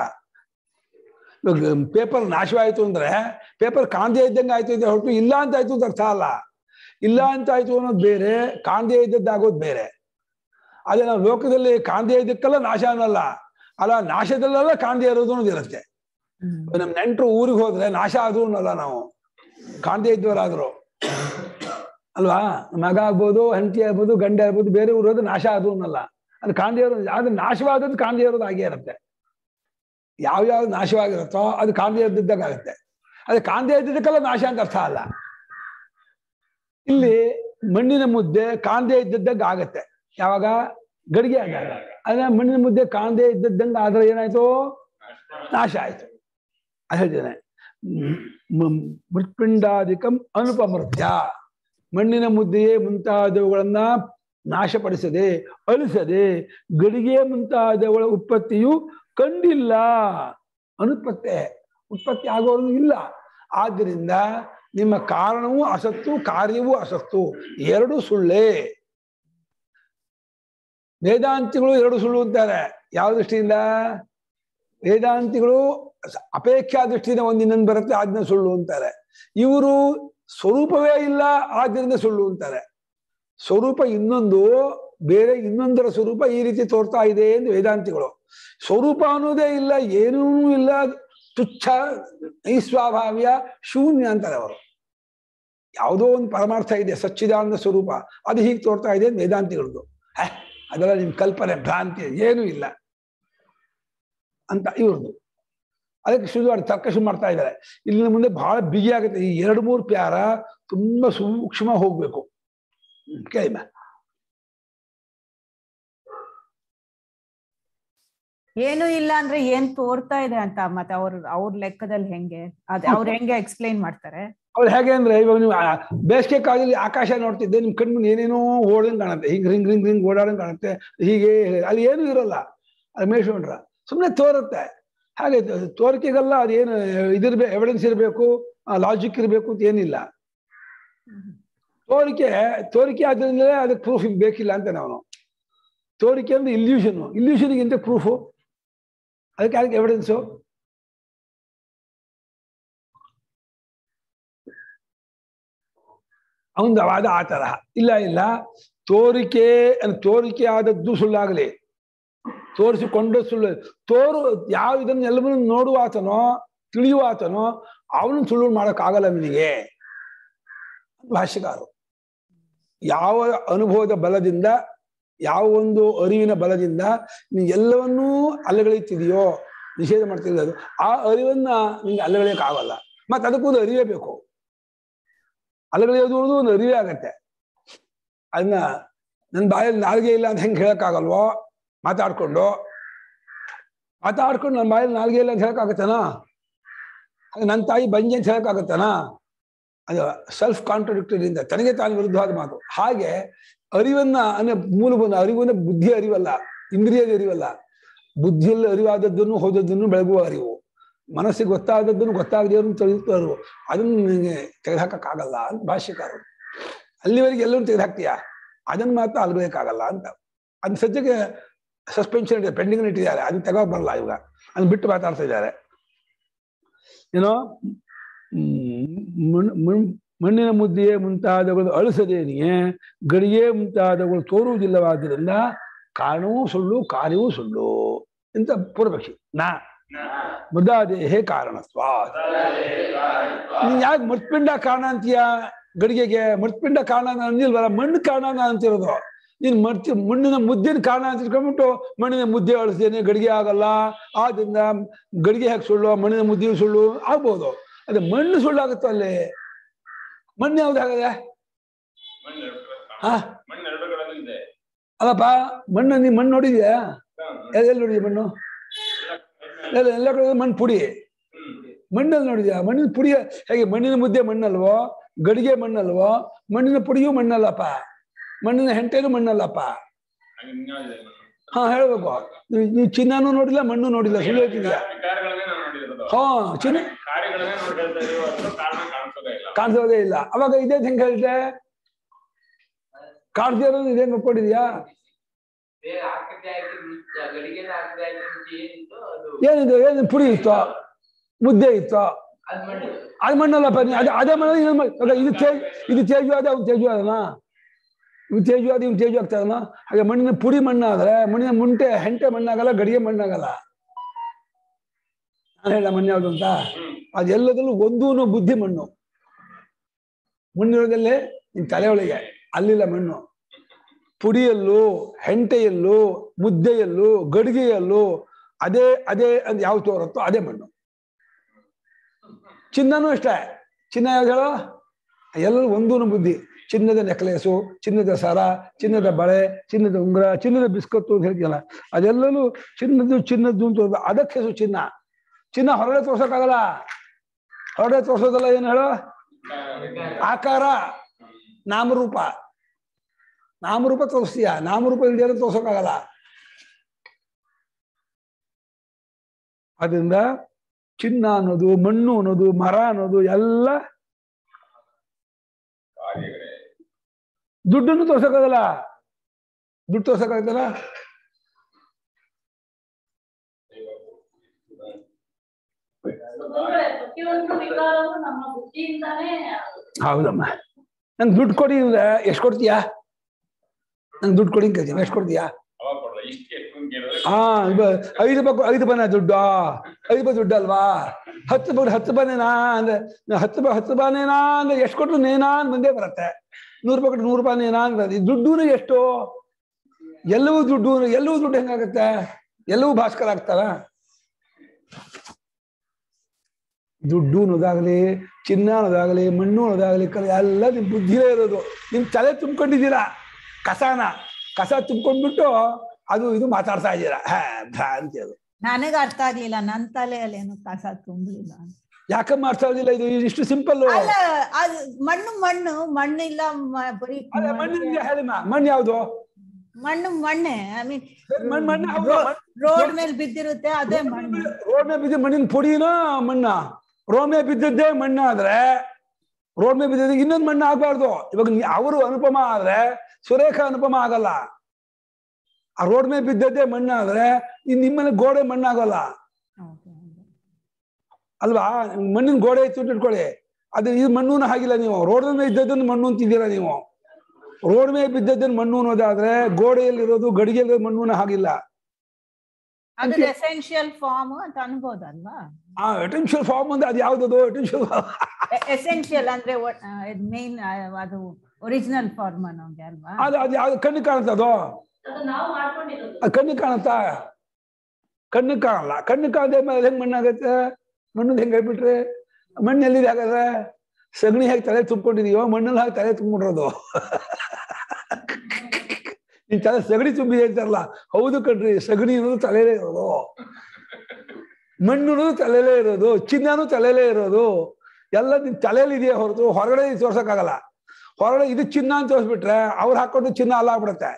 ಪೇಪರ್ ನಾಶವಾಯ್ತು ಅಂದ್ರೆ ಪೇಪರ್ ಕಾಣದೇ ಇದ್ದಂಗೆ ಆಯ್ತು ಇದೆ ಹೊರತು ಇಲ್ಲ ಅಂತ ಆಯ್ತು ಅಂತ ಅರ್ಥ ಅಲ್ಲ ಇಲ್ಲ ಅಂತ ಆಯ್ತು ಅನ್ನೋದು ಬೇರೆ ಕಾಣದೇ ಇದ್ದದ್ದಾಗೋದು ಬೇರೆ ಅದೇ ನಾವು ಲೋಕದಲ್ಲಿ ಕಾಣದೇ ಇದ್ದಕ್ಕೆಲ್ಲ ನಾಶ ಅನ್ನಲ್ಲ ಅಲ್ಲ ನಾಶದಲ್ಲೆಲ್ಲ ಕಾಣದೇ ಇರೋದು ಅನ್ನೋದು ಇರುತ್ತೆ ಹ್ಮ್. ನಮ್ ನೆಂಟರು ಊರಿಗೆ ಹೋದ್ರೆ ನಾಶ ಆದ್ರೂ ಅನ್ನಲ್ಲ ನಾವು ಕಾಣದೇ ಇದ್ದವರಾದ್ರು ಅಲ್ವಾ ಮಗ ಆಗ್ಬೋದು ಹೆಂಡತಿ ಆಗ್ಬೋದು ಗಂಡ ಆಗ್ಬೋದು ಬೇರೆ ಊರು ಹೋದ್ರೆ ನಾಶ ಆದ್ರೂ ಅನ್ನಲ್ಲ ಅದು ಕಾಣದೇ ಇರೋದು ಆದ್ರೆ ನಾಶವಾದದ್ದು ಕಾಣದೇ ಇರೋದು ಹಾಗೆ ಇರುತ್ತೆ ಯಾವ ಯಾವ್ದು ನಾಶವಾಗಿರುತ್ತೋ ಅದು ಕಾಣದೇ ಇದ್ದಿದ್ದಾಗುತ್ತೆ ಅದು ಕಾಣದೇ ಇದ್ದಿದ್ದಕ್ಕೆಲ್ಲ ನಾಶ ಅಂತ ಅರ್ಥ ಅಲ್ಲ ಇಲ್ಲಿ ಮಣ್ಣಿನ ಮುದ್ದೆ ಕಾಣದೇ ಇದ್ದದ್ದಾಗ ಆಗತ್ತೆ ಯಾವಾಗ ಗಡಿಗೆ ಆದಾಗ ಅದ ಮಣ್ಣಿನ ಮುದ್ದೆ ಕಾಣದೇ ಇದ್ದದ್ದಂಗೆ ಆದ್ರೆ ಏನಾಯ್ತು ನಾಶ ಆಯ್ತು ಅದು ಹೇಳ್ತೇನೆ ಮ್- ಮ್- ಮೃತ್ಪಿಂಡಾಧಿಕಂ ಅನುಪಮೃತ್ಯ ಮಣ್ಣಿನ ಮುದ್ದೆಯೇ ಮುಂತಾದವುಗಳನ್ನ ನಾಶಪಡಿಸದೆ ಅಳಿಸದೆ ಗಡಿಗೆ ಮುಂತಾದವುಗಳ ಉತ್ಪತ್ತಿಯು ಕಂಡಿಲ್ಲ ಅನುತ್ಪತ್ತೆ ಉತ್ಪತ್ತಿ ಆಗೋರು ಇಲ್ಲ ಆದ್ದರಿಂದ ನಿಮ್ಮ ಕಾರಣವೂ ಅಸತ್ತು ಕಾರ್ಯವೂ ಅಸತ್ತು ಎರಡು ಸುಳ್ಳೇ ವೇದಾಂತಿಗಳು ಎರಡು ಸುಳ್ಳು ಅಂತಾರೆ ಯಾವ ದೃಷ್ಟಿಯಿಂದ ವೇದಾಂತಿಗಳು ಸ- ಅಪೇಕ್ಷಾ ದೃಷ್ಟಿಯಿಂದ ಒಂದಿನ್ನೊಂದು ಬರುತ್ತೆ ಅದನ್ನ ಸುಳ್ಳು ಅಂತಾರೆ ಇವರು ಸ್ವರೂಪವೇ ಇಲ್ಲ ಆದ್ದರಿಂದ ಸುಳ್ಳು ಅಂತಾರೆ ಸ್ವರೂಪ ಇನ್ನೊಂದು ಬೇರೆ ಇನ್ನೊಂದರ ಸ್ವರೂಪ ಈ ರೀತಿ ತೋರ್ತಾ ಇದೆ ಎಂದು ವೇದಾಂತಿಗಳು ಸ್ವರೂಪ ಅನ್ನೋದೇ ಇಲ್ಲ ಏನೂ ಇಲ್ಲ ತುಚ್ಛ ನೈಸ್ವಾಭಾವ್ಯ ಶೂನ್ಯ ಅಂತಾರೆ ಅವರು ಯಾವುದೋ ಒಂದು ಪರಮಾರ್ಥ ಇದೆ ಸಚ್ಚಿದಾನಂದ ಸ್ವರೂಪ ಅದು ಹೀಗೆ ತೋರ್ತಾ ಇದೆ ಅಂತ ವೇದಾಂತಿಗಳದ್ದು ಹೇ, ಅದೆಲ್ಲ ನಿಮ್ ಕಲ್ಪನೆ ಭ್ರಾಂತಿ ಏನೂ ಇಲ್ಲ ಅಂತ ಇವ್ರದ್ದು ಅದಕ್ಕೆ ಶುರು ಮಾಡಿ ತರ್ಕ ಶುರು ಮಾಡ್ತಾ ಇದ್ದಾರೆ ಇಲ್ಲಿನ ಮುಂದೆ ಬಹಳ ಬಿಗಿ ಆಗುತ್ತೆ ಈ ಎರಡು ಮೂರು ಪ್ಯಾರ ತುಂಬಾ ಸೂಕ್ಷ್ಮ ಹೋಗ್ಬೇಕು ಹ್ಮ್, ಕೇಳಿ ಮ್ಯಾಮ್ ಏನು ಇಲ್ಲ ಅಂದ್ರೆ ಏನ್ ತೋರ್ತಾ ಇದೆ ಅಂತ ಮತ್ತೆ ಅವ್ರ ಅವ್ರ ಲೆಕ್ಕದಲ್ಲಿ ಹೆಂಗೆ ಅದ್ ಅವ್ರ ಹೆಂಗೆ ಎಕ್ಸ್ಪ್ಲೈನ್ ಮಾಡ್ತಾರೆ ಅವ್ರು ಹೇಗೆ ಅಂದ್ರೆ ಇವಾಗ ನೀವು ಆ ಬೇಸಿಗೆ ಕಾಲದಲ್ಲಿ ಆಕಾಶ ನೋಡ್ತಿದ್ದೆ ನಿಮ್ ಕಣ್ಣು ಮುಂದೆ ಏನೇನೋ ಓಡಂಗ್ ಕಾಣುತ್ತೆ ಹಿಂಗ್ ರಿಂಗ್ ರಿಂಗ್ ರಿಂಗ್ ಓಡಾಡಂಗ್ ಕಾಣುತ್ತೆ ಹೀಗೆ ಅಲ್ಲಿ ಏನೂ ಇರಲ್ಲ ಅದು ಮೇಯ್ಸ್ಕೊಂಡ್ರ ಸುಮ್ಮನೆ ತೋರುತ್ತೆ ಹಾಗೆ ತ- ತೋರಿಕೆಗೆಲ್ಲ ಅದೇನು ಇದಿರ್ಬೇಕು ಎವಿಡೆನ್ಸ್ ಇರಬೇಕು ಲಾಜಿಕ್ ಇರಬೇಕು ಅಂತ ಏನಿಲ್ಲ ತೋರಿಕೆ ತೋರಿಕೆ ಆದ್ರಿಂದಲೇ ಅದಕ್ಕೆ ಪ್ರೂಫ್ ಬೇಕಿಲ್ಲ ಅಂತ ನಾವು ತೋರಿಕೆ ಅಂದ್ರೆ ಇಲ್ಯೂಷನ್ ಇಲ್ಯೂಷನ್ಗಿಂತ ಪ್ರೂಫು ಅದಕ್ಕೆ ಅದಕ್ಕೆ ಎವಿಡೆನ್ಸು ಅವನ ವಾದ ಆ ತರಹ ಇಲ್ಲ ಇಲ್ಲ ತೋರಿಕೆ ಅನ್- ತೋರಿಕೆ ಆದದ್ದು ಸುಳ್ಳಾಗಲಿ ತೋರಿಸಿಕೊಂಡು ಸುಳ್ಳು ತೋರು ಯಾವ ಇದನ್ನ ಎಲ್ಲವನ್ನೂ ನೋಡುವ ಆತನೋ ತಿಳಿಯುವ ಆತನೋ ಅವನು ಸುಳ್ಳು ಮಾಡೋಕ್ಕಾಗಲ್ಲ ನಿನಗೆ ಭಾಷ್ಯಕಾರರು ಯಾವ ಅನುಭವದ ಬಲದಿಂದ ಯಾವ ಒಂದು ಅರಿವಿನ ಬಲದಿಂದ ನೀ ಎಲ್ಲವನ್ನೂ ಅಲೆಗಳೆಯುತ್ತಿದೆಯೋ ನಿಷೇಧ ಮಾಡ್ತಿದ್ದೆ ಅದು ಆ ಅರಿವನ್ನ ನಿಂಗೆ ಅಲೆಗಳೆಯಕ್ಕಾಗಲ್ಲ ಮತ್ತೆ ಅದಕ್ಕೂ ಒಂದು ಅರಿವೇ ಬೇಕು ಅಲೆಗಳೆಯೋದು ಅನ್ನೋದು ಒಂದು ಅರಿವೇ ಆಗತ್ತೆ ಅದನ್ನ ನನ್ನ ಬಾಯಲ್ಲಿ ನಾಲ್ಗೆ ಇಲ್ಲ ಅಂತ ಹೆಂಗೆ ಹೇಳಕ್ಕಾಗಲ್ವೋ ಮಾತಾಡ್ಕೊಂಡು ಮಾತಾಡ್ಕೊಂಡು ನನ್ನ ಬಾಯಲ್ಲಿ ನಾಲ್ಗೆ ಇಲ್ಲ ಅಂತ ಹೇಳಕ್ಕಾಗತ್ತನಾ ಹಾಗೆ ನನ್ನ ತಾಯಿ ಬಂಜೆ ಅಂತ ಹೇಳಕ್ಕಾಗತ್ತನಾ ಅದು ಸೆಲ್ಫ್ ಕಾಂಟ್ರಡಿಕ್ಟರಿ ಅಂತ ತನಗೆ ತಾನು ವಿರುದ್ಧವಾದ ಮಾತು ಹಾಗೆ ಅರಿವನ್ನ ಅಂದ್ರೆ ಮೂಲ ಬಂದ ಅರಿವನ್ನ ಬುದ್ಧಿ ಅರಿವಲ್ಲ ಇಂದ್ರಿಯದ ಅರಿವಲ್ಲ ಬುದ್ಧಿಯಲ್ಲಿ ಅರಿವಾದದ್ದನ್ನು ಹೋದದ್ದನ್ನು ಬೆಳಗುವ ಅರಿವು ಮನಸ್ಸಿಗೆ ಗೊತ್ತಾದದ್ದನ್ನು ಗೊತ್ತಾಗದೇವ್ರನ್ನ ತಿಳಿಯುತ್ತ ಅರಿವು ಅದನ್ನು ನಿನಗೆ ತೆಗೆದುಹಾಕಕ್ಕಾಗಲ್ಲ ಅಂತ ಭಾಷ್ಯಕಾರರು ಅಲ್ಲಿವರೆಗೆ ಎಲ್ಲರೂ ತೆಗೆದುಹಾಕ್ತೀಯಾ ಅದನ್ನ ಮಾತ್ರ ಅಲ್ಬೇಕಾಗಲ್ಲ ಅಂತ ಅದ್ ಸದ್ಯಕ್ಕೆ ಸಸ್ಪೆನ್ಷನ್ ಇದೆ ಪೆಂಡಿಂಗ್ ಇಟ್ಟಿದ್ದಾರೆ ಅದನ್ನ ತೆಗೋಕ್ ಬರಲ್ಲ ಇವಾಗ ಅದನ್ನ ಬಿಟ್ಟು ಮಾತಾಡ್ತಾ ಇದ್ದಾರೆ ಏನೋ ಹ್ಮ್, ಮಣ್- ಮಣ್- ಮಣ್ಣಿನ ಮುದ್ದೆಯೇ ಮುಂತಾದವುಗಳು ಅಳಿಸದೇನೆಯೇ ಗಡಿಗೆ ಮುಂತಾದವುಗಳು ತೋರುವುದಿಲ್ಲವಾದ್ದರಿಂದ ಕಾರಣವೂ ಸುಳ್ಳು ಕಾರ್ಯವೂ ಸುಳ್ಳು ಅಂತ ಪೂರ್ವಪಕ್ಷಿ ನಾ ಮೃದಾದೇಹೇ ಕಾರಣತ್ವ ನೀನ್ ಯಾಕೆ ಮೃತ್ಪಿಂಡ ಕಾರಣ ಅಂತೀಯ ಗಡಿಗೆಗೆ ಮೃತ್ಪಿಂಡ ಕಾರಣ ಅಂತ ಅಂದಿಲ್ವಲ್ಲ ಮಣ್ಣು ಕಾರಣ ಅಂತ ಅಂತಿರೋದು ನೀನ್ ಮರ್ತಿ ಮಣ್ಣಿನ ಮುದ್ದಿನ ಕಾರಣ ಅಂತ ಇಟ್ಕೊಂಡ್ಬಿಟ್ಟು ಮಣ್ಣಿನ ಮುದ್ದೆ ಅಳಿಸ್ತೇನೆ ಗಡಿಗೆ ಆಗಲ್ಲ ಆದ್ರಿಂದ ಗಡಿಗೆ ಹೇಗೆ ಸುಳ್ಳು ಮಣ್ಣಿನ ಮುದ್ದೆ ಸುಳ್ಳು ಆಗ್ಬೋದು ಅದೇ ಮಣ್ಣು ಸುಳ್ಳಾಗುತ್ತೆ ಅಲ್ಲಿ ಮಣ್ಣು ಯಾವ್ದಾಗದೆ ಹಾ ಮಣ್ಣೆರಡು ಕಡೆ ಇದೆ ಅಲ್ಲಪ್ಪ ಮಣ್ಣು ನೀ ಮಣ್ಣು ನೋಡಿದ್ಯಾ ಎಲ್ಲಿ ಎಲ್ಲಿ ನೋಡಿದ್ಯಾ ಮಣ್ಣು ಎಲ್ಲ ಎಲ್ಲ ಕಡೆ ಮಣ್ಣು ಪುಡಿ ಮಣ್ಣಲ್ಲಿ ನೋಡಿದ್ಯಾ ಮಣ್ಣಿನ ಪುಡಿ ಹೇಗೆ ಮಣ್ಣಿನ ಮುದ್ದೆ ಮಣ್ಣಲ್ವೋ ಗಡಿಗೆ ಮಣ್ಣಲ್ವೋ ಮಣ್ಣಿನ ಪುಡಿಯೂ ಮಣ್ಣಲ್ಲಪ್ಪ ಮಣ್ಣಿನ ಹೆಂಟೆನೂ ಮಣ್ಣಲ್ಲಪ್ಪ ಹಾಗೆ ಇನ್ಯಾವ್ದಿದೆ ಮಣ್ಣು? ಹಾ ಹೇಳ್ಬೇಕು ನೀವ್- ನೀವ್ ಚಿನ್ನನೂ ನೋಡಿಲ್ಲ ಮಣ್ಣು ನೋಡಿಲ್ಲ ಸುಳ್ಳು ಹೇಳ್ತಿದ್ಯಾ ಕಾರ್ಯಗಳನ್ನೇ ನಾನು ನೋಡಿರೋದು ಹಾ ಚಿನ್ನ ಕಾರ್ಯಗಳನ್ನೇ ನೋಡಿ ಹೇಳ್ತಾ ಇದೀವಿ ಹೊರತು ಕಾರಣ ಕಾಣಿಸೋದೇ ಇಲ್ಲ ಕಾಣಿಸೋದೇ ಇಲ್ಲ ಅವಾಗ ಇದೇ ಹೆಂಗ್ ಹೇಳಿದೆ ಕಾಣಿಸದೇ ಇರೋದು ಇದೇನ್ ಒಪ್ಕೊಂಡಿದ್ಯಾ ಬೇರೆ ಹಾಕದೆ ಆಗಿ ಮುಂಚೆ ಗಡಿಗೆ ಹಾಕದೆ ಆಗಿ ಮುಂಚೆ ಏನಿತ್ತು ಅದು ಏನಿದೆ ಏನು ಪುಡಿ ಇತ್ತು ಮುದ್ದೆ ಇತ್ತು ಅದ್ ಮಣ್ಣು ಅದು ಮಣ್ಣಲ್ಲಪ್ಪ ನೀ ಅದೇ ಅದೇ ಮಣ್ಣಲ್ಲಿ ಇನ್ನೊಂದ್ ಮಣ್ಣು. ಇವಾಗ ಇದು ತೇಜ್ ಇದು ತೇಜವಾದ ಅವ್ನು ತೇಜವಾದನ ಇವು ತೇಜವಾದ ಇವ್ನು ತೇಜು ಆಗ್ತದನ ಹಾಗೆ ಮಣ್ಣಿನ ಪುಡಿ ಮಣ್ಣಾದ್ರೆ ಮಣ್ಣಿನ ಮುಂಟೆ ಹೆಂಟೆ ಮಣ್ಣಾಗಲ್ಲ ಗಡಿಗೆ ಮಣ್ಣಾಗಲ್ಲ ನಾನು ಹೇಳ ಮಣ್ಣು ಯಾವುದು ಅಂತ ಅದೆಲ್ಲದಲ್ಲೂ ಒಂದೂನು ಬುದ್ಧಿ ಮಣ್ಣು ಮಣ್ಣಿರೋದಲ್ಲೇ ನಿನ್ ತಲೆ ಒಳಗೆ ಅಲ್ಲಿಲ್ಲ ಮಣ್ಣು ಪುಡಿಯಲ್ಲೂ ಹೆಂಟೆಯಲ್ಲೂ ಮುದ್ದೆಯಲ್ಲೂ ಗಡಿಗೆಯಲ್ಲೂ ಅದೇ ಅದೇ ಅಂತ ಯಾವ ತೋರುತ್ತೋ ಅದೇ ಮಣ್ಣು ಚಿನ್ನನೂ ಅಷ್ಟೇ ಚಿನ್ನ ಯಾವ್ದು ಹೇಳೋ ಎಲ್ಲರೂ ಒಂದೂನು ಬುದ್ಧಿ ಚಿನ್ನದ ನೆಕ್ಲೇಸು ಚಿನ್ನದ ಸರ ಚಿನ್ನದ ಬಳೆ ಚಿನ್ನದ ಉಂಗುರ ಚಿನ್ನದ ಬಿಸ್ಕತ್ತು ಅಂತ ಹೇಳ್ತೀಯಲ್ಲ ಅದೆಲ್ಲನೂ ಚಿನ್ನದ್ದು ಚಿನ್ನದ್ದು ಅಂತ ತೋರ್ಬೇಕು. ಅದಕ್ಕೆ ಹೆಸರು ಚಿನ್ನ ಚಿನ್ನ ಹೊರಗಡೆ ತೋರ್ಸಕ್ಕಾಗಲ್ಲ ಹೊರಗಡೆ ತೋರ್ಸೋದಲ್ಲ ಏನು ಹೇಳು ಆಕಾರ ನಾಮರೂಪ ನಾಮರೂಪ ತೋರಿಸ್ತೀಯ ನಾಮರೂಪ ಇಲ್ದೇ ತೋರ್ಸೋಕ್ಕಾಗಲ್ಲ ಅದರಿಂದ ಚಿನ್ನ ಅನ್ನೋದು ಮಣ್ಣು ಅನ್ನೋದು ಮರ ಅನ್ನೋದು ಎಲ್ಲ ದುಡ್ಡನ್ನು ತೋರ್ಸಕ್ಕಾಗಲ್ಲ ದುಡ್ಡು ತೋರ್ಸಕ್ಕಾಗತ್ತಲ್ಲ ಗುರುಗಳೇ, ಪ್ರತಿಯೊಂದು ವಿಕಾರವು ನಮ್ಮ ಬುದ್ಧಿಯಿಂದಾನೇ ಹೌದಮ್ಮ ನಂಗೆ ದುಡ್ಡು ಕೊಡಿ ಅಂದ್ರೆ ಎಷ್ಟು ಕೊಡ್ತೀಯಾ ನಂಗೆ ದುಡ್ಡು ಕೊಡಿ ಕೇಳ್ತೀನಿ ಎಷ್ಟು ಕೊಡ್ತೀಯಾ ಅವಾಗ ಕೊಡಲ್ಲ ಇಷ್ಟು ಎಷ್ಟು ಅಂತ ಕೇಳಿದ್ರೆ ಹಾ ಇವ- ಐದು ರೂಪಾಯಿ ಐದು ಬನ ದುಡ್ಡು ಐದು ರೂಪಾಯಿ ದುಡ್ಡು ಅಲ್ವಾ ಹತ್ತು ರೂಪಾಯಿ ಹತ್ತು ಬನೇನಾ ಅಂದ್ರೆ ನಾ ಹತ್ತು ರೂಪಾಯಿ ಹತ್ತು ರೂಪಾಯಿನೇನಾ ಅಂದ್ರೆ ಎಷ್ಟು ಕೊಟ್ಟರು ನೇನಾ ಅಂತ ಬಂದೇ ಬರುತ್ತೆ ನೂರು ರೂಪಾಯಿ ಕೊಟ್ಟು ನೂರು ರೂಪಾಯಿ ನೇನಾ ಅಂತ ಬರುತ್ತೆ. ಈ ದುಡ್ಡು ಎಷ್ಟು ಎಲ್ಲವೂ ದುಡ್ಡು ಎಲ್ಲವೂ ದುಡ್ಡು ಹೆಂಗಾಗತ್ತೆ ಎಲ್ಲವೂ ಭಾಸ್ಕರ ಆಗ್ತಾರ ದುಡ್ಡು ಅನ್ನೋದಾಗ್ಲಿ ಚಿನ್ನ ಅನ್ನೋದಾಗ್ಲಿ ಮಣ್ಣು ಅನ್ನೋದಾಗ್ಲಿ ಕಲೆ ಎಲ್ಲ ನಿಮ್ ಬುದ್ಧಿಲೇ ಇರೋದು ನಿಮ್ ತಲೆ ತುಂಬ್ಕೊಂಡಿದ್ದೀರಾ ಕಸಾನ ಕಸ ತುಂಬ್ಕೊಂಡ್ಬಿಟ್ಟು ಅದು ಇದು ಮಾತಾಡ್ತಾ ಇದ್ದೀರಾ ಹಾ ಭ್ರಾಂತಿ ಅದು ನನಗ ಅರ್ಥ ಆಗ್ಲಿಲ್ಲ ನನ್ ತಲೆಯಲ್ಲಿ ಏನು ಕಸ ತುಂಬಲಿಲ್ಲ ಯಾಕಮ್ಮ ಅರ್ಥ ಆಗಲಿಲ್ಲ ಇದು ಇಷ್ಟು ಸಿಂಪಲ್ ಅಲ್ಲ ಅದು ಮಣ್ಣು ಮಣ್ಣು ಮಣ್ಣಿಲ್ಲ ಮ- ಬರೀ ಅದೇ ಮಣ್ಣಿನ ಹೇಳಿಮ್ಮ ಮಣ್ಣು ಯಾವುದು ಮಣ್ಣು ಮಣ್ಣೆ ಐ ಮೀನ್ ಮಣ್ಣು ಮಣ್ಣು ಹೌದು ರೋಡ್ ಮೇಲೆ ಬಿದ್ದಿರುತ್ತೆ ಅದೇ ಮಣ್ಣು ರೋಡ್ ಮೇಲೆ ಬಿದ್ದ ಮಣ್ಣಿನ ಪುಡಿನ ಮಣ್ಣ ರೋಡ್ ಮೇಲೆ ಬಿದ್ದದ್ದೇ ಮಣ್ಣು ಆದ್ರೆ ರೋಡ್ ಮೇಲೆ ಬಿದ್ದಿದ್ದ ಇನ್ನೊಂದು ಮಣ್ಣು ಆಗ್ಬಾರ್ದು ಇವಾಗ ನೀ- ಅವರು ಅನುಪಮ ಆದ್ರೆ ಸುರೇಖ ಅನುಪಮ ಆಗಲ್ಲ ಆ ರೋಡ್ ಮೇಲೆ ಬಿದ್ದದ್ದೇ ಮಣ್ಣು ಆದ್ರೆ ಇನ್ ನಿಮ್ಮನೆ ಗೋಡೆ ಮಣ್ಣಾಗಲ್ಲ ಹೌದು, ಹೌದು. ಅಲ್ವಾ ಮಣ್ಣಿನ ಗೋಡೆ ಇತ್ತು ಅಂತ ಇಟ್ಕೊಳ್ಳಿ ಅದು ಇದು ಮಣ್ಣುನ ಹಾಗಿಲ್ಲ ನೀವು ರೋಡ್ ಮೇಲೆ ಇದ್ದದ್ದನ್ನು ಮಣ್ಣು ಅಂತಿದ್ದೀರಾ ನೀವು ರೋಡ್ ಮೇಲೆ ಬಿದ್ದದ್ದನ್ನು ಮಣ್ಣು ಅನ್ನೋದಾದ್ರೆ ಗೋಡೆಯಲ್ಲಿರೋದು ಗಡಿಗೆಯಲ್ಲಿರೋದು ಮಣ್ಣುನ ಹಾಗಿಲ್ಲ ಅದು ಎಸೆನ್ಷಿಯಲ್ ಫಾರ್ಮ್ ಅಂತ ಅನ್ಬೋದಲ್ವಾ ಆ ಎಟೆನ್ಷಿಯಲ್ ಫಾರ್ಮ್ ಅಂದ್ರೆ ಅದು ಯಾವ್ದದು ಎಟೆನ್ಷಿಯಲ್ ಎಸೆನ್ಷಿಯಲ್ ಅಂದ್ರೆ ಮೇನ್ ಅದು ಒರಿಜಿನಲ್ ಫಾರ್ಮ್ ಅನ್ನೋಂಗೆ ಅಲ್ವಾ ಅದು ಅದು ಯಾವ್ದು ಕಣ್ಣಿಗೆ ಕಾಣುತ್ತೆ ಅದು ಅದು ನಾವು ಮಾಡ್ಕೊಂಡಿರೋದು ಅದು ಕಣ್ಣಿಗೆ ಕಾಣುತ್ತಾ ಕಣ್ಣಿಗೆ ಕಾಣಲ್ಲ ಕಣ್ಣಿಗೆ ಕಾಣದೆ ಮೇಲೆ ಹೆಂಗ್ ಮಣ್ಣಾಗತ್ತೆ ಮಣ್ಣು ಹೆಂಗ್ ಹೇಳ್ಬಿಟ್ರೆ ಮಣ್ಣು ಎಲ್ಲಿದೆ ಹಾಗಾದ್ರೆ ಸಗಣಿ ಹೇಗೆ ತಲೆ ತುಂಬ್ಕೊಂಡಿದೀಯೋ ಮಣ್ಣಲ್ಲಿ ಹಾಕಿ ತಲೆ ತುಂಬಿಡ್ರೋದು ನಿನ್ ತಲೆ ಸಗಣಿ ತುಂಬಿದೆ ಅಂತಾರಲ್ಲ ಹೌದು ಕಣ್ರಿ ಸಗಣಿ ಅನ್ನೋದು ತಲೆಲೇ ಇರೋದು ಮಣ್ಣು ಅನ್ನೋದು ತಲೆಲೇ ಇರೋದು ಚಿನ್ನನೂ ತಲೆಲೇ ಇರೋದು ಎಲ್ಲ ನಿನ್ ತಲೆಯಲ್ಲಿ ಇದೆಯಾ ಹೊರತು ಹೊರಗಡೆ ತೋರ್ಸಕ್ಕಾಗಲ್ಲ ಹೊರಗಡೆ ಇದು ಚಿನ್ನ ಅಂತ ತೋರಿಸ್ಬಿಟ್ರೆ ಅವ್ರು ಹಾಕೊಂಡು ಚಿನ್ನ ಅಲ್ಲ ಆಗ್ಬಿಡುತ್ತೆ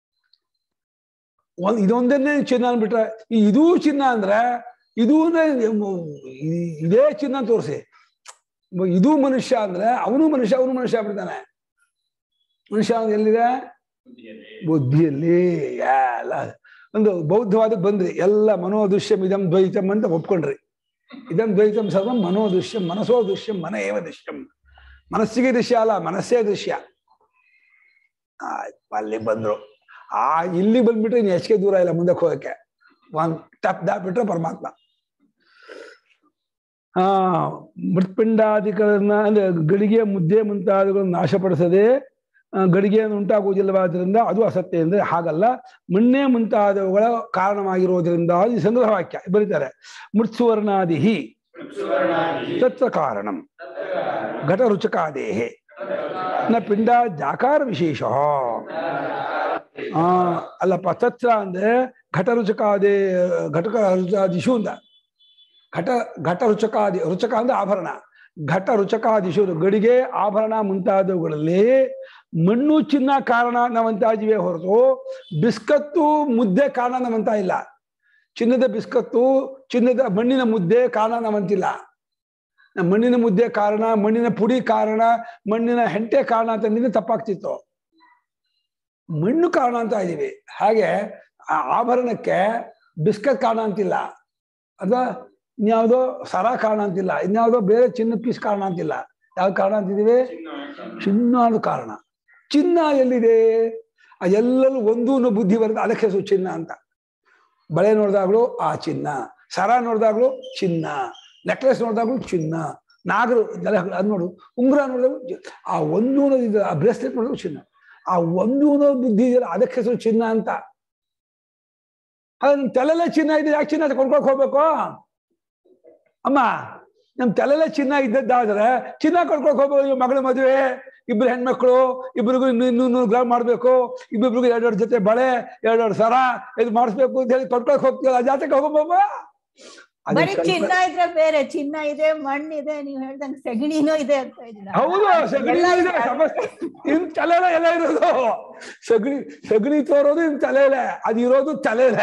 ಒಂದ್ ಇದೊಂದನ್ನೇ ಚಿನ್ನ ಅಂದ್ಬಿಟ್ರೆ ಈ ಇದೂ ಚಿನ್ನ ಅಂದ್ರೆ ಇದೂ ಇದೇ ಚಿನ್ನ ತೋರಿಸಿ ಇದೂ ಮನುಷ್ಯ ಅಂದ್ರೆ ಅವನು ಮನುಷ್ಯ ಅವನು ಮನುಷ್ಯ ಆಗ್ಬಿಡ್ತಾನೆ ಮನುಷ್ಯ ಅಂದ್ರೆ ಎಲ್ಲಿದೆ ಬುದ್ಧಿಯಲ್ಲಿ ಬುದ್ಧಿಯಲ್ಲಿ ಎಲ್ಲ ಒಂದು ಬೌದ್ಧವಾದಕ್ಕೆ ಬಂದ್ರಿ ಎಲ್ಲ ಮನೋದೃಶ್ಯಂ ಇದಂ ದ್ವೈತಂ ಅಂತ ಒಪ್ಕೊಂಡ್ರಿ ಇದಂ ದ್ವೈತಂ ಸರ್ವಂ ಮನೋದೃಶ್ಯಂ ಮನಸೋ ದೃಶ್ಯಂ ಮನ ಏವ ದೃಶ್ಯಂ ಮನಸ್ಸಿಗೆ ದೃಶ್ಯ ಅಲ್ಲ ಮನಸ್ಸೇ ದೃಶ್ಯ ಆಯ್ತು ಅಲ್ಲಿ ಬಂದ್ರು ಆ ಇಲ್ಲಿ ಬಂದ್ಬಿಟ್ರೆ ಇನ್ನು ಹೆಚ್ಚಿಗೆ ದೂರ ಇಲ್ಲ ಮುಂದಕ್ಕೆ ಹೋಗಕ್ಕೆ ಒಂದ್ ಟಪ್ ದಾ ಬಿಟ್ರೆ ಪರಮಾತ್ಮ ಆ ಮೃತ್ಪಿಂಡಾದಿಗಳನ್ನ ಅಂದ್ರೆ ಗಡಿಗೆ ಮುದ್ದೆ ಮುಂತಾದವುಗಳನ್ನ ನಾಶಪಡಿಸದೆ ಆ, ಗಡಿಗೆಯನ್ನು ಉಂಟಾಗುವುದಿಲ್ಲವಾದ್ರಿಂದ ಅದು ಅಸತ್ಯ ಅಂದ್ರೆ ಹಾಗಲ್ಲ ಮಣ್ಣೆ ಮುಂತಾದವುಗಳ ಕಾರಣವಾಗಿರುವುದರಿಂದ ಇದು ಸಂಗ್ರಹ ವಾಕ್ಯ ಬರೀತಾರೆ ಮೃತ್ಸುವರ್ಣಾದಿಹಿ ತತ್ರ ಕಾರಣಂ ಘಟ ರುಚಕಾದೇಹೆ ನ ಪಿಂಡ ಜಾಕಾರ ವಿಶೇಷ ಆ ಅಲ್ಲಪ್ಪ ತತ್ರ ಅಂದ್ರೆ ಘಟ ರುಚಕಾದೇ ಘಟಕ ರುಚಾದಿಶು ಅಂತ ಘಟ ಘಟ ರುಚಕಾದಿ ರುಚಕ ಅಂದ್ರೆ ಆಭರಣ ಘಟ ರುಚಕಾದಿಶು ಗಡಿಗೆ ಆಭರಣ ಮುಂತಾದವುಗಳಲ್ಲಿ ಮಣ್ಣು ಚಿನ್ನ ಕಾರಣ ನಾವಂತಾಜಿವೆ ಹೊರತು ಬಿಸ್ಕತ್ತು ಮುದ್ದೆ ಕಾರಣ ನಾವಂತ ಇಲ್ಲ ಚಿನ್ನದ ಬಿಸ್ಕತ್ತು ಚಿನ್ನದ ಮಣ್ಣಿನ ಮುದ್ದೆ ಕಾರಣ ನಾವಂತಿಲ್ಲ ಮಣ್ಣಿನ ಮುದ್ದೆ ಕಾರಣ ಮಣ್ಣಿನ ಪುಡಿ ಕಾರಣ ಮಣ್ಣಿನ ಹೆಂಟೆ ಕಾರಣ ಅಂತಂದಿದ್ರೆ ತಪ್ಪಾಗ್ತಿತ್ತು ಮಣ್ಣು ಕಾರಣ ಅಂತ ಇದೀವಿ ಹಾಗೆ ಆ ಆಭರಣಕ್ಕೆ ಬಿಸ್ಕತ್ ಕಾರಣ ಅಂತಿಲ್ಲ ಅಥವಾ ಇನ್ಯಾವುದೋ ಸರ ಕಾರಣ ಅಂತಿಲ್ಲ ಇನ್ಯಾವುದೋ ಬೇರೆ ಚಿನ್ನ ಪೀಸ್ ಕಾರಣ ಅಂತಿಲ್ಲ ಯಾವ ಕಾರಣ ಅಂತಿದೀವಿ ಚಿನ್ನ ಅನ್ನೋ ಕಾರಣ ಚಿನ್ನ ಎಲ್ಲಿದೆ ಆ ಎಲ್ಲರೂ ಒಂದು ಅನ್ನೋ ಬುದ್ಧಿ ಬರುತ್ತೆ ಅದಕ್ಕೆ ಹೆಸರು ಚಿನ್ನ ಅಂತ ಬಳೆ ನೋಡಿದಾಗ್ಲೂ ಆ ಚಿನ್ನ ಸರ ನೋಡಿದಾಗ್ಲೂ ಚಿನ್ನ ನೆಕ್ಲೆಸ್ ನೋಡಿದಾಗ್ಲೂ ಚಿನ್ನ ನಾಗರು ಅದು ನೋಡು ಉಂಗುರ ನೋಡಿದಾಗ್ಲೂ ಚಿ- ಆ ಒಂದು ಅನ್ನೋದು ಆ ಬ್ರೇಸ್ಲೆಟ್ ನೋಡಿದ್ರು ಚಿನ್ನ ಆ ಒಂದು ಅನ್ನೋ ಬುದ್ಧಿ ಇದೆಯಲ್ಲ ಅದಕ್ಕೆ ಹೆಸರು ಚಿನ್ನ ಅಂತ ಹಾಗೆ ನಿಮ್ ತಲೆಲ್ಲೇ ಚಿನ್ನ ಇದೆ ಯಾಕೆ ಚಿನ್ನ ಕೊಂಡ್ಕೊಳಕ್ ಹೋಗ್ಬೇಕು ಅಮ್ಮ ನಮ್ ತಲೆಲ್ಲೇ ಚಿನ್ನ ಇದ್ದದ್ದಾದ್ರೆ ಚಿನ್ನ ಕೊಂಡ್ಕೊಳಕ್ ಹೋಗ್ಬೇಕು ಇವ್ ಮಗಳ ಮದುವೆ ಇಬ್ರು ಹೆಣ್ಮಕ್ಳು ಇಬ್ರಿಗೂ ಇನ್ನು ಇನ್ನೂರು ಗ್ರಾಮ್ ಮಾಡ್ಬೇಕು ಇಬ್ಬಿಬ್ರಿಗೂ ಎರಡೆರಡು ಜೊತೆ ಬಳೆ ಎರಡೆರಡು ಸರ ಇದು ಮಾಡಿಸ್ಬೇಕು ಅಂತ ಹೇಳಿ ಕೊಟ್ಕೊಳಕ್ ಹೋಗ್ತೀವಲ್ಲ ಜಾತಕ್ಕೆ ಹೋಗಮ್ಮ ಬರೀ ಚಿನ್ನ ಇದ್ರೆ ಬೇರೆ ಚಿನ್ನ ಇದೆ ಮಣ್ಣಿದೆ ನೀವ್ ಹೇಳ್ದಂಗ್ ಸೆಗಣಿನೂ ಇದೆ ಅಂತ ಇದ್ದೀರಾ ಹೌದು ಸಗಣಿ ಎಲ್ಲ ಇದೆ ಇದೆ. ಸಮಸ್ಯೆ ಇನ್ ತಲೆಲೆ ಎಲ್ಲ ಇರೋದು ಸಗಣಿ ಸಗಣಿ ತೋರೋದು ಇನ್ ತಲೆಲೆ ಅದು ಇರೋದು ತಲೆಲೆ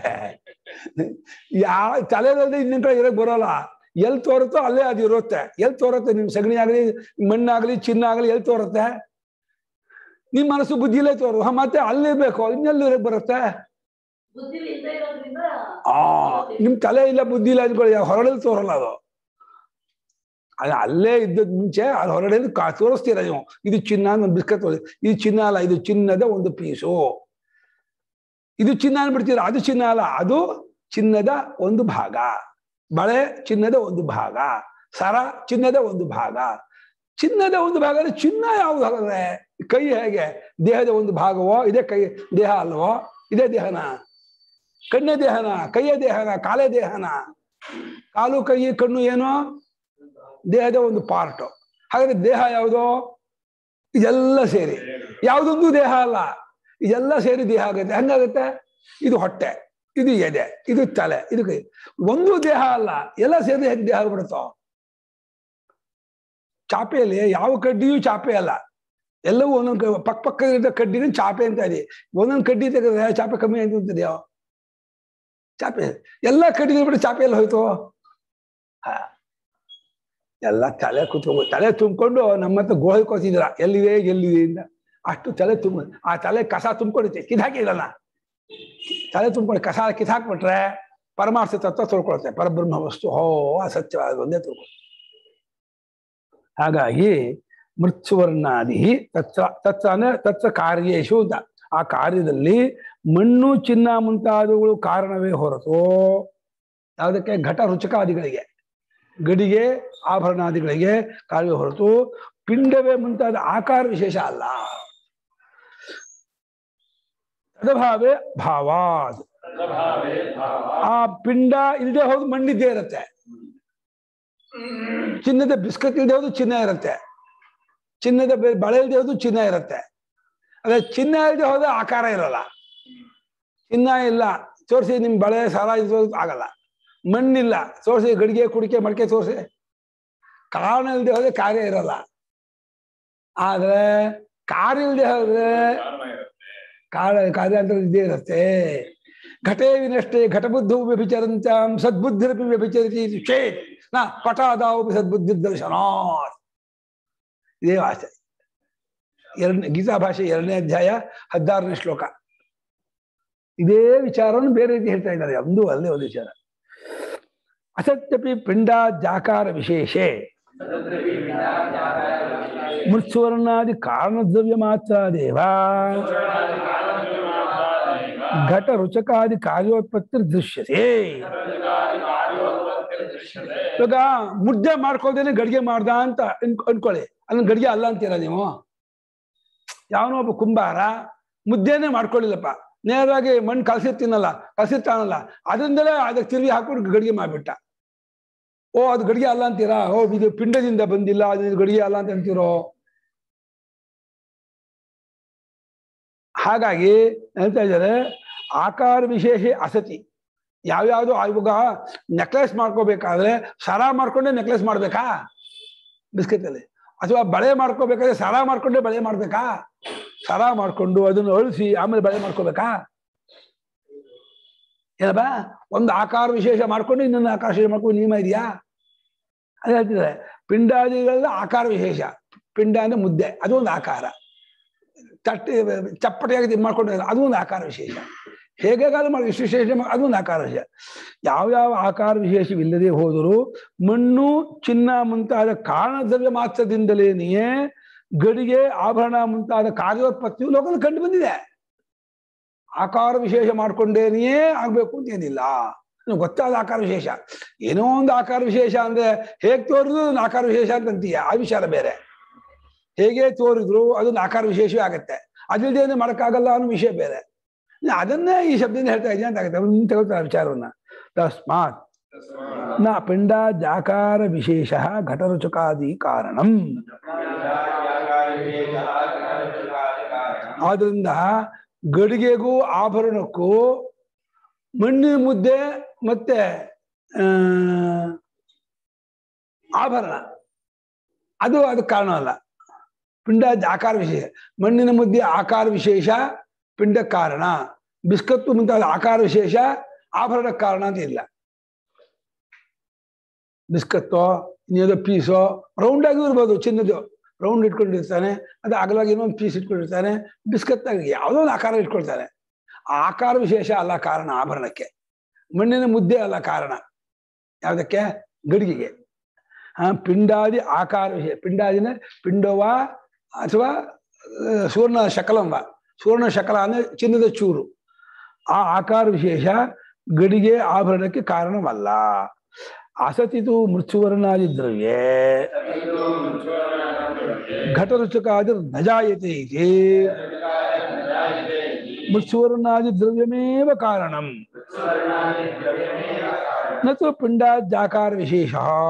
ಯಾವ ತಲೆದಲ್ಲಿ ಇನ್ನೊಂದ್ ಕಡೆ ಇರಕ್ ಬರೋಲ್ಲ ಎಲ್ ತೋರುತ್ತೋ ಅಲ್ಲೇ ಅದು ಇರುತ್ತೆ ಎಲ್ ತೋರುತ್ತೆ ನಿಮ್ ಸಗಣಿ ಆಗ್ಲಿ ಮಣ್ಣಾಗ್ಲಿ ಚಿನ್ನ ಆಗ್ಲಿ ಎಲ್ ತೋರುತ್ತೆ ನಿಮ್ ಮನಸ್ಸು ಬುದ್ಧಿಲೇ ತೋರು ಹ, ಮತ್ತೆ ಅಲ್ಲಿರ್ಬೇಕು ಇನ್ನೆಲ್ಲಿ ಇರಕ್ ಬರುತ್ತೆ ಬುದ್ಧಿ ಇಲ್ಲದೆ ಇರೋದ್ರಿಂದ ಆ ನಿಮ್ ತಲೆ ಇಲ್ಲ ಬುದ್ಧಿ ಇಲ್ಲ ಅಂದ್ಕೊಳ್ಳಿ ಹೊರಡಲ್ಲಿ ತೋರಲ್ಲ ಅದು ಅದು ಅಲ್ಲೇ ಇದ್ದದ್ ಮುಂಚೆ ಅದು ಹೊರಗಡೆ ಕಾ ತೋರಿಸ್ತೀರ ನೀವು ಇದು ಚಿನ್ನ ಅಂತ ಒಂದು ಬಿಸ್ಕತ್ ತೋರಿಸಿ ಇದು ಚಿನ್ನ ಅಲ್ಲ ಇದು ಚಿನ್ನದ ಒಂದು ಪೀಸು ಇದು ಚಿನ್ನ ಅನ್ಬಿಡ್ತೀರ ಅದು ಚಿನ್ನ ಅಲ್ಲ ಅದು ಚಿನ್ನದ ಒಂದು ಭಾಗ ಬಳೆ ಚಿನ್ನದ ಒಂದು ಭಾಗ ಸರ ಚಿನ್ನದ ಒಂದು ಭಾಗ ಚಿನ್ನದ ಒಂದು ಭಾಗ ಅಂದ್ರೆ ಚಿನ್ನ ಯಾವ್ದು ಹಾಗಾದ್ರೆ ಕೈ ಹೇಗೆ ದೇಹದ ಒಂದು ಭಾಗವೋ ಇದೇ ಕೈ ದೇಹ ಅಲ್ವೋ ಇದೇ ದೇಹನ ಕಣ್ಣೇ ದೇಹನ ಕೈಯ ದೇಹನ ಕಾಲೇ ದೇಹನ ಕಾಲು ಕೈ ಕಣ್ಣು ಏನು ದೇಹದ ಒಂದು ಪಾರ್ಟ್ ಹಾಗಾದ್ರೆ ದೇಹ ಯಾವುದು ಇದೆಲ್ಲ ಸೇರಿ ಯಾವುದೊಂದು ದೇಹ ಅಲ್ಲ ಇದೆಲ್ಲ ಸೇರಿ ದೇಹ ಆಗುತ್ತೆ ಹಂಗಾಗುತ್ತೆ ಇದು ಹೊಟ್ಟೆ ಇದು ಎದೆ ಇದು ತಲೆ ಇದು ಕೈ ಒಂದು ದೇಹ ಅಲ್ಲ ಎಲ್ಲ ಸೇರಿ ಹೇಗೆ ದೇಹ ಆಗ್ಬಿಡುತ್ತೋ ಚಾಪೆಯಲ್ಲಿ ಯಾವ ಕಡ್ಡಿಯೂ ಚಾಪೆ ಅಲ್ಲ ಎಲ್ಲವೂ ಒಂದೊಂದು ಕ- ಪಕ್ಕ ಪಕ್ಕ ಇರೋ ಕಡ್ಡಿನ ಚಾಪೆ ಅಂತ ಇದೆ ಒಂದೊಂದು ಕಡ್ಡಿ ತೆಗೆದ್ರೆ ಚಾಪೆ ಕಮ್ಮಿ ಆಯ್ತು ಅಂತಿದೆಯೋ ಚಾಪೆ ಎಲ್ಲ ಕಡ್ಡಿ ಬಿಟ್ಟು ಚಾಪೆ ಎಲ್ಲ ಹೋಯ್ತು ಹ. ಎಲ್ಲ ತಲೆ ಕುತ್ಕೊಂಡು ತಲೆ ತುಂಬಿಕೊಂಡು ನಮ್ಮ ಹತ್ರ ಗೋಳ್ಕೋತಿದ್ರ ಎಲ್ಲಿದೆ ಎಲ್ಲಿದೆ ಅಂತ ಅಷ್ಟು ತಲೆ ತುಂಬ ಆ ತಲೆ ಕಸ ತುಂಬಿಕೊಂಡಿತ್ತೆ ಕಿದಾಕಿರಲ್ಲ ತಲೆ ತುಂಬಿಕೊಂಡು ಕಸ ಕಿದಾಕ್ಬಿಟ್ರೆ ಪರಮಾರ್ಥ ತತ್ವ ತೊಳ್ಕೊಳುತ್ತೆ ಪರಬ್ರಹ್ಮ ವಸ್ತು ಹೋ ಅಸತ್ಯವಾದ ಒಂದೇ ತಿಳ್ಕೊಳ್ಳಿ ಹಾಗಾಗಿ ಮೃತ್ಸುವರ್ಣಾದಿ ತತ್ರ ತತ್ರ ಅಂದ್ರೆ ತತ್ರ ಕಾರ್ಯೇಶು ಅಂತ ಆ ಕಾರ್ಯದಲ್ಲಿ ಮಣ್ಣು ಚಿನ್ನ ಮುಂತಾದವುಗಳು ಕಾರಣವೇ ಹೊರತು ಯಾವುದಕ್ಕೆ ಘಟ ರುಚಕಾದಿಗಳಿಗೆ ಗಡಿಗೆ ಆಭರಣಾದಿಗಳಿಗೆ ಕಾರ್ಯವೇ ಹೊರತು ಪಿಂಡವೇ ಮುಂತಾದ ಆಕಾರ ವಿಶೇಷ ಅಲ್ಲ ತದಭಾವೇ ಭಾವಾದ್ ತದಭಾವೇ ಭಾವ ಆ ಪಿಂಡ ಇಲ್ಲದೆ ಹೋದ್ ಮಣ್ಣಿದ್ದೇ ಇರುತ್ತೆ ಚಿನ್ನದ ಬಿಸ್ಕತ್ ಇಲ್ಲದೆ ಹೋದು ಚಿನ್ನ ಇರುತ್ತೆ ಚಿನ್ನದ ಬೆ- ಬಳೆ ಇಲ್ಲದೆ ಹೋದು ಚಿನ್ನ ಇರುತ್ತೆ ಅದೇ ಚಿನ್ನ ಇಲ್ಲದೆ ಹೋದ ಆಕಾರ ಇರಲ್ಲ ಚಿನ್ನ ಇಲ್ಲ ತೋರಿಸಿ ನಿಮ್ ಬಳೆ ಸಾಲ ಇದು ಆಗಲ್ಲ ಮಣ್ಣಿಲ್ಲ ತೋರಿಸಿ ಗಡಿಗೆ ಕುಡಿಕೆ ಮಡಿಕೆ ತೋರಿಸಿ ಕಾರಣ ಇಲ್ಲದೆ ಹೋದ್ರೆ ಕಾರ್ಯ ಇರಲ್ಲ ಆದ್ರೆ ಕಾರ್ಯ ಇಲ್ಲದೆ ಹೋದ್ರೆ ಕಾರಣ ಇರುತ್ತೆ ಕಾಳ ಕಾರ್ಯ ಅಂತ ಇದ್ದೇ ಇರುತ್ತೆ ಘಟೇ ವಿನಷ್ಟೇ ಘಟಬುದ್ಧು ವ್ಯಭಿಚರಂತ್ಯಾಂ ಸದ್ಬುದ್ಧಿರಪಿ ವ್ಯಭಿಚರತಿ ಇತಿ ಚೇತ್ ನ ಪಟಾದಾವು ಸದ್ಬುದ್ಧಿ ದರ್ಶನಾತ್ ಇದೇ ಭಾಷೆ ಎರಡನೇ ಗೀತಾ ಭಾಷೆ ಎರಡನೇ ಅಧ್ಯಾಯ ಹದಿನಾರನೇ ಶ್ಲೋಕ ಇದೇ ವಿಚಾರವನ್ನು ಬೇರೆ ರೀತಿ ಹೇಳ್ತಾ ಇದ್ದಾರೆ ಒಂದು ಅಲ್ಲೇ ಒಂದು ವಿಚಾರ ಅಸತ್ಯಪಿ ಪಿಂಡ ಜಾಕಾರ ವಿಶೇಷೆ ಮೃತ್ಸುವರ್ಣಾದಿ ಕಾರಣದ್ರವ್ಯ ಮಾತ್ರ ದೇವ ಘಟ ರುಚಕಾದಿ ಕಾರ್ಯೋತ್ಪತ್ತಿ ದೃಶ್ಯತೆ ಇವಾಗ ಮುದ್ದೆ ಮಾಡ್ಕೊಳ್ದೇನೆ ಗಡಿಗೆ ಮಾಡ್ದ ಅಂತ ಅನ್ಕೊ- ಅನ್ಕೊಳ್ಳಿ ಅದನ್ನ ಗಡಿಗೆ ಅಲ್ಲ ಅಂತೀರ ನೀವು ಯಾವನೋ ಒಬ್ಬ ಕುಂಬಾರ ಮುದ್ದೆನೆ ಮಾಡ್ಕೊಳ್ಳಿಲ್ಲಪ್ಪ ನೇರವಾಗಿ ಮಣ್ಣು ಕಲಸಿರ್ತೀನಲ್ಲ ಕಲಸಿರ್ತಾನಲ್ಲ ಅದರಿಂದಲೇ ಅದಕ್ಕೆ ತಿರುಗಿ ಹಾಕೊಂಡು ಗಡಿಗೆ ಮಾಡ್ಬಿಟ್ಟ ಓ ಅದು ಗಡಿಗೆ ಅಲ್ಲ ಅಂತೀರಾ ಓ ಇದು ಪಿಂಡದಿಂದ ಬಂದಿಲ್ಲ ಅದು ಗಡಿಗೆ ಅಲ್ಲ ಅಂತ ಅಂತೀರೋ ಹಾಗಾಗಿ ಹೇಳ್ತಾ ಇದ್ದಾರೆ ಆಕಾರ ವಿಶೇಷ ಅಸತಿ ಯಾವ್ಯಾವ್ದು ಇವಾಗ ನೆಕ್ಲೆಸ್ ಮಾಡ್ಕೋಬೇಕಾದ್ರೆ ಸರ ಮಾಡ್ಕೊಂಡೆ ನೆಕ್ಲೆಸ್ ಮಾಡ್ಬೇಕಾ ಬಿಸ್ಕೆಟ್ ಅಲ್ಲಿ ಅಥವಾ ಬಳೆ ಮಾಡ್ಕೋಬೇಕಾದ್ರೆ ಸರ ಮಾಡ್ಕೊಂಡೆ ಬಳೆ ಮಾಡ್ಬೇಕಾ ಸರ ಮಾಡ್ಕೊಂಡು ಅದನ್ನು ಅಳಿಸಿ ಆಮೇಲೆ ಬಳೆ ಮಾಡ್ಕೋಬೇಕಾ ಏನಪ್ಪ ಒಂದು ಆಕಾರ ವಿಶೇಷ ಮಾಡ್ಕೊಂಡು ಇನ್ನೊಂದು ಆಕಾರ ವಿಶೇಷ ಮಾಡ್ಕೊಂಡು ನಿಯಮ ಇದೆಯಾ ಅದೇ ಹೇಳ್ತಿದ್ದಾರೆ ಪಿಂಡಾದಿಗಳೆಲ್ಲ ಆಕಾರ ವಿಶೇಷ ಪಿಂಡ ಅಂದ್ರೆ ಮುದ್ದೆ ಅದು ಒಂದು ಆಕಾರ ತಟ್ಟೆ ಚಪ್ಪಟೆಯಾಗಿ ಇದು ಮಾಡ್ಕೊಂಡು ಅದು ಒಂದು ಆಕಾರ ವಿಶೇಷ ಹೇಗಾದ್ರೂ ಮಾಡಿ ವಿಶೇಷ ಮಾ- ಅದು ಒಂದು ಆಕಾರ ವಿಶೇಷ ಯಾವ್ಯಾವ ಆಕಾರ ವಿಶೇಷವಿಲ್ಲದೆ ಹೋದರೂ ಮಣ್ಣು ಚಿನ್ನ ಮುಂತಾದ ಕಾರಣದ್ರವ್ಯ ಮಾತ್ರದಿಂದಲೇನೆಯೇ ಗಡಿಗೆ ಆಭರಣ ಮುಂತಾದ ಕಾರ್ಯೋತ್ಪತ್ತಿಯು ಲೋಕದಲ್ಲಿ ಕಂಡು ಬಂದಿದೆ ಆಕಾರ ವಿಶೇಷ ಮಾಡ್ಕೊಂಡೇನೆಯೇ ಆಗ್ಬೇಕು ಅಂತ ಏನಿಲ್ಲ ನಿಮ್ಗೆ ಗೊತ್ತಾದ ಆಕಾರ ವಿಶೇಷ ಏನೋ ಒಂದು ಆಕಾರ ವಿಶೇಷ ಅಂದ್ರೆ ಹೇಗ್ ತೋರಿದ್ರು ಒಂದು ಆಕಾರ ವಿಶೇಷ ಅಂತ ಅಂತೀಯ ಆ ವಿಚಾರ ಬೇರೆ ಹೇಗೆ ತೋರಿದ್ರು ಅದೊಂದು ಆಕಾರ ವಿಶೇಷವೇ ಆಗತ್ತೆ ಅದಿಲ್ದೇನೆ ಮಾಡಕ್ಕಾಗಲ್ಲ ಅನ್ನೋ ವಿಷಯ ಬೇರೆ ಅದನ್ನೇ ಈ ಶಬ್ದದಿಂದ ಹೇಳ್ತಾ ಇದ್ದೀನಿ ಅಂತ ಆಗುತ್ತೆ ಅವ್ನು ತಗೊಳ್ತಾರೆ ವಿಚಾರವನ್ನ ತಸ್ಮಾತ್ ನ ಪಿಂಡ ಜಾಕಾರ ವಿಶೇಷ ಘಟರುಚಕಾದಿ ಕಾರಣಂ ಆದ್ರಿಂದ ಗಡಿಗೆಗೂ ಆಭರಣಕ್ಕೂ ಮಣ್ಣಿನ ಮುದ್ದೆ ಮತ್ತೆ ಆ, ಆಭರಣ ಅದು ಅದಕ್ಕೆ ಕಾರಣ ಅಲ್ಲ ಪಿಂಡ ಆಕಾರ ವಿಶೇಷ ಮಣ್ಣಿನ ಮುದ್ದೆ ಆಕಾರ ವಿಶೇಷ ಪಿಂಡ ಕಾರಣ ಬಿಸ್ಕತ್ತು ಮುಂತಾದ ಆಕಾರ ವಿಶೇಷ ಆಭರಣ ಕಾರಣ ಅಂತ ಇಲ್ಲ ಬಿಸ್ಕತ್ತೋ ಇನ್ನೇದೋ ಪೀಸೋ ರೌಂಡ್ ಆಗಿ ಇರ್ಬೋದು ಚಿನ್ನದು ರೌಂಡ್ ಇಟ್ಕೊಂಡಿರ್ತಾನೆ ಅದು ಅಗಲಾಗಿ ಇನ್ನೊಂದು ಪೀಸ್ ಇಟ್ಕೊಂಡಿರ್ತಾನೆ ಬಿಸ್ಕತ್ ಆಗಿ ಯಾವುದೋ ಒಂದು ಆಕಾರ ಇಟ್ಕೊಳ್ತಾನೆ ಆ ಆಕಾರ ವಿಶೇಷ ಅಲ್ಲ ಕಾರಣ ಆಭರಣಕ್ಕೆ ಮಣ್ಣಿನ ಮುದ್ದೆ ಅಲ್ಲ ಕಾರಣ ಯಾವುದಕ್ಕೆ ಗಡಿಗೆಗೆ ಆ ಪಿಂಡಾದಿ ಆಕಾರ ವಿಶೇಷ ಪಿಂಡಾದಿನ ಪಿಂಡವ ಅಥವಾ ಆ, ಸುವರ್ಣ ಶಕಲಂವ ಸುವರ್ಣ ಶಕಲ ಅಂದ್ರೆ ಚಿನ್ನದ ಚೂರು ಆ ಆಕಾರ ವಿಶೇಷ ಗಡಿಗೆ ಆಭರಣಕ್ಕೆ ಕಾರಣವಲ್ಲ ಅಸತಿತು ಮೃತ್ಸುವರ್ಣಾದಿ ದ್ರವ್ಯೇ ಘಟರುಚಕಾದಿ ನಜಾಯತೆ ಇತಿ ಮೃತ್ಸುವರ್ಣಾದಿ ದ್ರವ್ಯಮೇವ ಕಾರಣಂ ನತು ಪಿಂಡಾದ್ಯಾಕಾರ ವಿಶೇಷ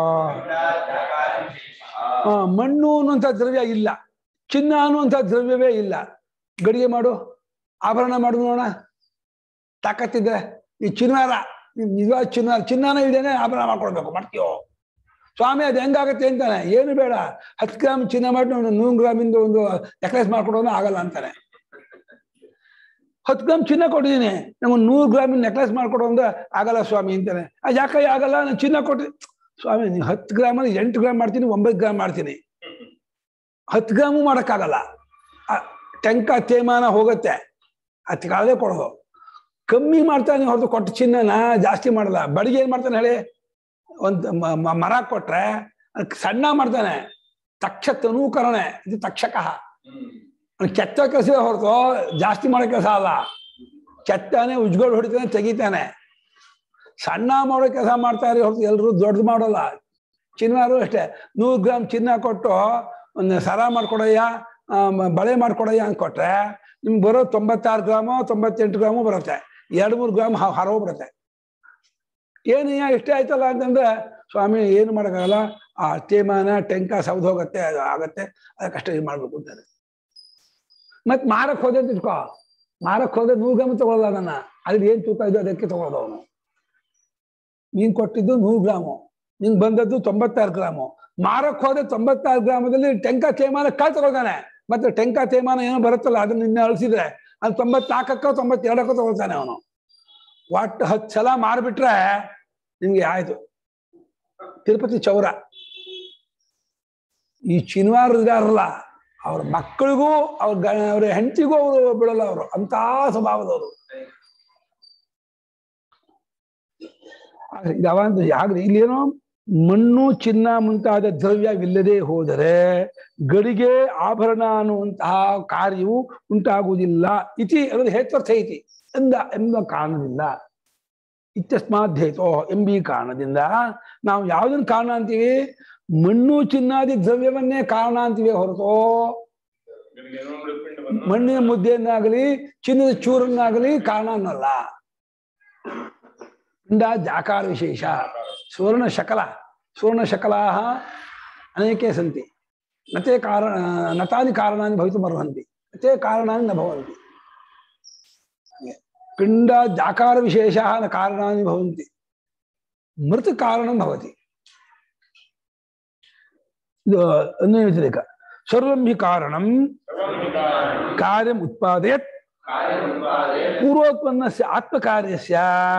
ಆ, ಮಣ್ಣು ಅನ್ನುವಂಥ ದ್ರವ್ಯ ಇಲ್ಲ ಚಿನ್ನ ಅನ್ನುವಂಥ ದ್ರವ್ಯವೇ ಇಲ್ಲ ಗಡಿಗೆ ಮಾಡು ಆಭರಣ ಮಾಡು ನೋಡೋಣ ತಾಕತ್ತಿದ್ರೆ ಈ ಚಿನ್ನಾರ ನೀನ್ ನಿಜವಾದ ಚಿನ್ನಾರ ಚಿನ್ನಾನ ಇದೇನೆ ಆಭರಣ ಮಾಡ್ಕೊಳ್ಬೇಕು ಮಾಡ್ತೀಯೋ ಸ್ವಾಮಿ ಅದು ಹೆಂಗಾಗತ್ತೆ ಅಂತಾನೆ ಏನು ಬೇಡ ಹತ್ತು ಗ್ರಾಮ್ ಚಿನ್ನ ಮಾಡಿ ಒಂದು ನೂರು ಗ್ರಾಮಿಂದ ಒಂದು ನೆಕ್ಲೆಸ್ ಮಾಡ್ಕೊಡೋನು ಆಗಲ್ಲ ಅಂತಾನೆ ಹತ್ತು ಗ್ರಾಮ್ ಚಿನ್ನ ಕೊಟ್ಟಿದ್ದೀನಿ ನಮ್ಗೆ ನೂರು ಗ್ರಾಮಿನ ನೆಕ್ಲೆಸ್ ಮಾಡ್ಕೊಡೋ ಅಂದ್ರೆ ಆಗಲ್ಲ ಸ್ವಾಮಿ ಅಂತಾನೆ ಅದು ಯಾಕೆ ಆಗಲ್ಲ ನಾನು ಚಿನ್ನ ಕೊಟ್ಟು ಸ್ವಾಮಿ ನೀವು ಹತ್ತು ಗ್ರಾಮಲ್ಲಿ ಎಂಟು ಗ್ರಾಮ್ ಮಾಡ್ತೀನಿ ಒಂಬತ್ತು ಗ್ರಾಮ್ ಮಾಡ್ತೀನಿ ಹತ್ತು ಗ್ರಾಮು ಮಾಡೋಕ್ಕಾಗಲ್ಲ ಆ ಟೆಂಕ ತೇಮಾನ ಹೋಗುತ್ತೆ ಹತ್ತು ಕಾಲದೇ ಕೊಡೋದು ಕಮ್ಮಿ ಮಾಡ್ತಾನೆ ಹೊರತು ಕೊಟ್ಟ ಚಿನ್ನನ ಜಾಸ್ತಿ ಮಾಡಲ್ಲ ಬಡಿಗೆ ಏನ್ ಮಾಡ್ತಾನೆ ಹೇಳಿ ಒಂದು ಮ- ಮ- ಮರ ಕೊಟ್ರೆ ಅದಕ್ಕೆ ಸಣ್ಣ ಮಾಡ್ತಾನೆ ತಕ್ಷ ತನೂಕರಣೆ ಇದು ತಕ್ಷಕ ಅವ್ನು ಕೆತ್ತ ಕೆಲಸ ಹೊರತು ಜಾಸ್ತಿ ಮಾಡೋ ಕೆಲಸ ಅಲ್ಲ ಕೆತ್ತಾನೆ ಉಜ್ಗೋಳು ಹೊಡಿತಾನೆ ತೆಗಿತಾನೆ ಸಣ್ಣ ಮಾಡೋ ಕೆಲಸ ಮಾಡ್ತಾರೆ ಹೊರತು ಎಲ್ಲರೂ ದೊಡ್ಡದು ಮಾಡೋಲ್ಲ ಚಿನ್ನಾರು ಅಷ್ಟೇ ನೂರು ಗ್ರಾಮ್ ಚಿನ್ನ ಕೊಟ್ಟು ಒಂದು ಸರ ಮಾಡ್ಕೊಡಯ್ಯ ಆ, ಮ- ಬಳೆ ಮಾಡ್ಕೊಡಯ್ಯ ಅಂತ ಕೊಟ್ರೆ ನಿಮ್ಗೆ ಬರೋ ತೊಂಬತ್ತಾರು ಗ್ರಾಮು ತೊಂಬತ್ತೆಂಟು ಗ್ರಾಮು ಬರುತ್ತೆ ಎರಡು ಮೂರು ಗ್ರಾಮ್ ಹರೋಗ್ಬಿಡುತ್ತೆ ಏನಯ್ಯ ಇಷ್ಟೇ ಆಯ್ತಲ್ಲ ಅಂತಂದ್ರೆ ಸ್ವಾಮಿ ಏನು ಮಾಡೋಕ್ಕಾಗಲ್ಲ ಆ ತೇಮಾನ ಟೆಂಕ ಸೌದ್ ಹೋಗುತ್ತೆ ಅದು ಆಗತ್ತೆ ಅದಕ್ಕಷ್ಟೇ ಇದು ಮಾಡ್ಬೇಕು ಅಂತಾರೆ ಮತ್ ಮಾರಕ್ ಹೋದೆ ಅಂತ ಇಟ್ಕೋ ಮಾರಕ್ ಹೋದ್ರೆ ನೂರು ಗ್ರಾಮ್ ತಗೊಳ್ಳಲ್ಲ ಅದನ್ನ ಅಲ್ಲಿ ಏನ್ ತೂಕ ಇದೆ ಅದಕ್ಕೆ ತಗೊಳ್ಳೋದು ಅವನು ನೀನ್ ಕೊಟ್ಟಿದ್ದು ನೂರು ಗ್ರಾಮು ನಿಂಗೆ ಬಂದದ್ದು ತೊಂಬತ್ತಾರು ಗ್ರಾಮು ಮಾರಕ್ ಹೋದ್ರೆ ತೊಂಬತ್ತಾರು ಗ್ರಾಮದಲ್ಲಿ ಟೆಂಕ ತೇಮಾನ ಕಾಳು ತಗೊಳ್ತಾನೆ ಮತ್ತೆ ಟೆಂಕ ತೇಮಾನ ಏನೋ ಬರುತ್ತಲ್ಲ ಅದನ್ನ ನಿನ್ನೆ ಅಳಿಸಿದ್ರೆ ಅದು ತೊಂಬತ್ನಾಲ್ಕಕ್ಕೋ ತೊಂಬತ್ತೆರಡಕ್ಕೋ ತಗೊಳ್ತಾನೆ ಅವನು ಒಟ್ಟು ಹತ್ತು ಸಲ ಮಾರ್ಬಿಟ್ರೆ ನಿಮ್ಗೆ ಆಯ್ತು ತಿರುಪತಿ ಚೌರ ಈ ಚಿನ್ವಾರ ಇದಾರಲ್ಲ ಅವ್ರ ಮಕ್ಕಳಿಗೂ ಅವ್ರ ಗ ಅವ್ರ ಹೆಂಡತಿಗೂ ಅವರು ಬಿಡಲ್ಲ ಅವರು ಅಂತ ಸ್ವಭಾವದವರು ಯಾವಂತ ಯಾಗ್ರಿ ಇಲ್ಲೇನೋ ಮಣ್ಣು ಚಿನ್ನ ಮುಂತಾದ ದ್ರವ್ಯವಿಲ್ಲದೆ ಹೋದರೆ ಗಡಿಗೆ ಆಭರಣ ಅನ್ನುವಂತಹ ಕಾರ್ಯವು ಉಂಟಾಗುವುದಿಲ್ಲ ಇತಿ ಅದರ ಹೇತ್ವರ್ಥ ಐತಿ ಎಂದ ಎಂಬ ಕಾರಣದಿಂದ ಇತ್ಯಸ್ಮಾತ್ ಹೇತೋ ಎಂಬಿ ಕಾರಣದಿಂದ ನಾವು ಯಾವುದನ್ನ ಕಾರಣ ಅಂತೀವಿ ಮಣ್ಣು ಚಿನ್ನಾದಿ ದ್ರವ್ಯವನ್ನೇ ಕಾರಣ ಅಂತೀವಿ ಹೊರತು ಮಣ್ಣಿನ ಮುದ್ದೆಯನ್ನಾಗಲಿ ಚಿನ್ನದ ಚೂರನ್ನಾಗಲಿ ಕಾರಣ ಅನ್ನಲ್ಲ ಪಿಂಡ ಜಾಕಾರ ವಿಶೇಷ ಸುವರ್ಣ ಶಕಲ ಸುವರ್ಣ ಶಕಲಾ ಅನೇಕೆ ಸಂತಿ ನತೆ ಕಾರಣ ನತಾನಿ ಕಾರಣಾನಿ ಭವಿತುಮರ್ಹಂತಿ ನತೆ ಕಾರಣಾನಿ ನ ಭವಂತಿ ಪಿಂಡ ಜಾಕಾರ ವಿಶೇಷ ನ ಕಾರಣಾನಿ ಭವಂತಿ ಮೃತ ಕಾರಣಂ ಭವತಿ ಇದು ಅನ್ಯ ವ್ಯತಿರೇಕ ಸರ್ವಂ ಹಿ ಕಾರಣಂ ಕಾರ್ಯಂ ಉತ್ಪಾದಯತ್ ಪೂರ್ವೋತ್ಪನ್ನಸ್ಯ ಆತ್ಮಕಾರ್ಯಸ್ಯ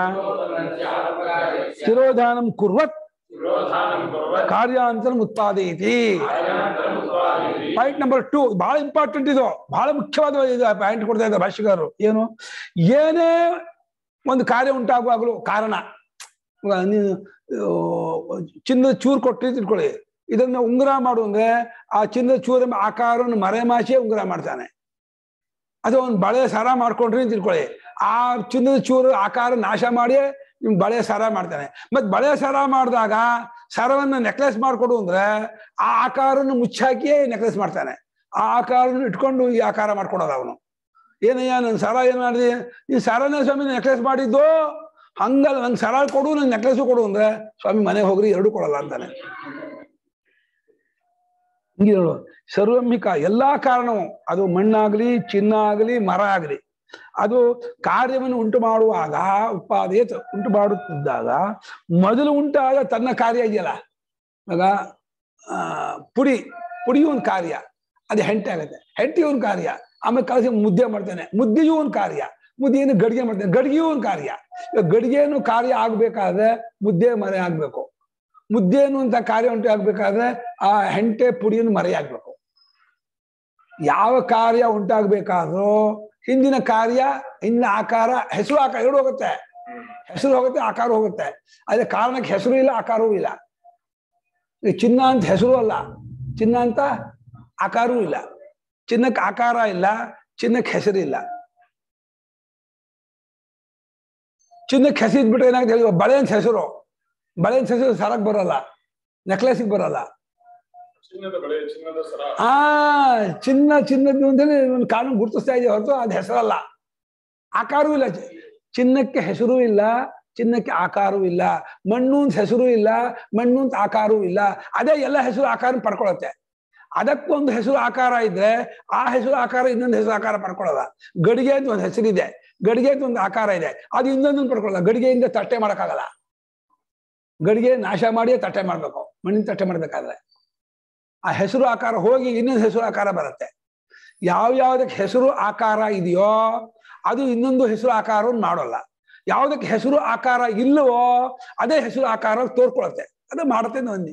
ತಿರೋಧಾನಂ ಕುರ್ವತ್ ಕಾರ್ಯಾಂತರಂ ಉತ್ಪಾದಯತಿ ಪಾಯಿಂಟ್ ನಂಬರ್ ಟೂ ಬಹಳ ಇಂಪಾರ್ಟೆಂಟ್ ಇದು ಬಹಳ ಮುಖ್ಯವಾದ ಇದು ಪಾಯಿಂಟ್ ಕೊಡ್ತಾ ಇದ್ದಾರೆ ಭಾಷ್ಯಗಾರರು ಏನು ಏನೇ ಒಂದು ಕಾರ್ಯ ಉಂಟಾಗುವಾಗಲೂ ಕಾರಣ ಇವಾಗ ನೀನು ಆ, ಚಿನ್ನದ ಚೂರು ಕೊಟ್ಟು ತಿಳ್ಕೊಳ್ಳಿ ಇದನ್ನ ಉಂಗುರ ಮಾಡು ಅಂದ್ರೆ ಆ ಚಿನ್ನದ ಚೂರ ಆಕಾರವನ್ನು ಮರೆಮಾಚಿ ಉಂಗುರ ಮಾಡ್ತಾನೆ ಅಥವಾ ಒಂದು ಬಳೆ ಸರ ಮಾಡ್ಕೊಂಡ್ರಿ ಅಂತ ತಿಳ್ಕೊಳ್ಳಿ ಆ ಚಿನ್ನದ ಚೂರು ಆಕಾರ ನಾಶ ಮಾಡಿ ನಿಮ್ ಬಳೆ ಸರ ಮಾಡ್ತಾನೆ ಮತ್ ಬಳೆ ಸರ ಮಾಡಿದಾಗ ಸರವನ್ನ ನೆಕ್ಲೆಸ್ ಮಾಡ್ಕೊಡು ಅಂದ್ರೆ ಆ ಆಕಾರವನ್ನು ಮುಚ್ಚಾಕಿಯೇ ನೆಕ್ಲೆಸ್ ಮಾಡ್ತಾನೆ ಆ ಆಕಾರವನ್ನು ಇಟ್ಕೊಂಡು ಈ ಆಕಾರ ಮಾಡ್ಕೊಡೋದು ಅವನು ಏನಯ್ಯ ನನ್ ಸರ ಏನ್ ಮಾಡಿದೆ ನೀನ್ ಸರನೇ ಸ್ವಾಮಿ ನೆಕ್ಲೆಸ್ ಮಾಡಿದ್ದು ಹಂಗಲ್ಲ ನಂಗೆ ಸರ ಕೊಡು ನಂಗೆ ನೆಕ್ಲೆಸ್ ಕೊಡು ಅಂದ್ರೆ ಸ್ವಾಮಿ ಮನೆಗೆ ಹೋಗ್ರಿ ಎರಡು ಕೊಡಲ್ಲ ಅಂತಾನೆ ಹಂಗೆ ನೋಡು ಸರ್ವಂಹಿಕ ಎಲ್ಲಾ ಕಾರಣವು ಅದು ಮಣ್ಣಾಗಲಿ ಚಿನ್ನ ಆಗಲಿ ಮರ ಆಗಲಿ ಅದು ಕಾರ್ಯವನ್ನು ಉಂಟು ಮಾಡುವಾಗ ಉಪಾದೇಯ ಉಂಟು ಮಾಡುತ್ತಿದ್ದಾಗ ಮೊದಲು ಉಂಟಾದ ತನ್ನ ಕಾರ್ಯ ಇದೆಯಲ್ಲ ಆಗ ಆ, ಪುಡಿ ಪುಡಿಯು ಒಂದು ಕಾರ್ಯ ಅದು ಹೆಂಟೆ ಆಗುತ್ತೆ ಹೆಂಟಿ ಒಂದು ಕಾರ್ಯ ಆಮೇಲೆ ಕಲಸಿ ಮುದ್ದೆ ಮಾಡ್ತಾನೆ ಮುದ್ದೆಯೂ ಒಂದು ಕಾರ್ಯ ಮುದ್ದೆಯನ್ನು ಗಡಿಗೆ ಮಾಡ್ತಾನೆ ಗಡಿಗೆಯೂ ಒಂದು ಕಾರ್ಯ ಇವಾಗ ಗಡಿಗೆಯನ್ನು ಕಾರ್ಯ ಆಗ್ಬೇಕಾದ್ರೆ ಮುದ್ದೆ ಮರೆ ಆಗ್ಬೇಕು ಮುದ್ದೆ ಅನ್ನುವಂಥ ಕಾರ್ಯ ಉಂಟು ಆಗ್ಬೇಕಾದ್ರೆ ಆ ಹೆಂಟೆ ಪುಡಿಯನ್ನು ಮರೆಯಾಗ್ಬೇಕು ಯಾವ ಕಾರ್ಯ ಉಂಟಾಗ್ಬೇಕಾದ್ರೂ ಹಿಂದಿನ ಕಾರ್ಯ ಹಿಂದಿನ ಆಕಾರ ಹೆಸರು ಆಕಾರ ಎರಡು ಹೋಗುತ್ತೆ ಹೆಸರು ಹೋಗುತ್ತೆ ಆಕಾರ ಹೋಗುತ್ತೆ ಆದ್ರೆ ಕಾರಣಕ್ಕೆ ಹೆಸರು ಇಲ್ಲ ಆಕಾರವೂ ಇಲ್ಲ ಈ ಚಿನ್ನ ಅಂತ ಹೆಸರು ಅಲ್ಲ ಚಿನ್ನ ಅಂತ ಆಕಾರವೂ ಇಲ್ಲ ಚಿನ್ನಕ್ಕೆ ಆಕಾರ ಇಲ್ಲ ಚಿನ್ನಕ್ಕೆ ಹೆಸರಿಲ್ಲ ಚಿನ್ನಕ್ಕೆ ಹೆಸರಿದ್ಬಿಟ್ರೆ ಏನಾಗುತ್ತೆ ಹೇಳಿ ಬಳೆ ಅಂತ ಹೆಸರು ಬಳೆ ಅಂತ ಹೆಸರು ಸರಕ್ ಬರಲ್ಲ ನೆಕ್ಲೆಸ್ಗೆ ಬರಲ್ಲ ಚಿನ್ನದ ಬಳೆ ಚಿನ್ನದ ಸರ ಆ ಚಿನ್ನ ಚಿನ್ನದ್ದು ಅಂತೇಳಿ ಒಂದು ಕಾರಣ ಗುರುತಿಸ್ತಾ ಇದೆ ಹೊರತು ಅದು ಹೆಸರಲ್ಲ ಆಕಾರವೂ ಇಲ್ಲ ಚಿ- ಚಿನ್ನಕ್ಕೆ ಹೆಸರು ಇಲ್ಲ ಚಿನ್ನಕ್ಕೆ ಆಕಾರವೂ ಇಲ್ಲ ಮಣ್ಣು ಅಂತ ಹೆಸರು ಇಲ್ಲ ಮಣ್ಣು ಅಂತ ಆಕಾರವೂ ಇಲ್ಲ ಅದೇ ಎಲ್ಲ ಹೆಸರು ಆಕಾರ ಪಡ್ಕೊಳತ್ತೆ ಅದಕ್ಕೊಂದು ಹೆಸರು ಆಕಾರ ಇದ್ರೆ ಆ ಹೆಸರು ಆಕಾರ ಇನ್ನೊಂದು ಹೆಸರು ಆಕಾರ ಪಡ್ಕೊಳ್ಳಲ್ಲ ಗಡಿಗೆ ಅಂತ ಒಂದು ಹೆಸರಿದೆ ಗಡಿಗೆ ಅಂತ ಒಂದು ಆಕಾರ ಇದೆ ಅದು ಇನ್ನೊಂದನ್ನು ಪಡ್ಕೊಳ್ಳಲ್ಲ ಗಡಿಗೆಯಿಂದ ತಟ್ಟೆ ಮಾಡಕ್ಕಾಗಲ್ಲ ಗಡಿಗೆ ನಾಶ ಮಾಡಿಯೇ ತಟ್ಟೆ ಮಾಡ್ಬೇಕು ಮಣ್ಣಿನ ತಟ್ಟೆ ಮಾಡ್ಬೇಕಾದ್ರೆ ಆ ಹೆಸರು ಆಕಾರ ಹೋಗಿ ಇನ್ನೊಂದು ಹೆಸರು ಆಕಾರ ಬರುತ್ತೆ ಯಾವ ಯಾವ್ದಕ್ಕೆ ಹೆಸರು ಆಕಾರ ಇದೆಯೋ ಅದು ಇನ್ನೊಂದು ಹೆಸರು ಆಕಾರವನ್ನು ಮಾಡೋಲ್ಲ ಯಾವ್ದಕ್ಕೆ ಹೆಸರು ಆಕಾರ ಇಲ್ಲವೋ ಅದೇ ಹೆಸರು ಆಕಾರ ತೋರ್ಕೊಳತ್ತೆ ಅದು ಮಾಡುತ್ತೆ ನೋಡಿ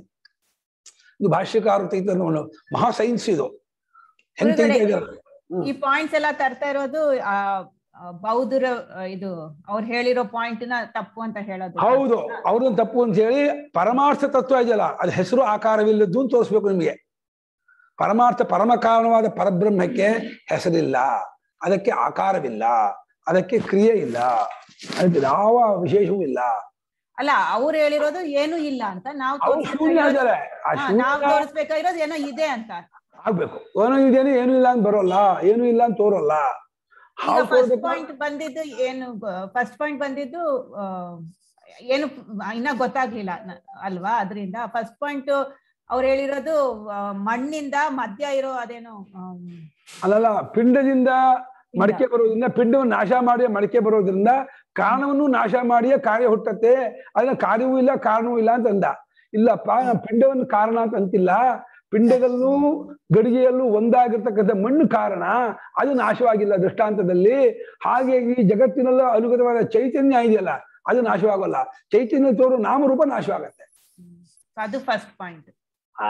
ಇದು ಭಾಷ್ಯಕಾರ ತೆಗೆದು ಒಂದು ಮಹಾ ಸೈನ್ಸ್ ಇದು ಹೆಂಗ್ ತೆಗಿತಾ ಇದ್ದಾರೆ ಈ ಪಾಯಿಂಟ್ಸ್ ಎಲ್ಲ ತರ್ತಾ ಇರೋದು ಆ ಆ, ಬೌದ್ಧರ ಆ, ಇದು ಅವ್ರು ಹೇಳಿರೋ ಪಾಯಿಂಟ್ ನ ತಪ್ಪು ಅಂತ ಹೇಳೋದು ಹೌದು ಅವ್ರದ್ದು ತಪ್ಪು ಅಂತ ಹೇಳಿ ಪರಮಾರ್ಥ ತತ್ವ ಇದೆಯಲ್ಲ ಅದು ಹೆಸರು ಆಕಾರವಿಲ್ಲದ್ದು ಅಂತ ತೋರಿಸ್ಬೇಕು ನಿಮಗೆ ಪರಮಾರ್ಥ ಪರಮ ಕಾರಣವಾದ ಪರಬ್ರಹ್ಮಕ್ಕೆ ಹೆಸರಿಲ್ಲ ಅದಕ್ಕೆ ಆಕಾರವಿಲ್ಲ ಅದಕ್ಕೆ ಕ್ರಿಯೆ ಇಲ್ಲ ಅದಕ್ಕೆ ಯಾವ ವಿಶೇಷವೂ ಇಲ್ಲ ಅಲ್ಲ ಅವ್ರು ಹೇಳಿರೋದು ಏನು ಇಲ್ಲ ಅಂತ ನಾವು ಅವ್ರು ಶೂನ್ಯ ಇದ್ದಾರೆ ಆ ನಾವು ಶೂನ್ಯ ತೋರಿಸ್ಬೇಕಾಗಿರೋದು ಏನೋ ಇದೆ ಅಂತ ಆಗ್ಬೇಕು ಏನೋ ಇದೇನು ಏನು ಇಲ್ಲ ಅಂತ ಬರೋಲ್ಲ ಏನು ಇಲ್ಲ ಅಂತ ತೋರಲ್ಲ ಈಗ ಹಾವು ಫಸ್ಟ್ ತೋರ್ಬೇಕು ಪಾಯಿಂಟ್ ಬಂದಿದ್ದು ಏನು ಫಸ್ಟ್ ಪಾಯಿಂಟ್ ಬಂದಿದ್ದು ಆ, ಏನು ಇನ್ನ ಗೊತ್ತಾಗ್ಲಿಲ್ಲ ನ- ಅಲ್ವಾ ಅದರಿಂದ ಫಸ್ಟ್ ಪಾಯಿಂಟ್ ಅವ್ರು ಹೇಳಿರೋದು ಆ, ಮಣ್ಣಿಂದ ಮಧ್ಯ ಇರೋ ಅದೇನೋ ಆಮ್, ಅಲ್ಲಲ್ಲ ಪಿಂಡದಿಂದ ಮಡಿಕೆ ಬರೋದ್ರಿಂದ ಪಿಂಡವನ್ನು ನಾಶ ಮಾಡಿ ಮಡಿಕೆ ಬರೋದ್ರಿಂದ ಕಾರಣವನ್ನು ನಾಶ ಮಾಡಿಯೇ ಕಾರ್ಯ ಹುಟ್ಟತ್ತೆ ಅದನ್ನ ಕಾರ್ಯವೂ ಇಲ್ಲ ಕಾರಣವೂ ಇಲ್ಲ ಅಂತ ಅಂದ ಇಲ್ಲಪ್ಪ ನಾನು ಪಿಂಡವನ್ನು ಕಾರಣ ಅಂತ ಅಂತಿಲ್ಲ ಪಿಂಡದಲ್ಲೂ ಗಡಿಗೆಯಲ್ಲೂ ಒಂದಾಗಿರ್ತಕ್ಕಂಥ ಮಣ್ಣು ಕಾರಣ ಅದು ನಾಶವಾಗಿಲ್ಲ ದೃಷ್ಟಾಂತದಲ್ಲಿ ಹಾಗೆ ಈ ಜಗತ್ತಿನಲ್ಲೂ ಅನುಗತವಾದ ಚೈತನ್ಯ ಇದೆಯಲ್ಲ ಅದು ನಾಶವಾಗಲ್ಲ ಚೈತನ್ಯ ತೋರು ನಾಮರೂಪ ನಾಶವಾಗತ್ತೆ ಅದು ಫಸ್ಟ್ ಪಾಯಿಂಟ್ ಆ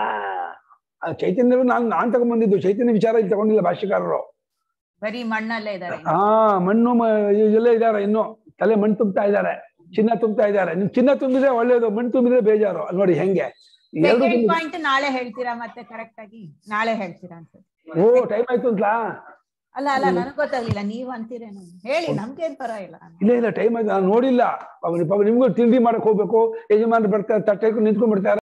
ಆ ಚೈತನ್ಯವು ನಾನು ನಾನ್ ತಗೊಂಡ್ಬಂದಿದ್ದು ಚೈತನ್ಯ ವಿಚಾರ ಇಲ್ಲಿ ತಗೊಂಡಿಲ್ಲ ಭಾಷ್ಯಕಾರರು ಬರೀ ಮಣ್ಣಲ್ಲೇ ಇದಾರೆ ಹಾ ಮಣ್ಣು ಮ- ಎಲ್ಲ ಇದಾರೆ ಇನ್ನು ತಲೆ ಮಣ್ಣು ತುಂಬ್ತಾ ಇದ್ದಾರೆ ಚಿನ್ನ ತುಂಬ್ತಾ ಇದ್ದಾರೆ ನಿಮ್ ಚಿನ್ನ ತುಂಬಿದ್ರೆ ಒಳ್ಳೇದು ಮಣ್ಣು ತುಂಬಿದ್ರೆ ಬೇಜಾರು ಅಲ್ಲಿ ನೋಡಿ ಹೆಂಗೆ ಎರಡು ಸೆಕೆಂಡ್ ತುಂಬಿದ್ರೆ ಪಾಯಿಂಟ್ ನಾಳೆ ಹೇಳ್ತೀರಾ ಮತ್ತೆ ಕರೆಕ್ಟ್ ಆಗಿ ನಾಳೆ ಹೇಳ್ತೀರಾ ಅಂತ ಓ ಟೈಮ್ ಆಯ್ತು ಅಂತಲಾ ಅಲ್ಲ ಅಲ್ಲ ನನಗ್ ಗೊತ್ತಾಗ್ಲಿಲ್ಲ ನೀವ್ ಅಂತೀರೇನೋ ಹೇಳಿ ನಮ್ಗೇನ್ ಪರವಾಗಿಲ್ಲ ಇಲ್ಲ ಇಲ್ಲ ಟೈಮ್ ಆಯ್ತು ನಾನು ನೋಡಿಲ್ಲ ಪಾಪ ಪಾಪ ನಿಮ್ಗೂ ತಿಂಡಿ ಮಾಡಕ್ ಹೋಗ್ಬೇಕು ಯಜಮಾನ್ರು ಬರ್ತಾರೆ ತಟ್ಟೆ ನಿಂತ್ಕೊಂಡ್ಬಿಡ್ತಾರೆ